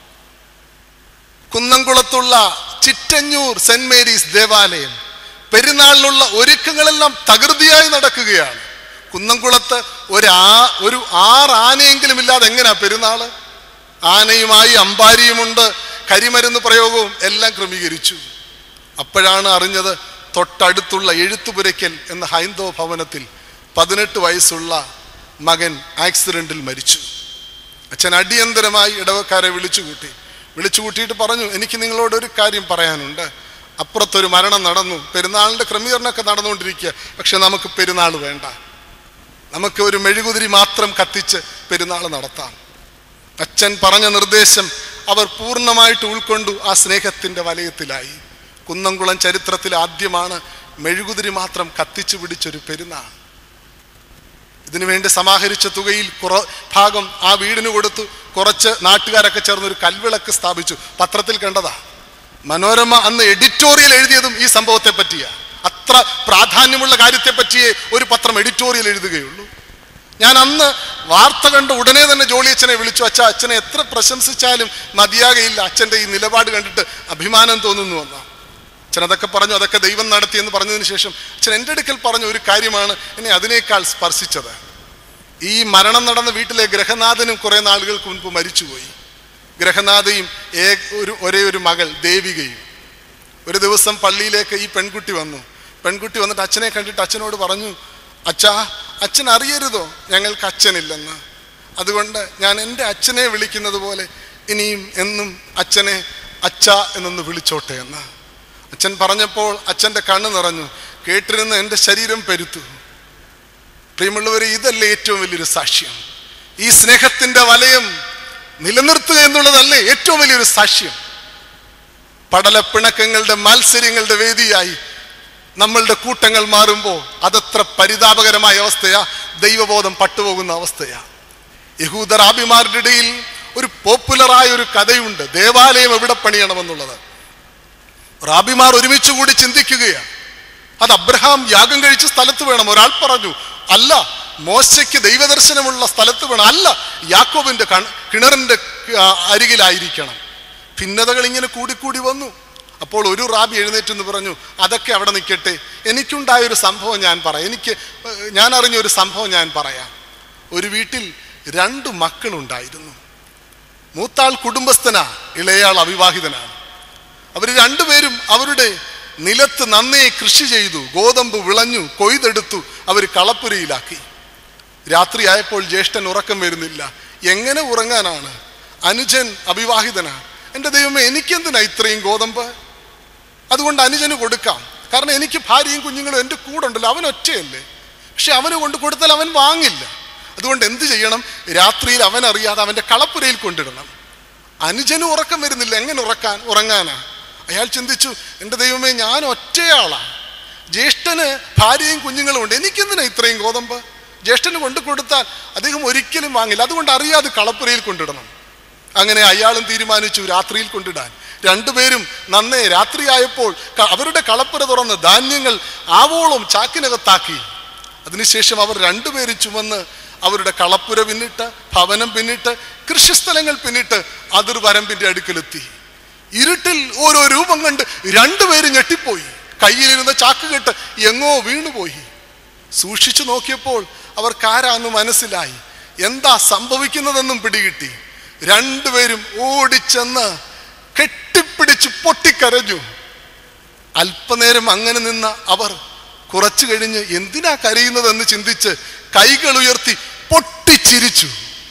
കുന്നംകുളത്തുള്ള ചിറ്റഞ്ഞൂർ സെന്റ് മേരീസ് ദേവാലയം പെരുന്നാളിനുള്ള ഒരുക്കങ്ങളെല്ലാം തകൃതിയായി നടക്കുകയാണ് കുന്നംകുളത്ത് ഒരു ആ ഒരു ആറ് ആനയെങ്കിലും ഇല്ലാതെ എങ്ങനെയാ പെരുന്നാള് ആനയുമായി അമ്പാരിയുമുണ്ട് കരിമരുന്ന് പ്രയോഗവും എല്ലാം ക്രമീകരിച്ചു അപ്പോഴാണ് അറിഞ്ഞത് തൊട്ടടുത്തുള്ള എഴുത്തുപുരയ്ക്കൽ എന്ന ഹൈന്ദവ ഭവനത്തിൽ പതിനെട്ട് വയസ്സുള്ള മകൻ ആക്സിഡന്റിൽ മരിച്ചു അച്ഛൻ അടിയന്തരമായി ഇടവക്കാരെ വിളിച്ചു കൂട്ടി വിളിച്ചു കൂട്ടിയിട്ട് പറഞ്ഞു എനിക്ക് നിങ്ങളോട് ഒരു കാര്യം പറയാനുണ്ട് അപ്പുറത്തൊരു മരണം നടന്നു പെരുന്നാളിന്റെ ക്രമീകരണമൊക്കെ നടന്നുകൊണ്ടിരിക്കുക പക്ഷെ നമുക്ക് പെരുന്നാൾ വേണ്ട നമുക്ക് ഒരു മെഴുകുതിരി മാത്രം കത്തിച്ച് പെരുന്നാൾ നടത്താം അച്ഛൻ പറഞ്ഞ നിർദ്ദേശം അവർ പൂർണ്ണമായിട്ട് ഉൾക്കൊണ്ടു ആ സ്നേഹത്തിന്റെ വലയത്തിലായി കുന്നംകുളം ചരിത്രത്തിൽ ആദ്യമാണ് മെഴുകുതിരി മാത്രം കത്തിച്ചു പിടിച്ചൊരു പെരുന്നാൾ ഇതിനു വേണ്ടി സമാഹരിച്ച തുകയിൽ കുറ ഭാഗം ആ വീടിന് കൊടുത്തു കുറച്ച് നാട്ടുകാരൊക്കെ ചേർന്ന് ഒരു കൽവിളക്ക് സ്ഥാപിച്ചു പത്രത്തിൽ കണ്ടതാ മനോരമ അന്ന് എഡിറ്റോറിയൽ എഴുതിയതും ഈ സംഭവത്തെ പറ്റിയാ അത്ര പ്രാധാന്യമുള്ള കാര്യത്തെ പറ്റിയേ ഒരു പത്രം എഡിറ്റോറിയൽ എഴുതുകയുള്ളൂ ഞാൻ അന്ന് വാർത്ത കണ്ട ഉടനെ തന്നെ ജോളിയച്ഛനെ വിളിച്ചു അച്ഛ അച്ഛനെ എത്ര പ്രശംസിച്ചാലും മതിയാകയില്ല അച്ഛൻ്റെ ഈ നിലപാട് കണ്ടിട്ട് അഭിമാനം തോന്നുന്നു എന്നാ അച്ഛൻ അതൊക്കെ പറഞ്ഞു അതൊക്കെ ദൈവം നടത്തി എന്ന് പറഞ്ഞതിന് ശേഷം അച്ഛൻ എൻ്റെ അടുക്കൽ പറഞ്ഞ ഒരു കാര്യമാണ് എന്നെ അതിനേക്കാൾ സ്പർശിച്ചത് ഈ മരണം നടന്ന വീട്ടിലെ ഗ്രഹനാഥനും കുറെ നാളുകൾക്ക് മുൻപ് മരിച്ചുപോയി ഗ്രഹനാഥയും ഏ ഒരു ഒരേ ഒരു മകൾ ദേവികയും ഒരു ദിവസം പള്ളിയിലേക്ക് ഈ പെൺകുട്ടി വന്നു പെൺകുട്ടി വന്നിട്ട് അച്ഛനെ കണ്ടിട്ട് അച്ഛനോട് പറഞ്ഞു അച്ഛാ അച്ഛൻ അറിയരുതോ ഞങ്ങൾക്ക് അച്ഛനില്ലെന്ന് അതുകൊണ്ട് ഞാൻ എൻ്റെ അച്ഛനെ വിളിക്കുന്നത് പോലെ ഇനിയും എന്നും അച്ഛനെ അച്ഛ എന്നൊന്ന് വിളിച്ചോട്ടെ എന്ന് അച്ഛൻ പറഞ്ഞപ്പോൾ അച്ഛൻ്റെ കണ്ണ് നിറഞ്ഞു കേട്ടിരുന്ന എൻ്റെ ശരീരം പെരുത്തു പ്രിയമുള്ളവരെ ഇതല്ലേ ഏറ്റവും വലിയൊരു സാക്ഷ്യം ഈ സ്നേഹത്തിന്റെ വലയം നിലനിർത്തുക എന്നുള്ളതല്ലേ ഏറ്റവും വലിയൊരു സാക്ഷ്യം പടലപ്പിണക്കങ്ങളുടെ മത്സര്യങ്ങളുടെ വേദിയായി നമ്മളുടെ കൂട്ടങ്ങൾ മാറുമ്പോൾ അതത്ര പരിതാപകരമായ അവസ്ഥയാ ദൈവബോധം പട്ടുപോകുന്ന അവസ്ഥയാ യഹൂദ റാബിമാരുടെ ഇടയിൽ ഒരു പോപ്പുലറായ ഒരു കഥയുണ്ട് ദേവാലയം എവിടെ പണിയണമെന്നുള്ളത് റാബിമാർ ഒരുമിച്ച് കൂടി ചിന്തിക്കുകയാണ് അത് അബ്രഹാം യാഗം കഴിച്ച സ്ഥലത്ത് വേണം ഒരാൾ പറഞ്ഞു അല്ല മോശയ്ക്ക് ദൈവദർശനമുള്ള സ്ഥലത്ത് വേണം അല്ല യാക്കോബിന്റെ കൺ- കിണറിന്റെ ആ, അരികിലായിരിക്കണം ഭിന്നതകൾ ഇങ്ങനെ കൂടിക്കൂടി വന്നു അപ്പോൾ ഒരു റാബി എഴുന്നേറ്റ് എന്ന് പറഞ്ഞു അതൊക്കെ അവിടെ നിൽക്കട്ടെ എനിക്കുണ്ടായ ഒരു സംഭവം ഞാൻ പറയാം എനിക്ക് ഏഹ്, ഞാൻ അറിഞ്ഞ ഒരു സംഭവം ഞാൻ പറയാം ഒരു വീട്ടിൽ രണ്ട് മക്കളുണ്ടായിരുന്നു മൂത്താൾ കുടുംബസ്ഥനാ ഇളയാൾ അവിവാഹിതനാണ് അവർ രണ്ടുപേരും അവരുടെ നിലത്ത് നന്നേ കൃഷി ചെയ്തു ഗോതമ്പ് വിളഞ്ഞു കൊയ്തെടുത്തു അവർ കളപ്പുരയിലാക്കി രാത്രിയായപ്പോൾ ജ്യേഷ്ഠൻ ഉറക്കം വരുന്നില്ല എങ്ങനെ ഉറങ്ങാനാണ് അനുജൻ അവിവാഹിതനാണ് എൻ്റെ ദൈവമേ എനിക്കെന്തിനാ ഇത്രയും ഗോതമ്പ് അതുകൊണ്ട് അനുജന് കൊടുക്കാം കാരണം എനിക്ക് ഭാര്യയും കുഞ്ഞുങ്ങളും എൻ്റെ കൂടെ ഉണ്ടല്ലോ അവൻ ഒറ്റയല്ലേ പക്ഷെ അവന് കൊണ്ട് കൊടുത്താൽ അവൻ വാങ്ങില്ല അതുകൊണ്ട് എന്ത് ചെയ്യണം രാത്രിയിൽ അവൻ അറിയാതെ അവൻ്റെ കളപ്പുരയിൽ കൊണ്ടിടണം അനുജന് ഉറക്കം വരുന്നില്ല എങ്ങനെ ഉറക്കാൻ ഉറങ്ങാനാ അയാൾ ചിന്തിച്ചു എൻ്റെ ദൈവമേ ഞാൻ ഒറ്റയാളാ ജ്യേഷ്ഠന് ഭാര്യയും കുഞ്ഞുങ്ങളും ഉണ്ട് എനിക്കെന്തിനാ ഇത്രയും ഗോതമ്പ് ജ്യേഷ്ഠന് കൊണ്ടു കൊടുത്താൽ അദ്ദേഹം ഒരിക്കലും വാങ്ങില്ല അതുകൊണ്ട് അറിയാതെ കളപ്പുരയിൽ കൊണ്ടിടണം അങ്ങനെ അയാളും തീരുമാനിച്ചു രാത്രിയിൽ കൊണ്ടിടാൻ രണ്ടുപേരും നന്നേ രാത്രിയായപ്പോൾ ക- അവരുടെ കളപ്പുര തുറന്ന് ധാന്യങ്ങൾ ആവോളം ചാക്കിനകത്താക്കി അതിനുശേഷം അവർ രണ്ടുപേരും ചുമന്ന് അവരുടെ കളപ്പുര പിന്നിട്ട് ഭവനം പിന്നിട്ട് കൃഷിസ്ഥലങ്ങൾ പിന്നിട്ട് അതിർവരമ്പിന്റെ അടുക്കലെത്തി ഇരുട്ടിൽ ഓരോ രൂപം കണ്ട് രണ്ടുപേരും ഞെട്ടിപ്പോയി കയ്യിലിരുന്ന ചാക്ക് കെട്ട് എങ്ങോ വീണുപോയി സൂക്ഷിച്ചു നോക്കിയപ്പോൾ അവർക്കാരാന്ന് മനസ്സിലായി എന്താ സംഭവിക്കുന്നതെന്നും പിടികിട്ടി രണ്ടുപേരും ഓടിച്ചെന്ന് കെട്ടിപ്പിടിച്ച് പൊട്ടിക്കരഞ്ഞു അല്പനേരം അങ്ങനെ നിന്ന അവർ കുറച്ചു കഴിഞ്ഞ് എന്തിനാ കരയുന്നതെന്ന് ചിന്തിച്ച് കൈകൾ ഉയർത്തി പൊട്ടിച്ചിരിച്ചു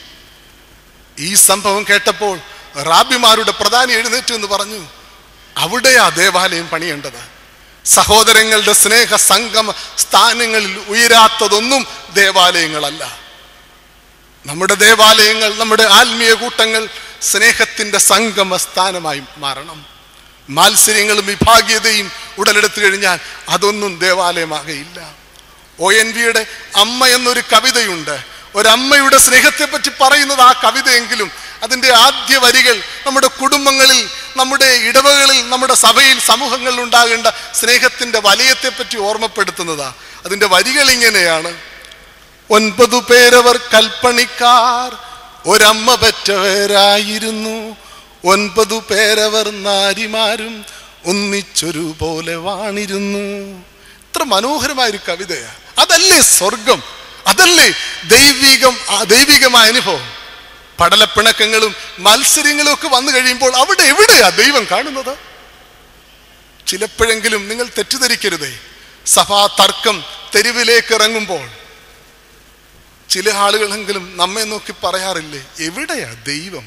ഈ സംഭവം കേട്ടപ്പോൾ റാബിമാരുടെ പ്രധാനി എഴുന്നേറ്റു എന്ന് പറഞ്ഞു അവിടെയാ ദേവാലയം പണിയേണ്ടത് സഹോദരങ്ങളുടെ സ്നേഹ സംഗമ സ്ഥാനങ്ങളിൽ ഉയരാത്തതൊന്നും ദേവാലയങ്ങളല്ല നമ്മുടെ ദേവാലയങ്ങൾ നമ്മുടെ ആത്മീയ കൂട്ടങ്ങൾ സ്നേഹത്തിന്റെ സംഗമ സ്ഥാനമായി മാറണം മാത്സര്യങ്ങളും വിഭാഗീയതയും ഉടലെടുത്തു കഴിഞ്ഞാൽ അതൊന്നും ദേവാലയമാകയില്ല ഒ എൻ വിയുടെ അമ്മ എന്നൊരു കവിതയുണ്ട് ഒരമ്മയുടെ സ്നേഹത്തെ പറ്റി പറയുന്നത് ആ കവിതയെങ്കിലും അതിൻ്റെ ആദ്യ വരികൾ നമ്മുടെ കുടുംബങ്ങളിൽ നമ്മുടെ ഇടവകളിൽ നമ്മുടെ സഭയിൽ സമൂഹങ്ങളിൽ ഉണ്ടാകേണ്ട സ്നേഹത്തിന്റെ വലയത്തെ പറ്റി ഓർമ്മപ്പെടുത്തുന്നതാ അതിൻ്റെ വരികൾ ഇങ്ങനെയാണ് ഒൻപതു പേരവർ കൽപ്പണിക്കാർ ഒരമ്മ പെറ്റവരായിരുന്നു ഒൻപതു പേരവർ നാരിമാരും ഒന്നിച്ചൊരു പോലെ വാണിരുന്നു ഇത്ര മനോഹരമായ ഒരു കവിതയാ അതല്ലേ സ്വർഗം അതല്ലേ ദൈവികം ആ ദൈവികമായ അനുഭവം പടലപ്പിണക്കങ്ങളും മത്സര്യങ്ങളും ഒക്കെ വന്നു കഴിയുമ്പോൾ അവിടെ എവിടെയാ ദൈവം കാണുന്നത് ചിലപ്പോഴെങ്കിലും നിങ്ങൾ തെറ്റിദ്ധരിക്കരുതേ സഭാ തർക്കം തെരുവിലേക്ക് ഇറങ്ങുമ്പോൾ ചില ആളുകളെങ്കിലും നമ്മെ നോക്കി പറയാറില്ലേ എവിടെയാ ദൈവം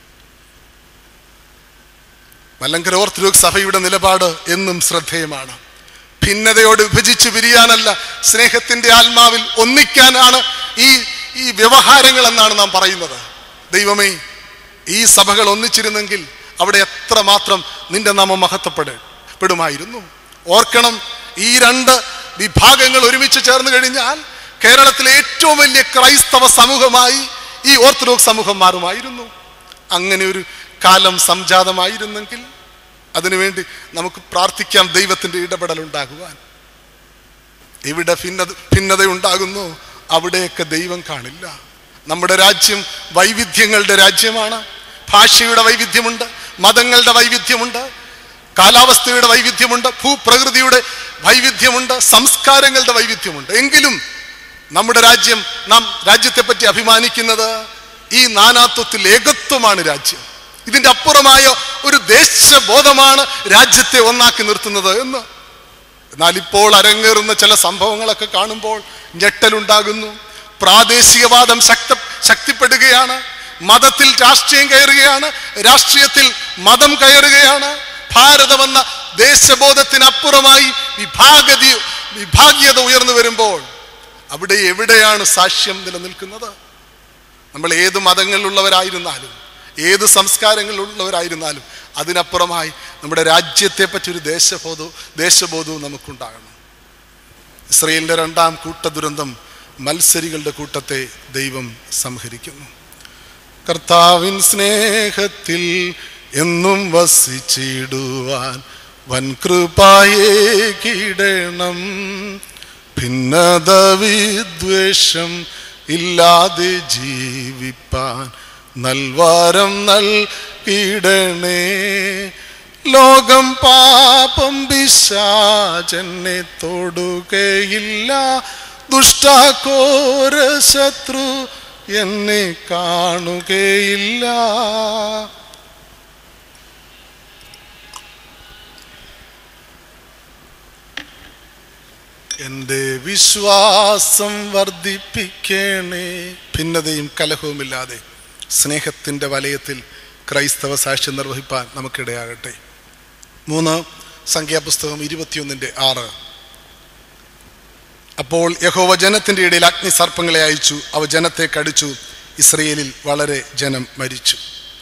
മലങ്കര ഓർത്തഡോക്സ് സഭയുടെ നിലപാട് എന്നും ശ്രദ്ധേയമാണ് ഭിന്നതയോട് വിഭജിച്ച് പിരിയാനല്ല സ്നേഹത്തിന്റെ ആത്മാവിൽ ഒന്നിക്കാനാണ് ഈ ഈ വ്യവഹാരങ്ങൾ എന്നാണ് നാം പറയുന്നത് ദൈവമേ ഈ സഭകൾ ഒന്നിച്ചിരുന്നെങ്കിൽ അവിടെ എത്രമാത്രം നിന്റെ നാമം മഹത്വപ്പെട പെടുമായിരുന്നു ഓർക്കണം ഈ രണ്ട് വിഭാഗങ്ങൾ ഒരുമിച്ച് ചേർന്ന് കഴിഞ്ഞാൽ കേരളത്തിലെ ഏറ്റവും വലിയ ക്രൈസ്തവ സമൂഹമായി ഈ ഓർത്തഡോക്സ് സമൂഹം മാറുമായിരുന്നു അങ്ങനെ ഒരു കാലം സംജാതമായിരുന്നെങ്കിൽ അതിനുവേണ്ടി നമുക്ക് പ്രാർത്ഥിക്കാം ദൈവത്തിന്റെ ഇടപെടൽ ഉണ്ടാകുവാൻ എവിടെ ഭിന്നത ഭിന്നത ഉണ്ടാകുന്നു അവിടെയൊക്കെ ദൈവം കാണില്ല നമ്മുടെ രാജ്യം വൈവിധ്യങ്ങളുടെ രാജ്യമാണ് ഭാഷയുടെ വൈവിധ്യമുണ്ട് മതങ്ങളുടെ വൈവിധ്യമുണ്ട് കാലാവസ്ഥയുടെ വൈവിധ്യമുണ്ട് ഭൂപ്രകൃതിയുടെ വൈവിധ്യമുണ്ട് സംസ്കാരങ്ങളുടെ വൈവിധ്യമുണ്ട് എങ്കിലും നമ്മുടെ രാജ്യം നാം രാജ്യത്തെ പറ്റി അഭിമാനിക്കുന്നത് ഈ നാനാത്വത്തിൽ ഏകത്വമാണ് രാജ്യം ഇതിന്റെ അപ്പുറമായ ഒരു ദേശബോധമാണ് രാജ്യത്തെ ഒന്നാക്കി നിർത്തുന്നത് എന്ന് എന്നാൽ ഇപ്പോൾ അരങ്ങേറുന്ന ചില സംഭവങ്ങളൊക്കെ കാണുമ്പോൾ ഞെട്ടലുണ്ടാകുന്നു പ്രാദേശികവാദം ശക്ത ശക്തിപ്പെടുകയാണ് മതത്തിൽ രാഷ്ട്രീയം കയറുകയാണ് രാഷ്ട്രീയത്തിൽ മതം കയറുകയാണ് ഭാരതമെന്ന ദേശബോധത്തിനപ്പുറമായി വിഭാഗതി വിഭാഗീയത ഉയർന്നു വരുമ്പോൾ അവിടെ എവിടെയാണ് സാക്ഷ്യം നിലനിൽക്കുന്നത് നമ്മൾ ഏത് മതങ്ങളിലുള്ളവരായിരുന്നാലും ഏത് സംസ്കാരങ്ങളിലുള്ളവരായിരുന്നാലും അതിനപ്പുറമായി നമ്മുടെ രാജ്യത്തെ പറ്റി ഒരു ദേശബോധവും ദേശബോധവും നമുക്കുണ്ടാകണം ഇസ്രയേലിന്റെ രണ്ടാം കൂട്ട ദുരന്തം മത്സരികളുടെ കൂട്ടത്തെ ദൈവം സംഹരിക്കുന്നു കർത്താവിൻ സ്നേഹത്തിൽ എന്നും വസിച്ചിടുവാൻ വൻകൃപായേ കിടണം ഭിന്നത വിദ്വേഷം ഇല്ലാതെ ജീവിപ്പാൻ നൽവാരം നൽകിടണേ ലോകം പാപം പിശാചെന്നെ തൊടുകയില്ല ദുഷ്ടാഘോര ശത്രു എന്നെ കാണുകയില്ല എൻ്റെ വിശ്വാസം വർദ്ധിപ്പിക്കണേ ഭിന്നതയും കലഹവുമില്ലാതെ സ്നേഹത്തിൻ്റെ വലയത്തിൽ ക്രൈസ്തവ സാക്ഷ്യം നിർവഹിപ്പാൻ നമുക്കിടയാകട്ടെ മൂന്ന് സംഖ്യാപുസ്തകം ഇരുപത്തിയൊന്നിൻ്റെ ആറ് അപ്പോൾ യഹോവ ജനത്തിൻ്റെ ഇടയിൽ അഗ്നി സർപ്പങ്ങളെ അയച്ചു അവ ജനത്തെ കടിച്ചു ഇസ്രയേലിൽ വളരെ ജനം മരിച്ചു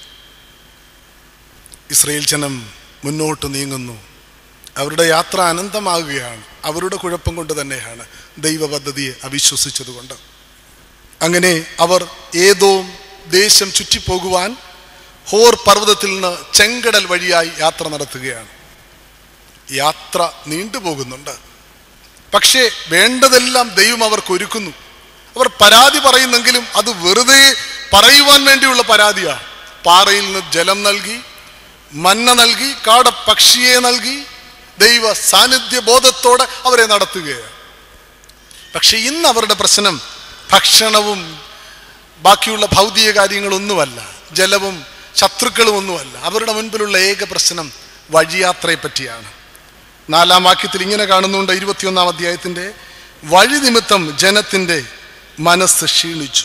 ഇസ്രയേൽ ജനം മുന്നോട്ട് നീങ്ങുന്നു അവരുടെ യാത്ര അനന്തമാകുകയാണ് അവരുടെ കുഴപ്പം കൊണ്ട് തന്നെയാണ് ദൈവ പദ്ധതിയെ അവിശ്വസിച്ചതുകൊണ്ട് അങ്ങനെ അവർ ഏതോ ദേശം ചുറ്റിപ്പോകുവാൻ ഹോർ പർവ്വതത്തിൽ നിന്ന് ചെങ്കടൽ വഴിയായി യാത്ര നടത്തുകയാണ് യാത്ര നീണ്ടുപോകുന്നുണ്ട് പക്ഷേ വേണ്ടതെല്ലാം ദൈവം അവർക്ക് ഒരുക്കുന്നു അവർ പരാതി പറയുന്നെങ്കിലും അത് വെറുതെ പറയുവാൻ വേണ്ടിയുള്ള പരാതിയാണ് പാറയിൽ നിന്ന് ജലം നൽകി മന്ന നൽകി കാട പക്ഷിയെ നൽകി ദൈവ സാന്നിധ്യ ബോധത്തോടെ അവരെ നടത്തുകയാണ് പക്ഷെ ഇന്ന് അവരുടെ പ്രശ്നം ഭക്ഷണവും ബാക്കിയുള്ള ഭൗതിക കാര്യങ്ങളൊന്നുമല്ല ജലവും ശത്രുക്കളും ഒന്നുമല്ല അവരുടെ മുൻപിലുള്ള ഏക പ്രശ്നം വഴിയാത്രയെ പറ്റിയാണ് നാലാം വാക്യത്തിൽ ഇങ്ങനെ കാണുന്നുണ്ട് ഇരുപത്തിയൊന്നാം അധ്യായത്തിന്റെ വഴി നിമിത്തം ജനത്തിന്റെ മനസ്സ് ക്ഷീണിച്ചു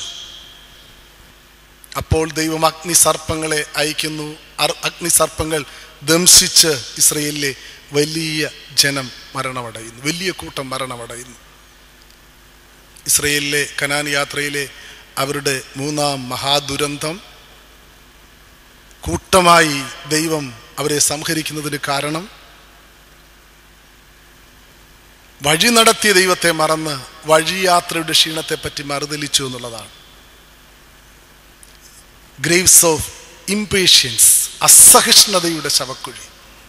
അപ്പോൾ ദൈവം അഗ്നി സർപ്പങ്ങളെ അയക്കുന്നു അർ- അഗ്നി സർപ്പങ്ങൾ ദംശിച്ച് ഇസ്രയേലിലെ വലിയ ജനം മരണമടയുന്നു വലിയ കൂട്ടം മരണമടയുന്നു ഇസ്രയേലിലെ കനാൻ യാത്രയിലെ അവരുടെ മൂന്നാം മഹാദുരന്തം കൂട്ടമായി ദൈവം അവരെ സംഹരിക്കുന്നതിന് കാരണം വഴി നടത്തിയ ദൈവത്തെ മറന്ന് വഴിയാത്രയുടെ ക്ഷീണത്തെ പറ്റി മറുതലിച്ചു എന്നുള്ളതാണ് ഗ്രേവ്സ് ഓഫ് ഇംപേഷ്യൻസ് അസഹിഷ്ണുതയുടെ ശവക്കുഴി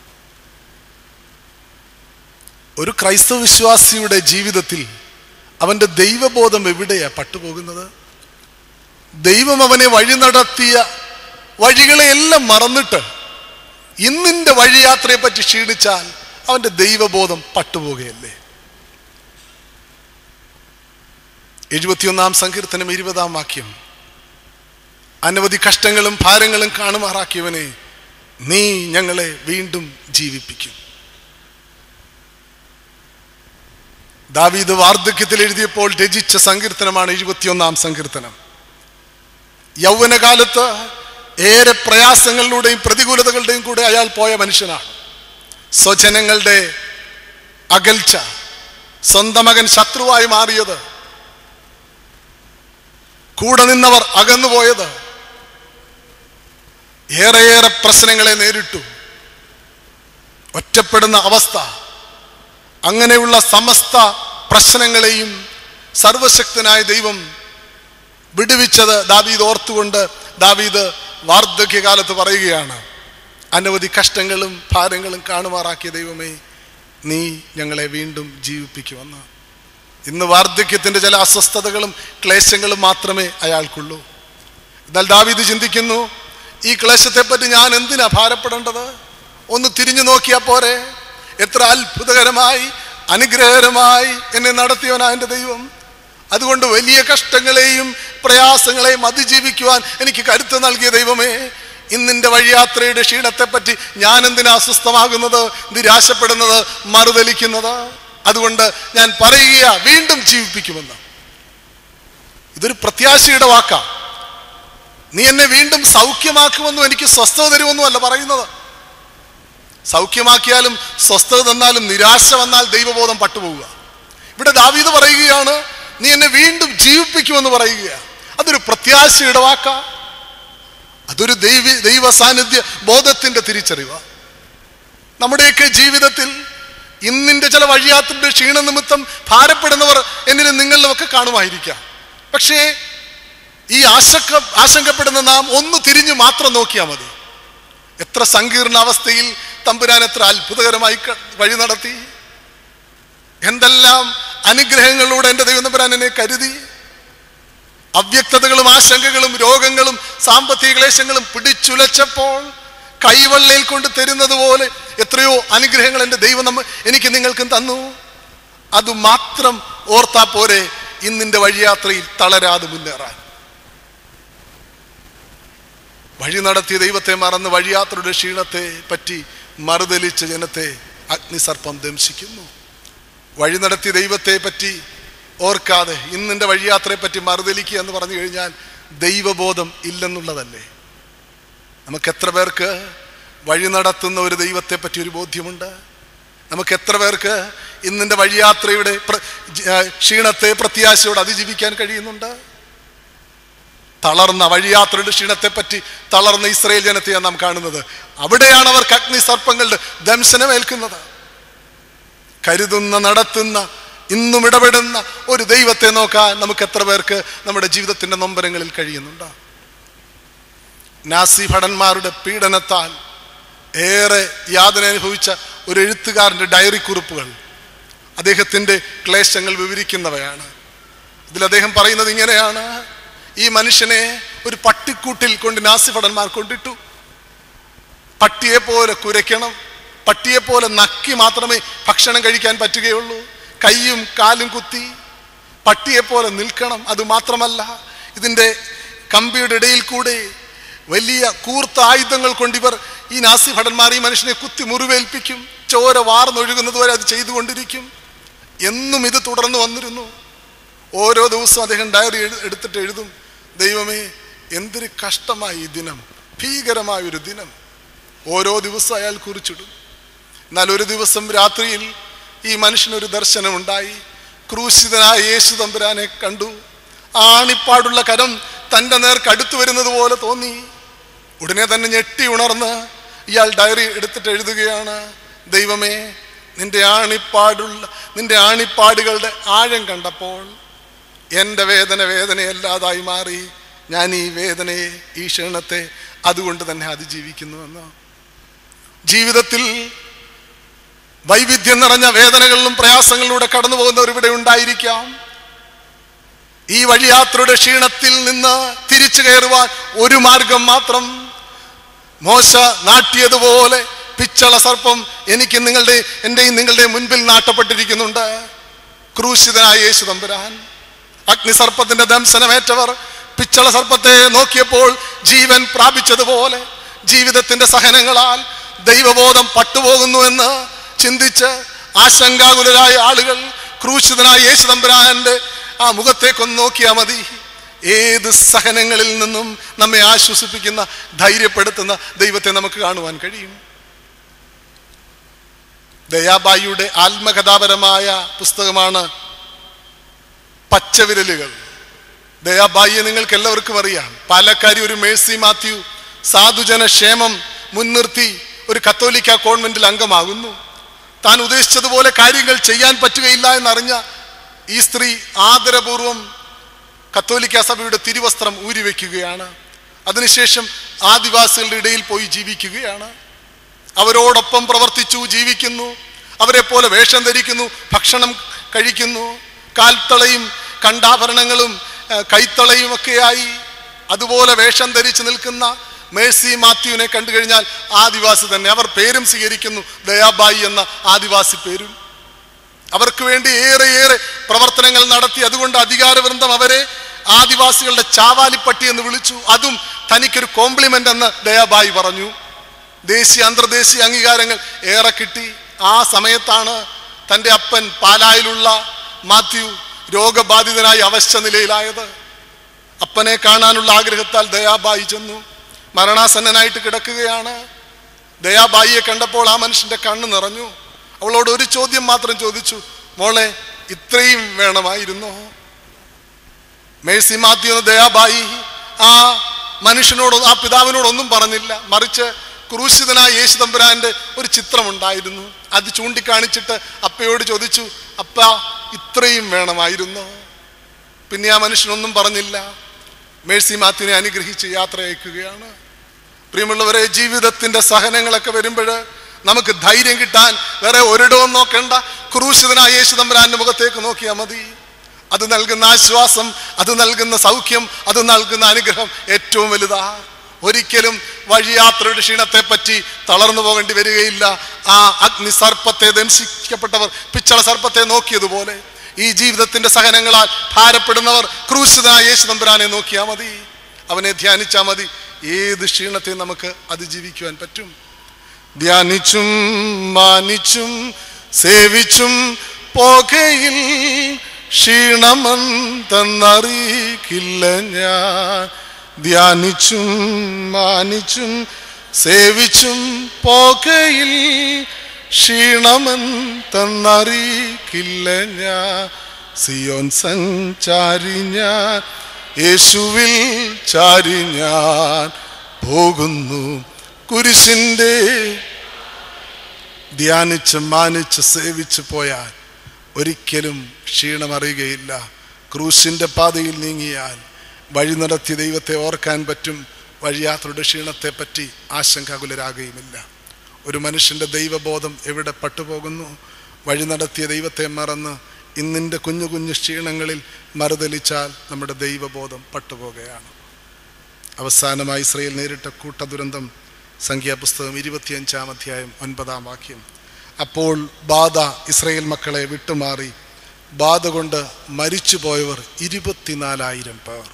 ഒരു ക്രൈസ്തവ വിശ്വാസിയുടെ ജീവിതത്തിൽ അവന്റെ ദൈവബോധം എവിടെയാ പട്ടുപോകുന്നത് ദൈവം അവനെ വഴി നടത്തിയ വഴികളെയെല്ലാം മറന്നിട്ട് ഇന്നിന്റെ വഴിയാത്രയെ പറ്റി ക്ഷീണിച്ചാൽ അവന്റെ ദൈവബോധം പട്ടുപോകുകയല്ലേ എഴുപത്തിയൊന്നാം സങ്കീർത്തനം ഇരുപതാം വാക്യം അനവധി കഷ്ടങ്ങളും ഭാരങ്ങളും കാണുമാറാക്കിയവനെ നീ ഞങ്ങളെ വീണ്ടും ജീവിപ്പിക്കും ദാവീദ് വാർദ്ധക്യത്തിൽ എഴുതിയപ്പോൾ രചിച്ച സങ്കീർത്തനമാണ് എഴുപത്തിയൊന്നാം സങ്കീർത്തനം യൗവനകാലത്ത് ഏറെ പ്രയാസങ്ങളിലൂടെയും പ്രതികൂലതകളുടെയും കൂടെ അയാൾ പോയ മനുഷ്യനാണ് സ്വജനങ്ങളുടെ അകൽച്ച സ്വന്തം മകൻ ശത്രുവായി മാറിയത് കൂടെ നിന്നവർ അകന്നുപോയത് ഏറെയേറെ പ്രശ്നങ്ങളെ നേരിട്ടു ഒറ്റപ്പെടുന്ന അവസ്ഥ അങ്ങനെയുള്ള സമസ്ത പ്രശ്നങ്ങളെയും സർവശക്തനായ ദൈവം വിടുവിച്ചത് ദാവീദ് ഓർത്തുകൊണ്ട് ദാവീദ് വാർദ്ധക്യകാലത്ത് പറയുകയാണ് അനവധി കഷ്ടങ്ങളും ഭാരങ്ങളും കാണുമാറാക്കിയ ദൈവമേ നീ ഞങ്ങളെ വീണ്ടും ജീവിപ്പിക്കുമെന്ന് ഇന്ന് വാർദ്ധക്യത്തിന്റെ ചില അസ്വസ്ഥതകളും ക്ലേശങ്ങളും മാത്രമേ അയാൾക്കുള്ളൂ എന്നാൽ ദാവീദ് ചിന്തിക്കുന്നു ഈ ക്ലേശത്തെപ്പറ്റി ഞാൻ എന്തിനാ ഭാരപ്പെടേണ്ടത് ഒന്ന് തിരിഞ്ഞു നോക്കിയാൽ പോരെ എത്ര അത്ഭുതകരമായി അനുഗ്രഹകരമായി എന്നെ നടത്തിയവനാ എൻ്റെ ദൈവം അതുകൊണ്ട് വലിയ കഷ്ടങ്ങളെയും പ്രയാസങ്ങളെയും അതിജീവിക്കുവാൻ എനിക്ക് കരുത്ത് നൽകിയ ദൈവമേ ഇന്നിന്റെ വഴിയാത്രയുടെ ക്ഷീണത്തെപ്പറ്റി ഞാൻ എന്തിനാ അസ്വസ്ഥമാകുന്നത് നിരാശപ്പെടുന്നത് മറുതലിക്കുന്നത് അതുകൊണ്ട് ഞാൻ പറയുക വീണ്ടും ജീവിപ്പിക്കുമെന്ന് ഇതൊരു പ്രത്യാശയുടെ വാക്കാ നീ എന്നെ വീണ്ടും സൗഖ്യമാക്കുമെന്നും എനിക്ക് സ്വസ്ഥത തരുമെന്നും അല്ല പറയുന്നത് സൗഖ്യമാക്കിയാലും സ്വസ്ഥത തന്നാലും നിരാശ വന്നാൽ ദൈവബോധം പട്ടുപോവുക ഇവിടെ ദാവീദ് പറയുകയാണ് നീ എന്നെ വീണ്ടും ജീവിപ്പിക്കുമെന്ന് പറയുക അതൊരു പ്രത്യാശയുടെ വാക്ക അതൊരു ദൈവ ദൈവ സാന്നിധ്യ ബോധത്തിന്റെ തിരിച്ചറിവ് നമ്മുടെയൊക്കെ ജീവിതത്തിൽ ഇന്നിന്റെ ചില വഴിയാത്രയുടെ ക്ഷീണ നിമിത്തം ഭാരപ്പെടുന്നവർ എന്നിലും നിങ്ങളിലും ഒക്കെ കാണുമായിരിക്കാം പക്ഷേ ഈ ആശങ്ക ആശങ്കപ്പെടുന്ന നാം ഒന്ന് തിരിഞ്ഞു മാത്രം നോക്കിയാൽ മതി എത്ര സങ്കീർണ അവസ്ഥയിൽ തമ്പുരാൻ എത്ര അത്ഭുതകരമായി ക- വഴി നടത്തി എന്തെല്ലാം അനുഗ്രഹങ്ങളിലൂടെ എൻ്റെ ദൈവം തമ്പുരാൻ എന്നെ കരുതി അവ്യക്തതകളും ആശങ്കകളും രോഗങ്ങളും സാമ്പത്തിക ക്ലേശങ്ങളും പിടിച്ചുലച്ചപ്പോൾ കൈവെള്ളയിൽ കൊണ്ട് തരുന്നത് പോലെ എത്രയോ അനുഗ്രഹങ്ങൾ എൻ്റെ ദൈവം നമ്മ എനിക്ക് നിങ്ങൾക്കും തന്നു അത് മാത്രം ഓർത്താ പോരെ ഇന്നിന്റെ വഴിയാത്രയിൽ തളരാതെ മുന്നേറാൻ വഴി നടത്തിയ ദൈവത്തെ മറന്ന് വഴിയാത്രയുടെ ക്ഷീണത്തെ പറ്റി മറുതലിച്ച ജനത്തെ അഗ്നിസർപ്പം ദംശിക്കുന്നു വഴി നടത്തിയ ദൈവത്തെ പറ്റി ഓർക്കാതെ ഇന്നിന്റെ വഴിയാത്രയെ പറ്റി മറുതലിക്കുക എന്ന് പറഞ്ഞു കഴിഞ്ഞാൽ ദൈവബോധം ഇല്ലെന്നുള്ളതല്ലേ നമുക്ക് എത്ര പേർക്ക് വഴി നടത്തുന്ന ഒരു ദൈവത്തെ പറ്റി ഒരു ബോധ്യമുണ്ട് നമുക്ക് എത്ര പേർക്ക് ഇന്നിന്റെ വഴിയാത്രയുടെ പ്ര- ജ- ആ, ക്ഷീണത്തെ പ്രത്യാശയോടെ അതിജീവിക്കാൻ കഴിയുന്നുണ്ട് തളർന്ന വഴിയാത്രയുടെ ക്ഷീണത്തെ പറ്റി തളർന്ന ഇസ്രയേൽ ജനത്തെയാണ് നാം കാണുന്നത് അവിടെയാണ് അവർക്ക് അഗ്നി സർപ്പങ്ങളുടെ ദംശനമേൽക്കുന്നത് കരുതുന്ന നടത്തുന്ന ഇന്നും ഇടപെടുന്ന ഒരു ദൈവത്തെ നോക്കാൻ നമുക്ക് എത്ര പേർക്ക് നമ്മുടെ ജീവിതത്തിന്റെ നൊമ്പരങ്ങളിൽ കഴിയുന്നുണ്ട് നാസി ഭടന്മാരുടെ പീഡനത്താൽ ഏറെ യാതന അനുഭവിച്ച ഒരു എഴുത്തുകാരൻ്റെ ഡയറി കുറിപ്പുകൾ അദ്ദേഹത്തിൻ്റെ ക്ലേശങ്ങൾ വിവരിക്കുന്നവയാണ് ഇതിൽ അദ്ദേഹം പറയുന്നത് ഇങ്ങനെയാണ് ഈ മനുഷ്യനെ ഒരു പട്ടിക്കൂട്ടിൽ കൊണ്ട് നാസി ഭടന്മാർ കൊണ്ടിട്ടു പട്ടിയെ പോലെ കുരയ്ക്കണം പട്ടിയെ പോലെ നക്കി മാത്രമേ ഭക്ഷണം കഴിക്കാൻ പറ്റുകയുള്ളൂ കൈയും കാലും കുത്തി പട്ടിയെ പോലെ നിൽക്കണം അത് മാത്രമല്ല ഇതിൻ്റെ കമ്പിയുടെ ഇടയിൽ കൂടെ വലിയ കൂർത്ത ആയുധങ്ങൾ കൊണ്ട് ഇവർ ഈ നാസി ഭടന്മാർ ഈ മനുഷ്യനെ കുത്തി മുറിവേൽപ്പിക്കും ചോര വാർന്നൊഴുകുന്നത് വരെ അത് ചെയ്തുകൊണ്ടിരിക്കും എന്നും ഇത് തുടർന്ന് വന്നിരുന്നു ഓരോ ദിവസവും അദ്ദേഹം ഡയറി എഴു- എടുത്തിട്ട് എഴുതും ദൈവമേ എന്തൊരു കഷ്ടമായി ഈ ദിനം ഭീകരമായ ഒരു ദിനം ഓരോ ദിവസം അയാൾ കുറിച്ചിടും എന്നാൽ ഒരു ദിവസം രാത്രിയിൽ ഈ മനുഷ്യനൊരു ദർശനമുണ്ടായി ക്രൂശിതനായ യേശു തമ്പുരാനെ കണ്ടു ആണിപ്പാടുള്ള കരം തൻ്റെ നേർക്ക് അടുത്തു വരുന്നത് പോലെ തോന്നി ഉടനെ തന്നെ ഞെട്ടി ഉണർന്ന് ഇയാൾ ഡയറി എടുത്തിട്ട് എഴുതുകയാണ് ദൈവമേ നിന്റെ ആണിപ്പാടുള്ള നിന്റെ ആണിപ്പാടുകളുടെ ആഴം കണ്ടപ്പോൾ എൻ്റെ വേദന വേദനയല്ലാതായി മാറി ഞാൻ ഈ വേദനയെ ഈ ക്ഷീണത്തെ അതുകൊണ്ട് തന്നെ അതിജീവിക്കുന്നുവെന്ന് ജീവിതത്തിൽ വൈവിധ്യം നിറഞ്ഞ വേദനകളിലും പ്രയാസങ്ങളിലൂടെ കടന്നു പോകുന്നവർ ഇവിടെ ഉണ്ടായിരിക്കാം ഈ വഴിയാത്രയുടെ ക്ഷീണത്തിൽ നിന്ന് തിരിച്ചു കയറുവാൻ ഒരു മാർഗം മാത്രം മോശ നാട്ടിയതുപോലെ പിച്ചള സർപ്പം എനിക്ക് നിങ്ങളുടെ എൻ്റെയും നിങ്ങളുടെ മുൻപിൽ നാട്ടപ്പെട്ടിരിക്കുന്നുണ്ട് ക്രൂശിതനായ യേശു തമ്പുരാൻ അഗ്നിസർപ്പത്തിന്റെ ദംശനമേറ്റവർ പിച്ചള സർപ്പത്തെ നോക്കിയപ്പോൾ ജീവൻ പ്രാപിച്ചതുപോലെ ജീവിതത്തിന്റെ സഹനങ്ങളാൽ ദൈവബോധം പട്ടുപോകുന്നു എന്ന് ചിന്തിച്ച് ആശങ്കാകുലരായ ആളുകൾ ക്രൂശിതനായ യേശു തമ്പുരാന്റെ ആ മുഖത്തേക്കൊന്ന് നോക്കിയാൽ മതി ഏത് സഹനങ്ങളിൽ നിന്നും നമ്മെ ആശ്വസിപ്പിക്കുന്ന ധൈര്യപ്പെടുത്തുന്ന ദൈവത്തെ നമുക്ക് കാണുവാൻ കഴിയും ദയാബായിയുടെ ആത്മകഥാപരമായ പുസ്തകമാണ് പച്ചവിരലുകൾ ദയാബായിയെ നിങ്ങൾക്ക് എല്ലാവർക്കും അറിയാം പാലക്കാരി ഒരു മേഴ്സി മാത്യു സാധുജന ക്ഷേമം മുൻനിർത്തി ഒരു കത്തോലിക്ക കോൺവെന്റിൽ അംഗമാകുന്നു താൻ ഉദ്ദേശിച്ചതുപോലെ കാര്യങ്ങൾ ചെയ്യാൻ പറ്റുകയില്ല എന്നറിഞ്ഞ ഈ സ്ത്രീ ആദരപൂർവം കത്തോലിക്ക സഭയുടെ തിരുവസ്ത്രം ഊരിവെക്കുകയാണ് അതിനുശേഷം ആദിവാസികളുടെ ഇടയിൽ പോയി ജീവിക്കുകയാണ് അവരോടൊപ്പം പ്രവർത്തിച്ചു ജീവിക്കുന്നു അവരെ പോലെ വേഷം ധരിക്കുന്നു ഭക്ഷണം കഴിക്കുന്നു കാൽത്തളയും കണ്ടാഭരണങ്ങളും ആ, കൈത്തളയും ഒക്കെയായി അതുപോലെ വേഷം ധരിച്ച് നിൽക്കുന്ന മേഴ്സി മാത്യുവിനെ കണ്ടു കഴിഞ്ഞാൽ ആദിവാസി തന്നെ അവർ പേരും സ്വീകരിക്കുന്നു ദയാബായി എന്ന ആദിവാസി പേരും അവർക്ക് വേണ്ടി ഏറെ ഏറെ പ്രവർത്തനങ്ങൾ നടത്തി അതുകൊണ്ട് അധികാരവൃന്ദം അവരെ ആദിവാസികളുടെ ചാവാലിപ്പട്ടി എന്ന് വിളിച്ചു അതും തനിക്കൊരു കോംപ്ലിമെന്റ് എന്ന് ദയാബായി പറഞ്ഞു ദേശീയ അന്തർദേശീയ അംഗീകാരങ്ങൾ ഏറെ കിട്ടി ആ സമയത്താണ് തൻ്റെ അപ്പൻ പാലായിലുള്ള മാത്യു രോഗബാധിതനായി അവശ്യ നിലയിലായത് അപ്പനെ കാണാനുള്ള ആഗ്രഹത്താൽ ദയാബായി ചെന്നു മരണാസന്നനായിട്ട് കിടക്കുകയാണ് ദയാബായിയെ കണ്ടപ്പോൾ ആ മനുഷ്യന്റെ കണ്ണ് നിറഞ്ഞു അവളോട് ഒരു ചോദ്യം മാത്രം ചോദിച്ചു മോളെ ഇത്രയും വേണമായിരുന്നോ മേഴ്സി മാത്യു എന്ന ദയാബായി ആ മനുഷ്യനോട് ആ പിതാവിനോടൊന്നും പറഞ്ഞില്ല മറിച്ച് ക്രൂശിതനായ യേശു തമ്പുരാന്റെ ഒരു ചിത്രമുണ്ടായിരുന്നു അത് ചൂണ്ടിക്കാണിച്ചിട്ട് അപ്പയോട് ചോദിച്ചു അപ്പ ഇത്രയും വേണമായിരുന്നു പിന്നെ ആ മനുഷ്യനൊന്നും പറഞ്ഞില്ല മേഴ്സി മാത്തിനെ അനുഗ്രഹിച്ച് യാത്ര അയക്കുകയാണ് പ്രിയമുള്ളവരെ ജീവിതത്തിന്റെ സഹനങ്ങളൊക്കെ വരുമ്പോൾ നമുക്ക് ധൈര്യം കിട്ടാൻ വേറെ ഒരിടവും നോക്കണ്ട ക്രൂശിതനായ യേശു തമ്പുരാന്റെ മുഖത്തേക്ക് നോക്കിയാൽ മതി അത് നൽകുന്ന ആശ്വാസം അത് നൽകുന്ന സൗഖ്യം അത് നൽകുന്ന അനുഗ്രഹം ഏറ്റവും വലുതാ ഒരിക്കലും വഴിയാത്രയുടെ ക്ഷീണത്തെ പറ്റി തളർന്നു പോകേണ്ടി വരികയില്ല ആ അഗ്നി സർപ്പത്തെ ദംശിക്കപ്പെട്ടവർ പിച്ചള സർപ്പത്തെ നോക്കിയതുപോലെ ഈ ജീവിതത്തിന്റെ സഹനങ്ങളാൽ ഭാരപ്പെടുന്നവർ ക്രൂശിതനായ യേശു തമ്പുരാനെ നോക്കിയാൽ മതി അവനെ ധ്യാനിച്ചാൽ മതി ഏത് ക്ഷീണത്തെ നമുക്ക് അതിജീവിക്കുവാൻ പറ്റും ധ്യാനിച്ചും മാനിച്ചും സേവിച്ചും പോകയിൽ ക്ഷീണമെന്തെന്നറിയിക്കില്ല ഞാൻ ധ്യാനിച്ചും മാനിച്ചും സേവിച്ചും പോകയിൽ ക്ഷീണമെന്തെന്നറിയിക്കില്ല ഞാൻ സിയോൻ സഞ്ചാരി ഞാൻ യേശുവിൽ ചാരി ഞാൻ പോകുന്നു കുരിശിൻ്റെ ധ്യാനിച്ച് മാനിച്ച് സേവിച്ച് പോയാൽ ഒരിക്കലും ക്ഷീണമറിയുകയില്ല ക്രൂശിൻ്റെ പാതയിൽ നീങ്ങിയാൽ വഴി നടത്തിയ ദൈവത്തെ ഓർക്കാൻ പറ്റും വഴിയാത്രയുടെ ക്ഷീണത്തെ പറ്റി ആശങ്കാകുലരാകുകയുമില്ല ഒരു മനുഷ്യൻ്റെ ദൈവബോധം എവിടെ പട്ടുപോകുന്നു വഴി നടത്തിയ ദൈവത്തെ മറന്ന് ഇന്നിൻ്റെ കുഞ്ഞു കുഞ്ഞു ക്ഷീണങ്ങളിൽ മറുതലിച്ചാൽ നമ്മുടെ ദൈവബോധം പട്ടുപോകുകയാണ് അവസാനമായി ഇസ്രയേൽ നേരിട്ട കൂട്ടദുരന്തം സംഖ്യാപുസ്തകം ഇരുപത്തിയഞ്ചാം അധ്യായം ഒൻപതാം വാക്യം അപ്പോൾ ബാധ ഇസ്രയേൽ മക്കളെ വിട്ടുമാറി ബാധ കൊണ്ട് മരിച്ചുപോയവർ ഇരുപത്തിനാലായിരം പേർ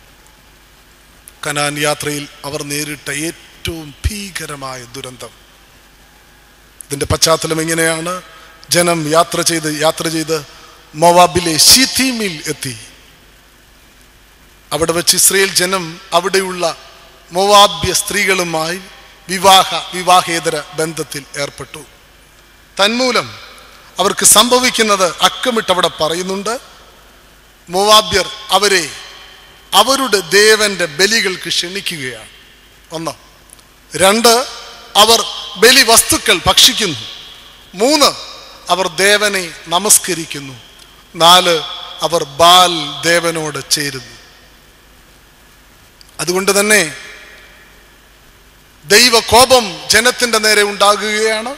കനാൻ യാത്രയിൽ അവർ നേരിട്ട ഏറ്റവും ഭീകരമായ ദുരന്തം ഇതിന്റെ പശ്ചാത്തലം എങ്ങനെയാണ് ജനം യാത്ര ചെയ്ത് യാത്ര ചെയ്ത് മൊവാബിലെ ഷിഥീമിൽ എത്തി അവിടെ വെച്ച് ഇസ്രയേൽ ജനം അവിടെയുള്ള മൊവാബ്യ സ്ത്രീകളുമായി വിവാഹ വിവാഹേതര ബന്ധത്തിൽ ഏർപ്പെട്ടു തന്മൂലം അവർക്ക് സംഭവിക്കുന്നത് അക്കമിട്ട് അവിടെ പറയുന്നുണ്ട് മൊവാബ്യർ അവരെ അവരുടെ ദേവന്റെ ബലികൾക്ക് ക്ഷണിക്കുകയാണ് ഒന്ന് രണ്ട് അവർ ബലി വസ്തുക്കൾ ഭക്ഷിക്കുന്നു മൂന്ന് അവർ ദേവനെ നമസ്കരിക്കുന്നു നാല് അവർ ബാൽ ദേവനോട് ചേരുന്നു അതുകൊണ്ട് തന്നെ ദൈവകോപം ജനത്തിന്റെ നേരെ ഉണ്ടാകുകയാണ്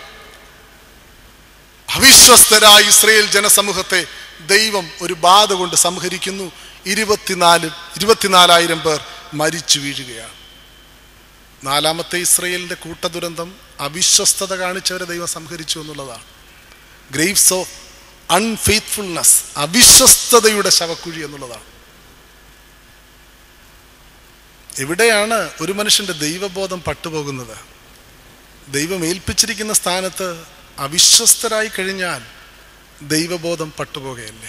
അവിശ്വസ്തരായ ഇസ്രയേൽ ജനസമൂഹത്തെ ദൈവം ഒരു ബാധ കൊണ്ട് സംഹരിക്കുന്നു ഇരുപത്തിനാല് ഇരുപത്തിനാലായിരം പേർ മരിച്ചു വീഴുകയാണ് നാലാമത്തെ ഇസ്രയേലിന്റെ കൂട്ടദുരന്തം അവിശ്വസ്തത കാണിച്ചവരെ ദൈവം സംഹരിച്ചു എന്നുള്ളതാണ് ഗ്രേവ്സ് ഓഫ് അൺഫെയ്ത്ത്ഫുൾനെസ് അവിശ്വസ്തതയുടെ ശവക്കുഴി എന്നുള്ളതാണ് എവിടെയാണ് ഒരു മനുഷ്യന്റെ ദൈവബോധം പട്ടുപോകുന്നത് ദൈവം ഏൽപ്പിച്ചിരിക്കുന്ന സ്ഥാനത്ത് അവിശ്വസ്തരായി കഴിഞ്ഞാൽ ദൈവബോധം പട്ടുപോകുകയല്ലേ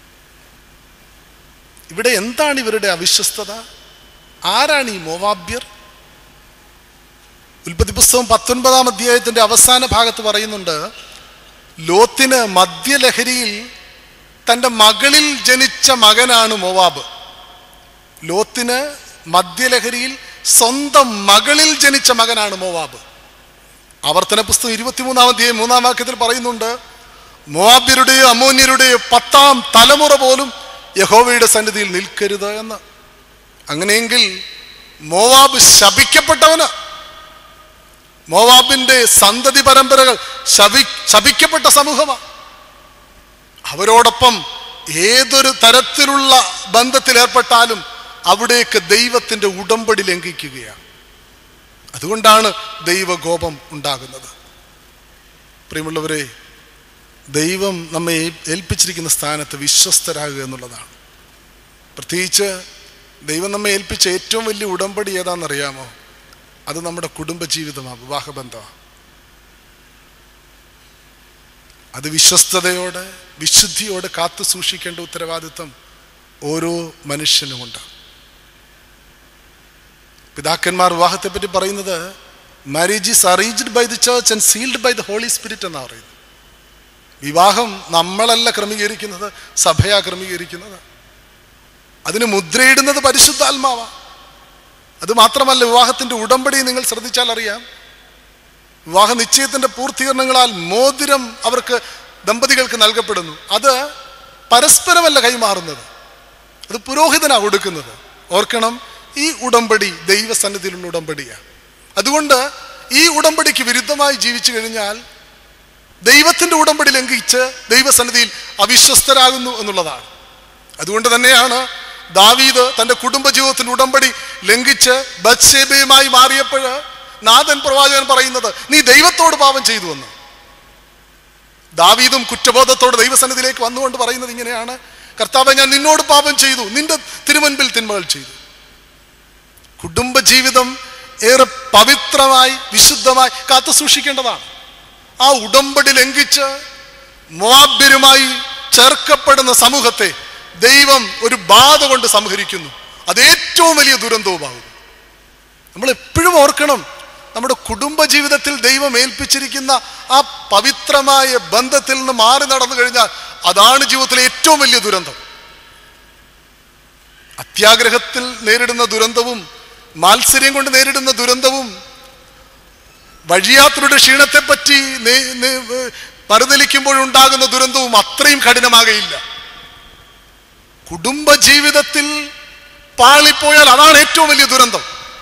ഇവിടെ എന്താണ് ഇവരുടെ അവിശ്വസ്തത ആരാണ് ഈ മോവാബ്യർ ഉൽപ്പത്തി പുസ്തകം പത്തൊൻപതാം അധ്യായത്തിന്റെ അവസാന ഭാഗത്ത് പറയുന്നുണ്ട് ലോത്തിന് മദ്യലഹരിയിൽ തൻ്റെ മകളിൽ ജനിച്ച മകനാണ് മോവാബ് ലോത്തിന് മദ്യലഹരിയിൽ സ്വന്തം മകളിൽ ജനിച്ച മകനാണ് മോവാബ് ആവർത്തന പുസ്തകം ഇരുപത്തിമൂന്നാം അധ്യായം മൂന്നാം വാക്യത്തിൽ പറയുന്നുണ്ട് മോവാബ്യരുടെയോ അമോന്യരുടെയോ പത്താം തലമുറ പോലും യഹോവയുടെ സന്നിധിയിൽ നിൽക്കരുത് എന്ന് അങ്ങനെയെങ്കിൽ മോവാബ് ശപിക്കപ്പെട്ടവന് മോവാബിന്റെ സന്തതി പരമ്പരകൾ ശപി ശപിക്കപ്പെട്ട സമൂഹമാണ് അവരോടൊപ്പം ഏതൊരു തരത്തിലുള്ള ബന്ധത്തിൽ ഏർപ്പെട്ടാലും അവിടേക്ക് ദൈവത്തിന്റെ ഉടമ്പടി ലംഘിക്കുകയാണ് അതുകൊണ്ടാണ് ദൈവകോപം ഉണ്ടാകുന്നത് പ്രിയമുള്ളവരെ ദൈവം നമ്മെ ഏൽപ്പിച്ചിരിക്കുന്ന സ്ഥാനത്ത് വിശ്വസ്തരാകുക എന്നുള്ളതാണ് പ്രത്യേകിച്ച് ദൈവം നമ്മെ ഏൽപ്പിച്ച ഏറ്റവും വലിയ ഉടമ്പടി ഏതാണെന്നറിയാമോ അത് നമ്മുടെ കുടുംബജീവിതമാണ് വിവാഹബന്ധമാണ് അത് വിശ്വസ്തയോടെ വിശുദ്ധിയോടെ കാത്തു സൂക്ഷിക്കേണ്ട ഉത്തരവാദിത്വം ഓരോ മനുഷ്യനുമുണ്ട് പിതാക്കന്മാർ വിവാഹത്തെ പറ്റി പറയുന്നത് marriage is arranged by the church and sealed by the holy spirit എന്നാണ് പറയുന്നത് വിവാഹം നമ്മളല്ല ക്രമീകരിക്കുന്നത് സഭയാ ക്രമീകരിക്കുന്നത് അതിന് മുദ്രയിടുന്നത് പരിശുദ്ധാത്മാവാ അത് മാത്രമല്ല വിവാഹത്തിന്റെ ഉടമ്പടി നിങ്ങൾ ശ്രദ്ധിച്ചാൽ അറിയാം വിവാഹ നിശ്ചയത്തിന്റെ പൂർത്തീകരണങ്ങളാൽ മോതിരം അവർക്ക് ദമ്പതികൾക്ക് നൽകപ്പെടുന്നു അത് പരസ്പരമല്ല കൈമാറുന്നത് അത് പുരോഹിതനാ കൊടുക്കുന്നത് ഓർക്കണം ഈ ഉടമ്പടി ദൈവസന്നിധിയിലുള്ള ഉടമ്പടിയാണ് അതുകൊണ്ട് ഈ ഉടമ്പടിക്ക് വിരുദ്ധമായി ജീവിച്ചു കഴിഞ്ഞാൽ ദൈവത്തിന്റെ ഉടമ്പടി ലംഘിച്ച് ദൈവസന്നിധിയിൽ അവിശ്വസ്തരാകുന്നു എന്നുള്ളതാണ് അതുകൊണ്ട് തന്നെയാണ് ദാവീദ് തന്റെ കുടുംബജീവിതത്തിന്റെ ഉടമ്പടി ലംഘിച്ച് ബത്സേബയുമായി മാറിയപ്പോൾ നാഥൻ പ്രവാചകൻ പറയുന്നത് നീ ദൈവത്തോട് പാപം ചെയ്തു എന്ന് ദാവീദും കുറ്റബോധത്തോട് ദൈവസന്നിധിയിലേക്ക് വന്നുകൊണ്ട് പറയുന്നത് ഇങ്ങനെയാണ് കർത്താവ് ഞാൻ നിന്നോട് പാപം ചെയ്തു നിന്റെ തിരുമുൻപിൽ തിന്മകൾ ചെയ്തു കുടുംബജീവിതം ഏറെ പവിത്രമായി വിശുദ്ധമായി കാത്തു സൂക്ഷിക്കേണ്ടതാണ് ആ ഉടമ്പടി ലംഘിച്ച് മോാബ്യരുമായി ചേർക്കപ്പെടുന്ന സമൂഹത്തെ ദൈവം ഒരു ബാധ കൊണ്ട് സംഹരിക്കുന്നു അത് ഏറ്റവും വലിയ ദുരന്തവുമാകും നമ്മൾ എപ്പോഴും ഓർക്കണം നമ്മുടെ കുടുംബജീവിതത്തിൽ ദൈവം ഏൽപ്പിച്ചിരിക്കുന്ന ആ പവിത്രമായ ബന്ധത്തിൽ നിന്ന് മാറി നടന്നു കഴിഞ്ഞാൽ അതാണ് ജീവിതത്തിലെ ഏറ്റവും വലിയ ദുരന്തം അത്യാഗ്രഹത്തിൽ നേരിടുന്ന ദുരന്തവും മാത്സര്യം കൊണ്ട് നേരിടുന്ന ദുരന്തവും വഴിയാത്രയുടെ ക്ഷീണത്തെപ്പറ്റി നേ- നേ- മറുതലിക്കുമ്പോഴുണ്ടാകുന്ന ദുരന്തവും അത്രയും കഠിനമാകയില്ല കുടുംബജീവിതത്തിൽ പാളിപ്പോയാൽ അതാണ് ഏറ്റവും വലിയ ദുരന്തം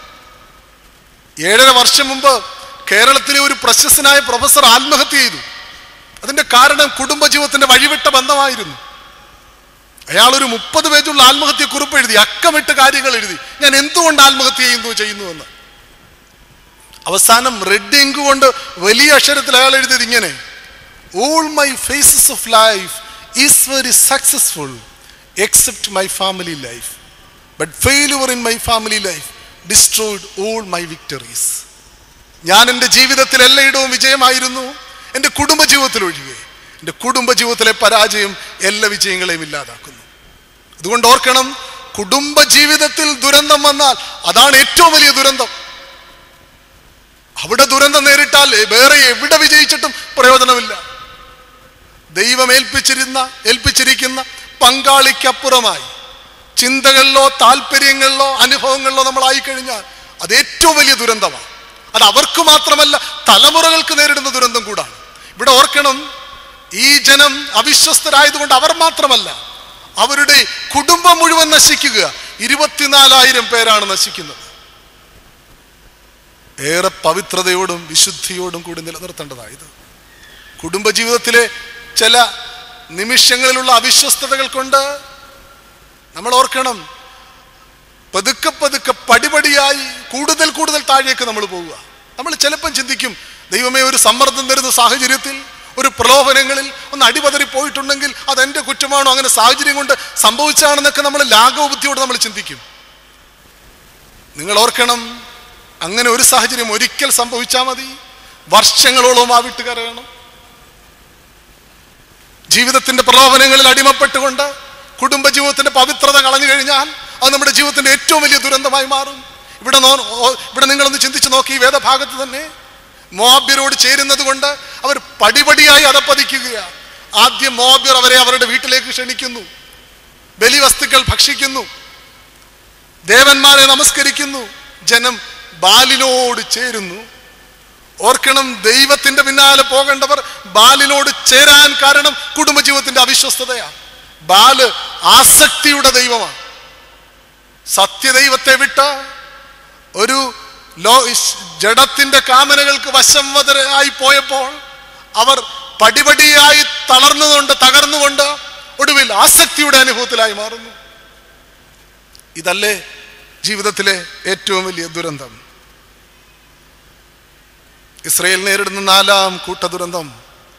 ഏഴര വർഷം മുമ്പ് കേരളത്തിലെ ഒരു പ്രശസ്തനായ പ്രൊഫസർ ആത്മഹത്യ ചെയ്തു അതിന്റെ കാരണം കുടുംബജീവിതത്തിന്റെ വഴിവിട്ട ബന്ധമായിരുന്നു അയാൾ ഒരു മുപ്പത് പേജുള്ള ആത്മഹത്യ കുറിപ്പ് എഴുതി അക്കമിട്ട് കാര്യങ്ങൾ എഴുതി ഞാൻ എന്തുകൊണ്ട് ആത്മഹത്യ ചെയ്യുന്നു ചെയ്യുന്നുവെന്ന് അവസാനം റെഡ് ഇങ്ക് കൊണ്ട് വലിയ അക്ഷരത്തിൽ അയാൾ എഴുതിയത് ഇങ്ങനെ all my faces of life is very successful except my family life but failure in my family life destroyed all my victories ഞാൻ എൻ്റെ ജീവിതത്തിൽ എല്ലായിടവും വിജയമായിരുന്നു എൻ്റെ കുടുംബജീവിതത്തിൽ ഒഴികെ എൻ്റെ കുടുംബജീവിതത്തിലെ പരാജയം എല്ലാ വിജയങ്ങളെയും ഇല്ലാതാക്കുന്നു അതുകൊണ്ട് ഓർക്കണം കുടുംബജീവിതത്തിൽ ദുരന്തം വന്നാൽ അതാണ് ഏറ്റവും വലിയ ദുരന്തം അവിടെ ദുരന്തം നേരിട്ടാൽ വേറെ എവിടെ വിജയിച്ചിട്ടും പ്രയോജനമില്ല ദൈവം ഏൽപ്പിച്ചിരുന്ന ഏൽപ്പിച്ചിരിക്കുന്ന പങ്കാളിക്കപ്പുറമായി ചിന്തകളിലോ താല്പര്യങ്ങളിലോ അനുഭവങ്ങളിലോ നമ്മളായി കഴിഞ്ഞാൽ അത് ഏറ്റവും വലിയ ദുരന്തമാണ് അത് അവർക്ക് മാത്രമല്ല തലമുറകൾക്ക് നേരിടുന്ന ദുരന്തം കൂടാണ് ഇവിടെ ഓർക്കണം ഈ ജനം അവിശ്വസ്തരായതുകൊണ്ട് അവർ മാത്രമല്ല അവരുടെ കുടുംബം മുഴുവൻ നശിക്കുക ഇരുപത്തിനാലായിരം പേരാണ് നശിക്കുന്നത് ഏറെ പവിത്രതയോടും വിശുദ്ധിയോടും കൂടി നിലനിർത്തേണ്ടതായത് കുടുംബജീവിതത്തിലെ ചില നിമിഷങ്ങളിലുള്ള അവിശ്വസ്തതകൾ കൊണ്ട് നമ്മൾ ഓർക്കണം പതുക്കെ പതുക്കെ പടിപടിയായി കൂടുതൽ കൂടുതൽ താഴേക്ക് നമ്മൾ പോവുക നമ്മൾ ചിലപ്പം ചിന്തിക്കും ദൈവമേ ഒരു സമ്മർദ്ദം തരുന്ന സാഹചര്യത്തിൽ ഒരു പ്രലോഭനങ്ങളിൽ ഒന്ന് അടിപതറി പോയിട്ടുണ്ടെങ്കിൽ അത് എൻ്റെ കുറ്റമാണോ അങ്ങനെ സാഹചര്യം കൊണ്ട് സംഭവിച്ചാണെന്നൊക്കെ നമ്മൾ ലാഘവബുദ്ധിയോട് നമ്മൾ ചിന്തിക്കും നിങ്ങൾ ഓർക്കണം അങ്ങനെ ഒരു സാഹചര്യം ഒരിക്കൽ സംഭവിച്ചാൽ മതി വർഷങ്ങളോളം ആ വിട്ടുകരയണം ജീവിതത്തിന്റെ പ്രലോഭനങ്ങളിൽ അടിമപ്പെട്ടുകൊണ്ട് കുടുംബജീവിതത്തിന്റെ പവിത്രത കളഞ്ഞു കഴിഞ്ഞാൽ അത് നമ്മുടെ ജീവിതത്തിന്റെ ഏറ്റവും വലിയ ദുരന്തമായി മാറും ഇവിടെ നോ ഓ- ഇവിടെ നിങ്ങളൊന്ന് ചിന്തിച്ചു നോക്കി ഈ വേദഭാഗത്ത് തന്നെ മോബിയരോട് ചേരുന്നത് കൊണ്ട് അവർ പടിപടിയായി അതപ്പതിക്കുകയാണ് ആദ്യം മോബിയർ അവരെ അവരുടെ വീട്ടിലേക്ക് ക്ഷണിക്കുന്നു ബലിവസ്തുക്കൾ ഭക്ഷിക്കുന്നു ദേവന്മാരെ നമസ്കരിക്കുന്നു ജനം ബാലിനോട് ചേരുന്നു ഓർക്കണം ദൈവത്തിന്റെ പിന്നാലെ പോകേണ്ടവർ ബാലിനോട് ചേരാൻ കാരണം കുടുംബജീവിതത്തിന്റെ അവിശ്വസ്തതയാണ് ബാല് ആസക്തിയുടെ ദൈവമാണ് സത്യദൈവത്തെ വിട്ട് ഒരു ലോ ജഡത്തിന്റെ കാമനകൾക്ക് വശംവതരായി പോയപ്പോൾ അവർ പടിപടിയായി തളർന്നുകൊണ്ട് തകർന്നുകൊണ്ട് ഒടുവിൽ ആസക്തിയുടെ അനുഭവത്തിലായി മാറുന്നു ഇതല്ലേ ജീവിതത്തിലെ ഏറ്റവും വലിയ ദുരന്തം ഇസ്രയേൽ നേരിടുന്ന നാലാം കൂട്ട ദുരന്തം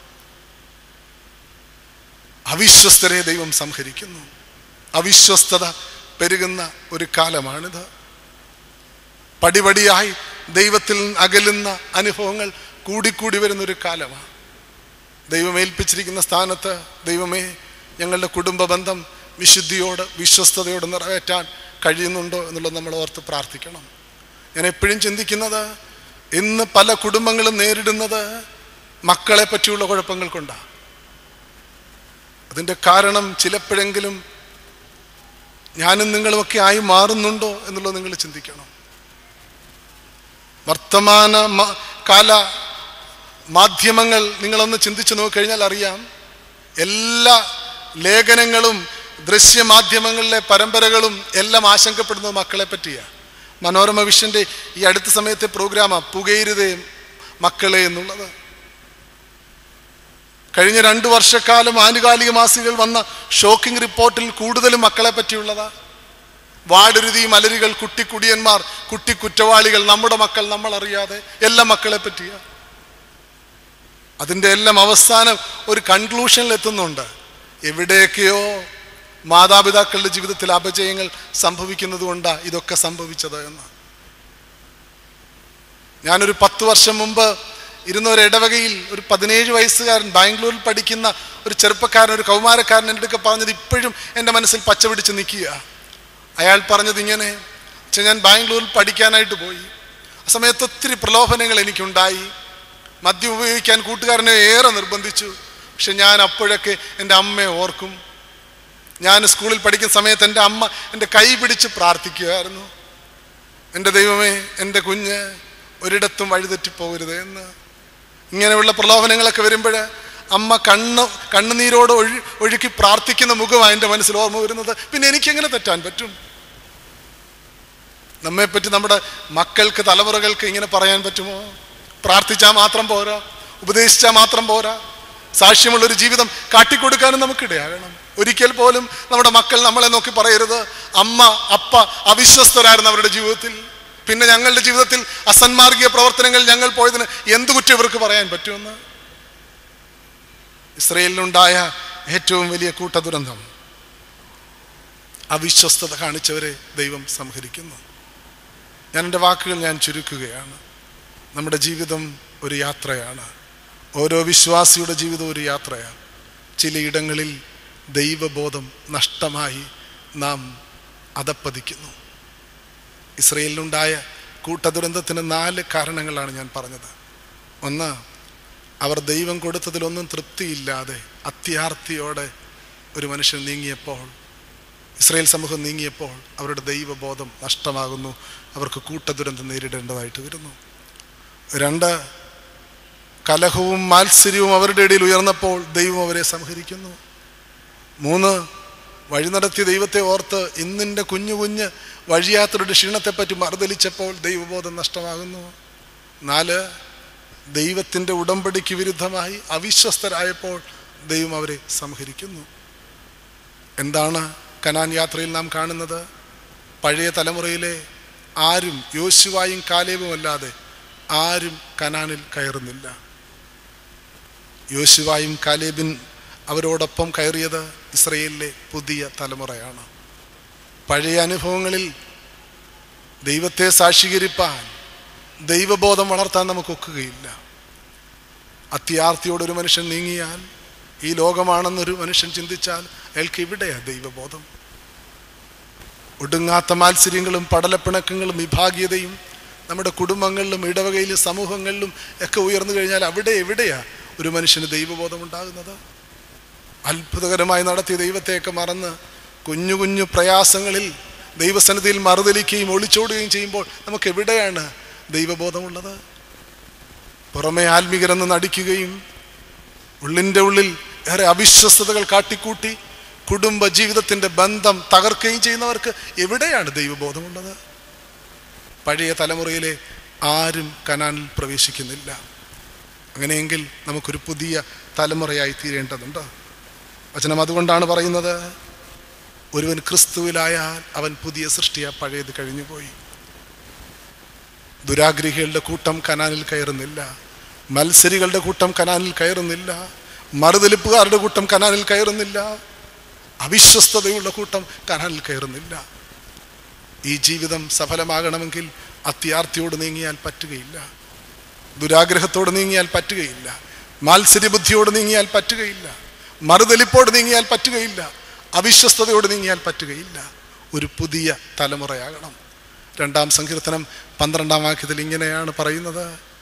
അവിശ്വസ്തരെ ദൈവം സംഹരിക്കുന്നു അവിശ്വസ്തത പെരുകുന്ന ഒരു കാലമാണിത് പടിപടിയായി ദൈവത്തിൽ അകലുന്ന അനുഭവങ്ങൾ കൂടിക്കൂടി വരുന്ന ഒരു കാലമാണ് ദൈവം ഏൽപ്പിച്ചിരിക്കുന്ന സ്ഥാനത്ത് ദൈവമേ ഞങ്ങളുടെ കുടുംബ ബന്ധം വിശുദ്ധിയോട് വിശ്വസ്തയോട് നിറവേറ്റാൻ കഴിയുന്നുണ്ടോ എന്നുള്ളത് നമ്മൾ ഓർത്ത് പ്രാർത്ഥിക്കണം ഞാൻ എപ്പോഴും ചിന്തിക്കുന്നത് ഇന്ന് പല കുടുംബങ്ങളും നേരിടുന്നത് മക്കളെ പറ്റിയുള്ള കുഴപ്പങ്ങൾ കൊണ്ടാണ് അതിൻ്റെ കാരണം ചിലപ്പോഴെങ്കിലും ഞാനും നിങ്ങളുമൊക്കെ ആയി മാറുന്നുണ്ടോ എന്നുള്ളത് നിങ്ങൾ ചിന്തിക്കണം വർത്തമാന മ- കാല മാധ്യമങ്ങൾ നിങ്ങളൊന്ന് ചിന്തിച്ചു നോക്കിക്കഴിഞ്ഞാൽ അറിയാം എല്ലാ ലേഖനങ്ങളും ദൃശ്യമാധ്യമങ്ങളിലെ പരമ്പരകളും എല്ലാം ആശങ്കപ്പെടുന്നത് മക്കളെ പറ്റിയാണ് മനോരമ വിഷന്റെ ഈ അടുത്ത സമയത്തെ പ്രോഗ്രാമാണ് പുകയരുതേ മക്കളെ എന്നുള്ളത് കഴിഞ്ഞ രണ്ടു വർഷക്കാലം ആനുകാലിക മാസികകൾ വന്ന ഷോക്കിംഗ് റിപ്പോർട്ടിൽ കൂടുതലും മക്കളെ പറ്റിയുള്ളതാ വാടുരുതി മലരികൾ കുട്ടിക്കുടിയന്മാർ കുട്ടി കുറ്റവാളികൾ നമ്മുടെ മക്കൾ നമ്മൾ അറിയാതെ എല്ലാ മക്കളെ പറ്റിയ അതിൻ്റെ എല്ലാം അവസാനം ഒരു കൺക്ലൂഷനിൽ എത്തുന്നുണ്ട് എവിടെയൊക്കെയോ മാതാപിതാക്കളുടെ ജീവിതത്തിൽ അപജയങ്ങൾ സംഭവിക്കുന്നത് കൊണ്ടാണ് ഇതൊക്കെ സംഭവിച്ചത് എന്ന് ഞാനൊരു പത്ത് വർഷം മുമ്പ് ഇരുന്ന ഒരു ഇടവകയിൽ ഒരു പതിനേഴ് വയസ്സുകാരൻ ബാംഗ്ലൂരിൽ പഠിക്കുന്ന ഒരു ചെറുപ്പക്കാരൻ ഒരു കൗമാരക്കാരൻ എൻ്റെ അടുക്ക പറഞ്ഞത് ഇപ്പോഴും എൻ്റെ മനസ്സിൽ പച്ച പിടിച്ച് നിൽക്കുക അയാൾ പറഞ്ഞത് ഇങ്ങനെ "ഛെ, ഞാൻ ബാംഗ്ലൂരിൽ പഠിക്കാനായിട്ട് പോയി ആ സമയത്ത് ഒത്തിരി പ്രലോഭനങ്ങൾ എനിക്കുണ്ടായി മദ്യം ഉപയോഗിക്കാൻ കൂട്ടുകാരനെ ഏറെ നിർബന്ധിച്ചു പക്ഷെ ഞാൻ അപ്പോഴൊക്കെ എൻ്റെ അമ്മയെ ഓർക്കും ഞാൻ സ്കൂളിൽ പഠിക്കുന്ന സമയത്ത് എൻ്റെ അമ്മ എൻ്റെ കൈ പിടിച്ച് പ്രാർത്ഥിക്കുമായിരുന്നു എൻ്റെ ദൈവമേ എൻ്റെ കുഞ്ഞ് ഒരിടത്തും വഴിതെറ്റിപ്പോകരുത് എന്ന് ഇങ്ങനെയുള്ള പ്രലോഭനങ്ങളൊക്കെ വരുമ്പോൾ അമ്മ കണ്ണ് കണ്ണുനീരോട് ഒഴി ഒഴുക്കി പ്രാർത്ഥിക്കുന്ന മുഖമാണ് എൻ്റെ മനസ്സിൽ ഓർമ്മ വരുന്നത് പിന്നെ എനിക്കെങ്ങനെ തെറ്റാൻ പറ്റും നമ്മെപ്പറ്റി നമ്മുടെ മക്കൾക്ക് തലമുറകൾക്ക് ഇങ്ങനെ പറയാൻ പറ്റുമോ പ്രാർത്ഥിച്ചാൽ മാത്രം പോരാ ഉപദേശിച്ചാൽ മാത്രം പോരാ സാക്ഷ്യമുള്ളൊരു ജീവിതം കാട്ടിക്കൊടുക്കാനും നമുക്കിടയാകണം ഒരിക്കൽ പോലും നമ്മുടെ മക്കൾ നമ്മളെ നോക്കി പറയരുത് അമ്മ അപ്പ അവിശ്വസ്തരായിരുന്നു അവരുടെ ജീവിതത്തിൽ പിന്നെ ഞങ്ങളുടെ ജീവിതത്തിൽ അസന്മാർഗീയ പ്രവർത്തനങ്ങൾ ഞങ്ങൾ പോയതിന് എന്ത് കുറ്റം ഇവർക്ക് പറയാൻ പറ്റുമെന്ന് ഇസ്രയേലിനുണ്ടായ ഏറ്റവും വലിയ കൂട്ടദുരന്തം അവിശ്വസ്തത കാണിച്ചവരെ ദൈവം സംഹരിക്കുന്നു ഞാൻ എൻ്റെ വാക്കുകൾ ഞാൻ ചുരുക്കുകയാണ് നമ്മുടെ ജീവിതം ഒരു യാത്രയാണ് ഓരോ വിശ്വാസിയുടെ ജീവിതം ഒരു യാത്രയാണ് ചിലയിടങ്ങളിൽ ദൈവബോധം നഷ്ടമായി നാം അതപ്പതിക്കുന്നു ഇസ്രയേലിനുണ്ടായ കൂട്ടദുരന്തത്തിന് നാല് കാരണങ്ങളാണ് ഞാൻ പറഞ്ഞത് ഒന്ന് അവർ ദൈവം കൊടുത്തതിലൊന്നും തൃപ്തിയില്ലാതെ അത്യാർത്തിയോടെ ഒരു മനുഷ്യൻ നീങ്ങിയപ്പോൾ ഇസ്രയേൽ സമൂഹം നീങ്ങിയപ്പോൾ അവരുടെ ദൈവബോധം നഷ്ടമാകുന്നു അവർക്ക് കൂട്ടദുരന്തം നേരിടേണ്ടതായിട്ട് വരുന്നു രണ്ട് കലഹവും മാത്സര്യവും അവരുടെ ഇടയിൽ ഉയർന്നപ്പോൾ ദൈവം അവരെ സംഹരിക്കുന്നു മൂന്ന് വഴി നടത്തിയ ദൈവത്തെ ഓർത്ത് ഇന്നിൻ്റെ കുഞ്ഞു കുഞ്ഞ് വഴിയാത്രയുടെ ക്ഷീണത്തെപ്പറ്റി മറുതലിച്ചപ്പോൾ ദൈവബോധം നഷ്ടമാകുന്നു നാല് ദൈവത്തിൻ്റെ ഉടമ്പടിക്ക് വിരുദ്ധമായി അവിശ്വസ്തരായപ്പോൾ ദൈവം അവരെ സംഹരിക്കുന്നു എന്താണ് കനാൻ യാത്രയിൽ നാം കാണുന്നത് പഴയ തലമുറയിലെ ആരും യോശുവായും കാലേവും അല്ലാതെ ആരും കനാനിൽ കയറുന്നില്ല യോശുവായും കാലേബിൻ അവരോടൊപ്പം കയറിയത് ഇസ്രയേലിലെ പുതിയ തലമുറയാണ് പഴയ അനുഭവങ്ങളിൽ ദൈവത്തെ സാക്ഷീകരിപ്പാൻ ദൈവബോധം വളർത്താൻ നമുക്ക് ഒക്കുകയില്ല അത്യാർത്തിയോടൊരു മനുഷ്യൻ നീങ്ങിയാൽ ഈ ലോകമാണെന്നൊരു മനുഷ്യൻ ചിന്തിച്ചാൽ അയാൾക്ക് ഇവിടെയാ ദൈവബോധം ഒടുങ്ങാത്ത മാത്സര്യങ്ങളും പടലപ്പിണക്കങ്ങളും വിഭാഗീയതയും നമ്മുടെ കുടുംബങ്ങളിലും ഇടവകയിലും സമൂഹങ്ങളിലും ഒക്കെ ഉയർന്നു കഴിഞ്ഞാൽ അവിടെ എവിടെയാ ഒരു മനുഷ്യന് ദൈവബോധം ഉണ്ടാകുന്നത് അത്ഭുതകരമായി നടത്തിയ ദൈവത്തെയൊക്കെ മറന്ന് കുഞ്ഞു കുഞ്ഞു പ്രയാസങ്ങളിൽ ദൈവസന്നിധിയിൽ മറുതലിക്കുകയും ഒളിച്ചോടുകയും ചെയ്യുമ്പോൾ നമുക്ക് എവിടെയാണ് ദൈവബോധമുള്ളത് പുറമെ ആത്മീകരെന്ന് നടിക്കുകയും ഉള്ളിൻ്റെ ഉള്ളിൽ ഏറെ അവിശ്വസ്തതകൾ കാട്ടിക്കൂട്ടി കുടുംബ ജീവിതത്തിൻ്റെ ബന്ധം തകർക്കുകയും ചെയ്യുന്നവർക്ക് എവിടെയാണ് ദൈവബോധമുള്ളത് പഴയ തലമുറയിലെ ആരും കനാനിൽ പ്രവേശിക്കുന്നില്ല അങ്ങനെയെങ്കിൽ നമുക്കൊരു പുതിയ തലമുറയായി തീരേണ്ടതുണ്ട് വചനം അതുകൊണ്ടാണ് പറയുന്നത് ഒരുവൻ ക്രിസ്തുവിലായാൽ അവൻ പുതിയ സൃഷ്ടിയാ പഴയത് കഴിഞ്ഞുപോയി ദുരാഗ്രഹികളുടെ കൂട്ടം കനാനിൽ കയറുന്നില്ല മത്സരികളുടെ കൂട്ടം കനാനിൽ കയറുന്നില്ല മറുതലിപ്പുകാരുടെ കൂട്ടം കനാനിൽ കയറുന്നില്ല അവിശ്വസ്തതയുള്ള കൂട്ടം കനാനിൽ കയറുന്നില്ല ഈ ജീവിതം സഫലമാകണമെങ്കിൽ അത്യാർത്തിയോട് നീങ്ങിയാൽ പറ്റുകയില്ല ദുരാഗ്രഹത്തോട് നീങ്ങിയാൽ പറ്റുകയില്ല മാത്സര്യബുദ്ധിയോട് നീങ്ങിയാൽ പറ്റുകയില്ല മറുതലിപ്പോട് നീങ്ങിയാൽ പറ്റുകയില്ല അവിശ്വസ്തതയോട് നീങ്ങിയാൽ പറ്റുകയില്ല ഒരു പുതിയ തലമുറയാകണം രണ്ടാം സങ്കീർത്തനം പന്ത്രണ്ടാം വാക്യത്തിൽ ഇങ്ങനെയാണ് പറയുന്നത്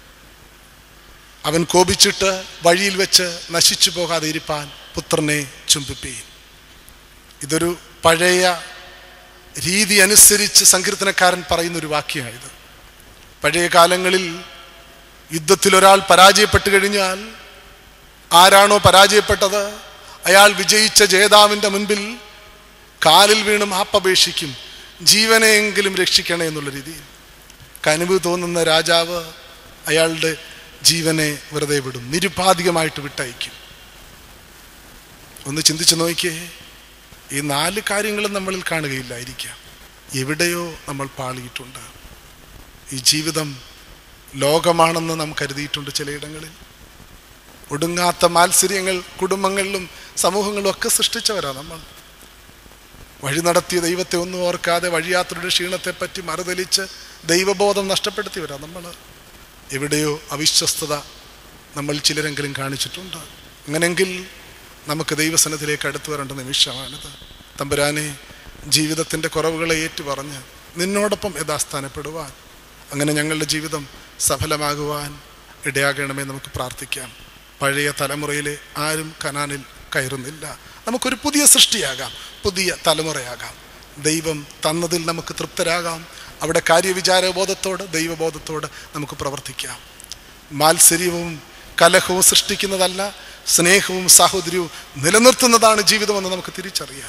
അവൻ കോപിച്ചിട്ട് വഴിയിൽ വെച്ച് നശിച്ചു പോകാതെ ഇരിപ്പാൻ പുത്രനെ ചുംബിപ്പീൻ ഇതൊരു പഴയ രീതി അനുസരിച്ച് സങ്കീർത്തനക്കാരൻ പറയുന്ന ഒരു വാക്യമായത് പഴയ കാലങ്ങളിൽ യുദ്ധത്തിൽ ഒരാൾ പരാജയപ്പെട്ട് കഴിഞ്ഞാൽ ആരാണോ പരാജയപ്പെട്ടത് അയാൾ വിജയിച്ച ജേതാവിൻ്റെ മുൻപിൽ കാലിൽ വീണ് മാപ്പപേക്ഷിക്കും ജീവനെയെങ്കിലും രക്ഷിക്കണേ എന്നുള്ള രീതിയിൽ കനിവ് തോന്നുന്ന രാജാവ് അയാളുടെ ജീവനെ വെറുതെ വിടും നിരുപാധികമായിട്ട് വിട്ടയക്കും ഒന്ന് ചിന്തിച്ചു നോക്കിയേ ഈ നാല് കാര്യങ്ങളും നമ്മളിൽ കാണുകയില്ലായിരിക്കാം എവിടെയോ നമ്മൾ പാളിയിട്ടുണ്ട് ഈ ജീവിതം ലോകമാണെന്ന് നാം കരുതിയിട്ടുണ്ട് ചിലയിടങ്ങളിൽ ഒടുങ്ങാത്ത മാത്സര്യങ്ങൾ കുടുംബങ്ങളിലും സമൂഹങ്ങളിലും ഒക്കെ സൃഷ്ടിച്ചവരാ നമ്മൾ വഴി നടത്തിയ ദൈവത്തെ ഒന്നും ഓർക്കാതെ വഴിയാത്രയുടെ ക്ഷീണത്തെപ്പറ്റി മറുതലിച്ച് ദൈവബോധം നഷ്ടപ്പെടുത്തിയവരാ നമ്മൾ എവിടെയോ അവിശ്വസ്തത നമ്മൾ ചിലരെങ്കിലും കാണിച്ചിട്ടുണ്ട് അങ്ങനെങ്കിൽ നമുക്ക് ദൈവസനത്തിലേക്ക് അടുത്തു വരേണ്ട നിമിഷമാണിത് തമ്പുരാനെ ജീവിതത്തിൻ്റെ കുറവുകളെ ഏറ്റുപറഞ്ഞ് നിന്നോടൊപ്പം യഥാസ്ഥാനപ്പെടുവാൻ അങ്ങനെ ഞങ്ങളുടെ ജീവിതം സഫലമാകുവാൻ ഇടയാകണമേ നമുക്ക് പ്രാർത്ഥിക്കാം പഴയ തലമുറയിലെ ആരും കനാനിൽ കയറുന്നില്ല നമുക്കൊരു പുതിയ സൃഷ്ടിയാകാം പുതിയ തലമുറയാകാം ദൈവം തന്നതിൽ നമുക്ക് തൃപ്തരാകാം അവിടെ കാര്യവിചാരബോധത്തോട് ദൈവബോധത്തോട് നമുക്ക് പ്രവർത്തിക്കാം മാത്സര്യവും കലഹവും സൃഷ്ടിക്കുന്നതല്ല സ്നേഹവും സാഹോദര്യവും നിലനിർത്തുന്നതാണ് ജീവിതമെന്ന് നമുക്ക് തിരിച്ചറിയാം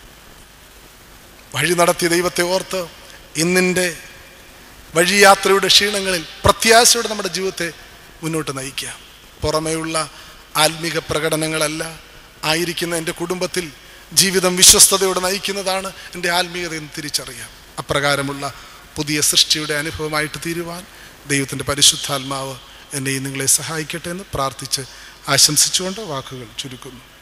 വഴി നടത്തിയ ദൈവത്തെ ഓർത്ത് ഇന്നിൻ്റെ വഴിയാത്രയുടെ ക്ഷീണങ്ങളിൽ പ്രത്യാശയോടെ നമ്മുടെ ജീവിതത്തെ മുന്നോട്ട് നയിക്കാം പുറമേയുള്ള ആത്മീക പ്രകടനങ്ങളല്ല ആയിരിക്കുന്ന എൻ്റെ കുടുംബത്തിൽ ജീവിതം വിശ്വസ്തയോടെ നയിക്കുന്നതാണ് എൻ്റെ ആത്മീയത എന്ന് തിരിച്ചറിയാം അപ്രകാരമുള്ള പുതിയ സൃഷ്ടിയുടെ അനുഭവമായിട്ട് തീരുവാൻ ദൈവത്തിൻ്റെ പരിശുദ്ധാത്മാവ് എന്നെയും നിങ്ങളെ സഹായിക്കട്ടെ എന്ന് പ്രാർത്ഥിച്ച് ആശംസിച്ചുകൊണ്ട് വാക്കുകൾ ചുരുക്കുന്നു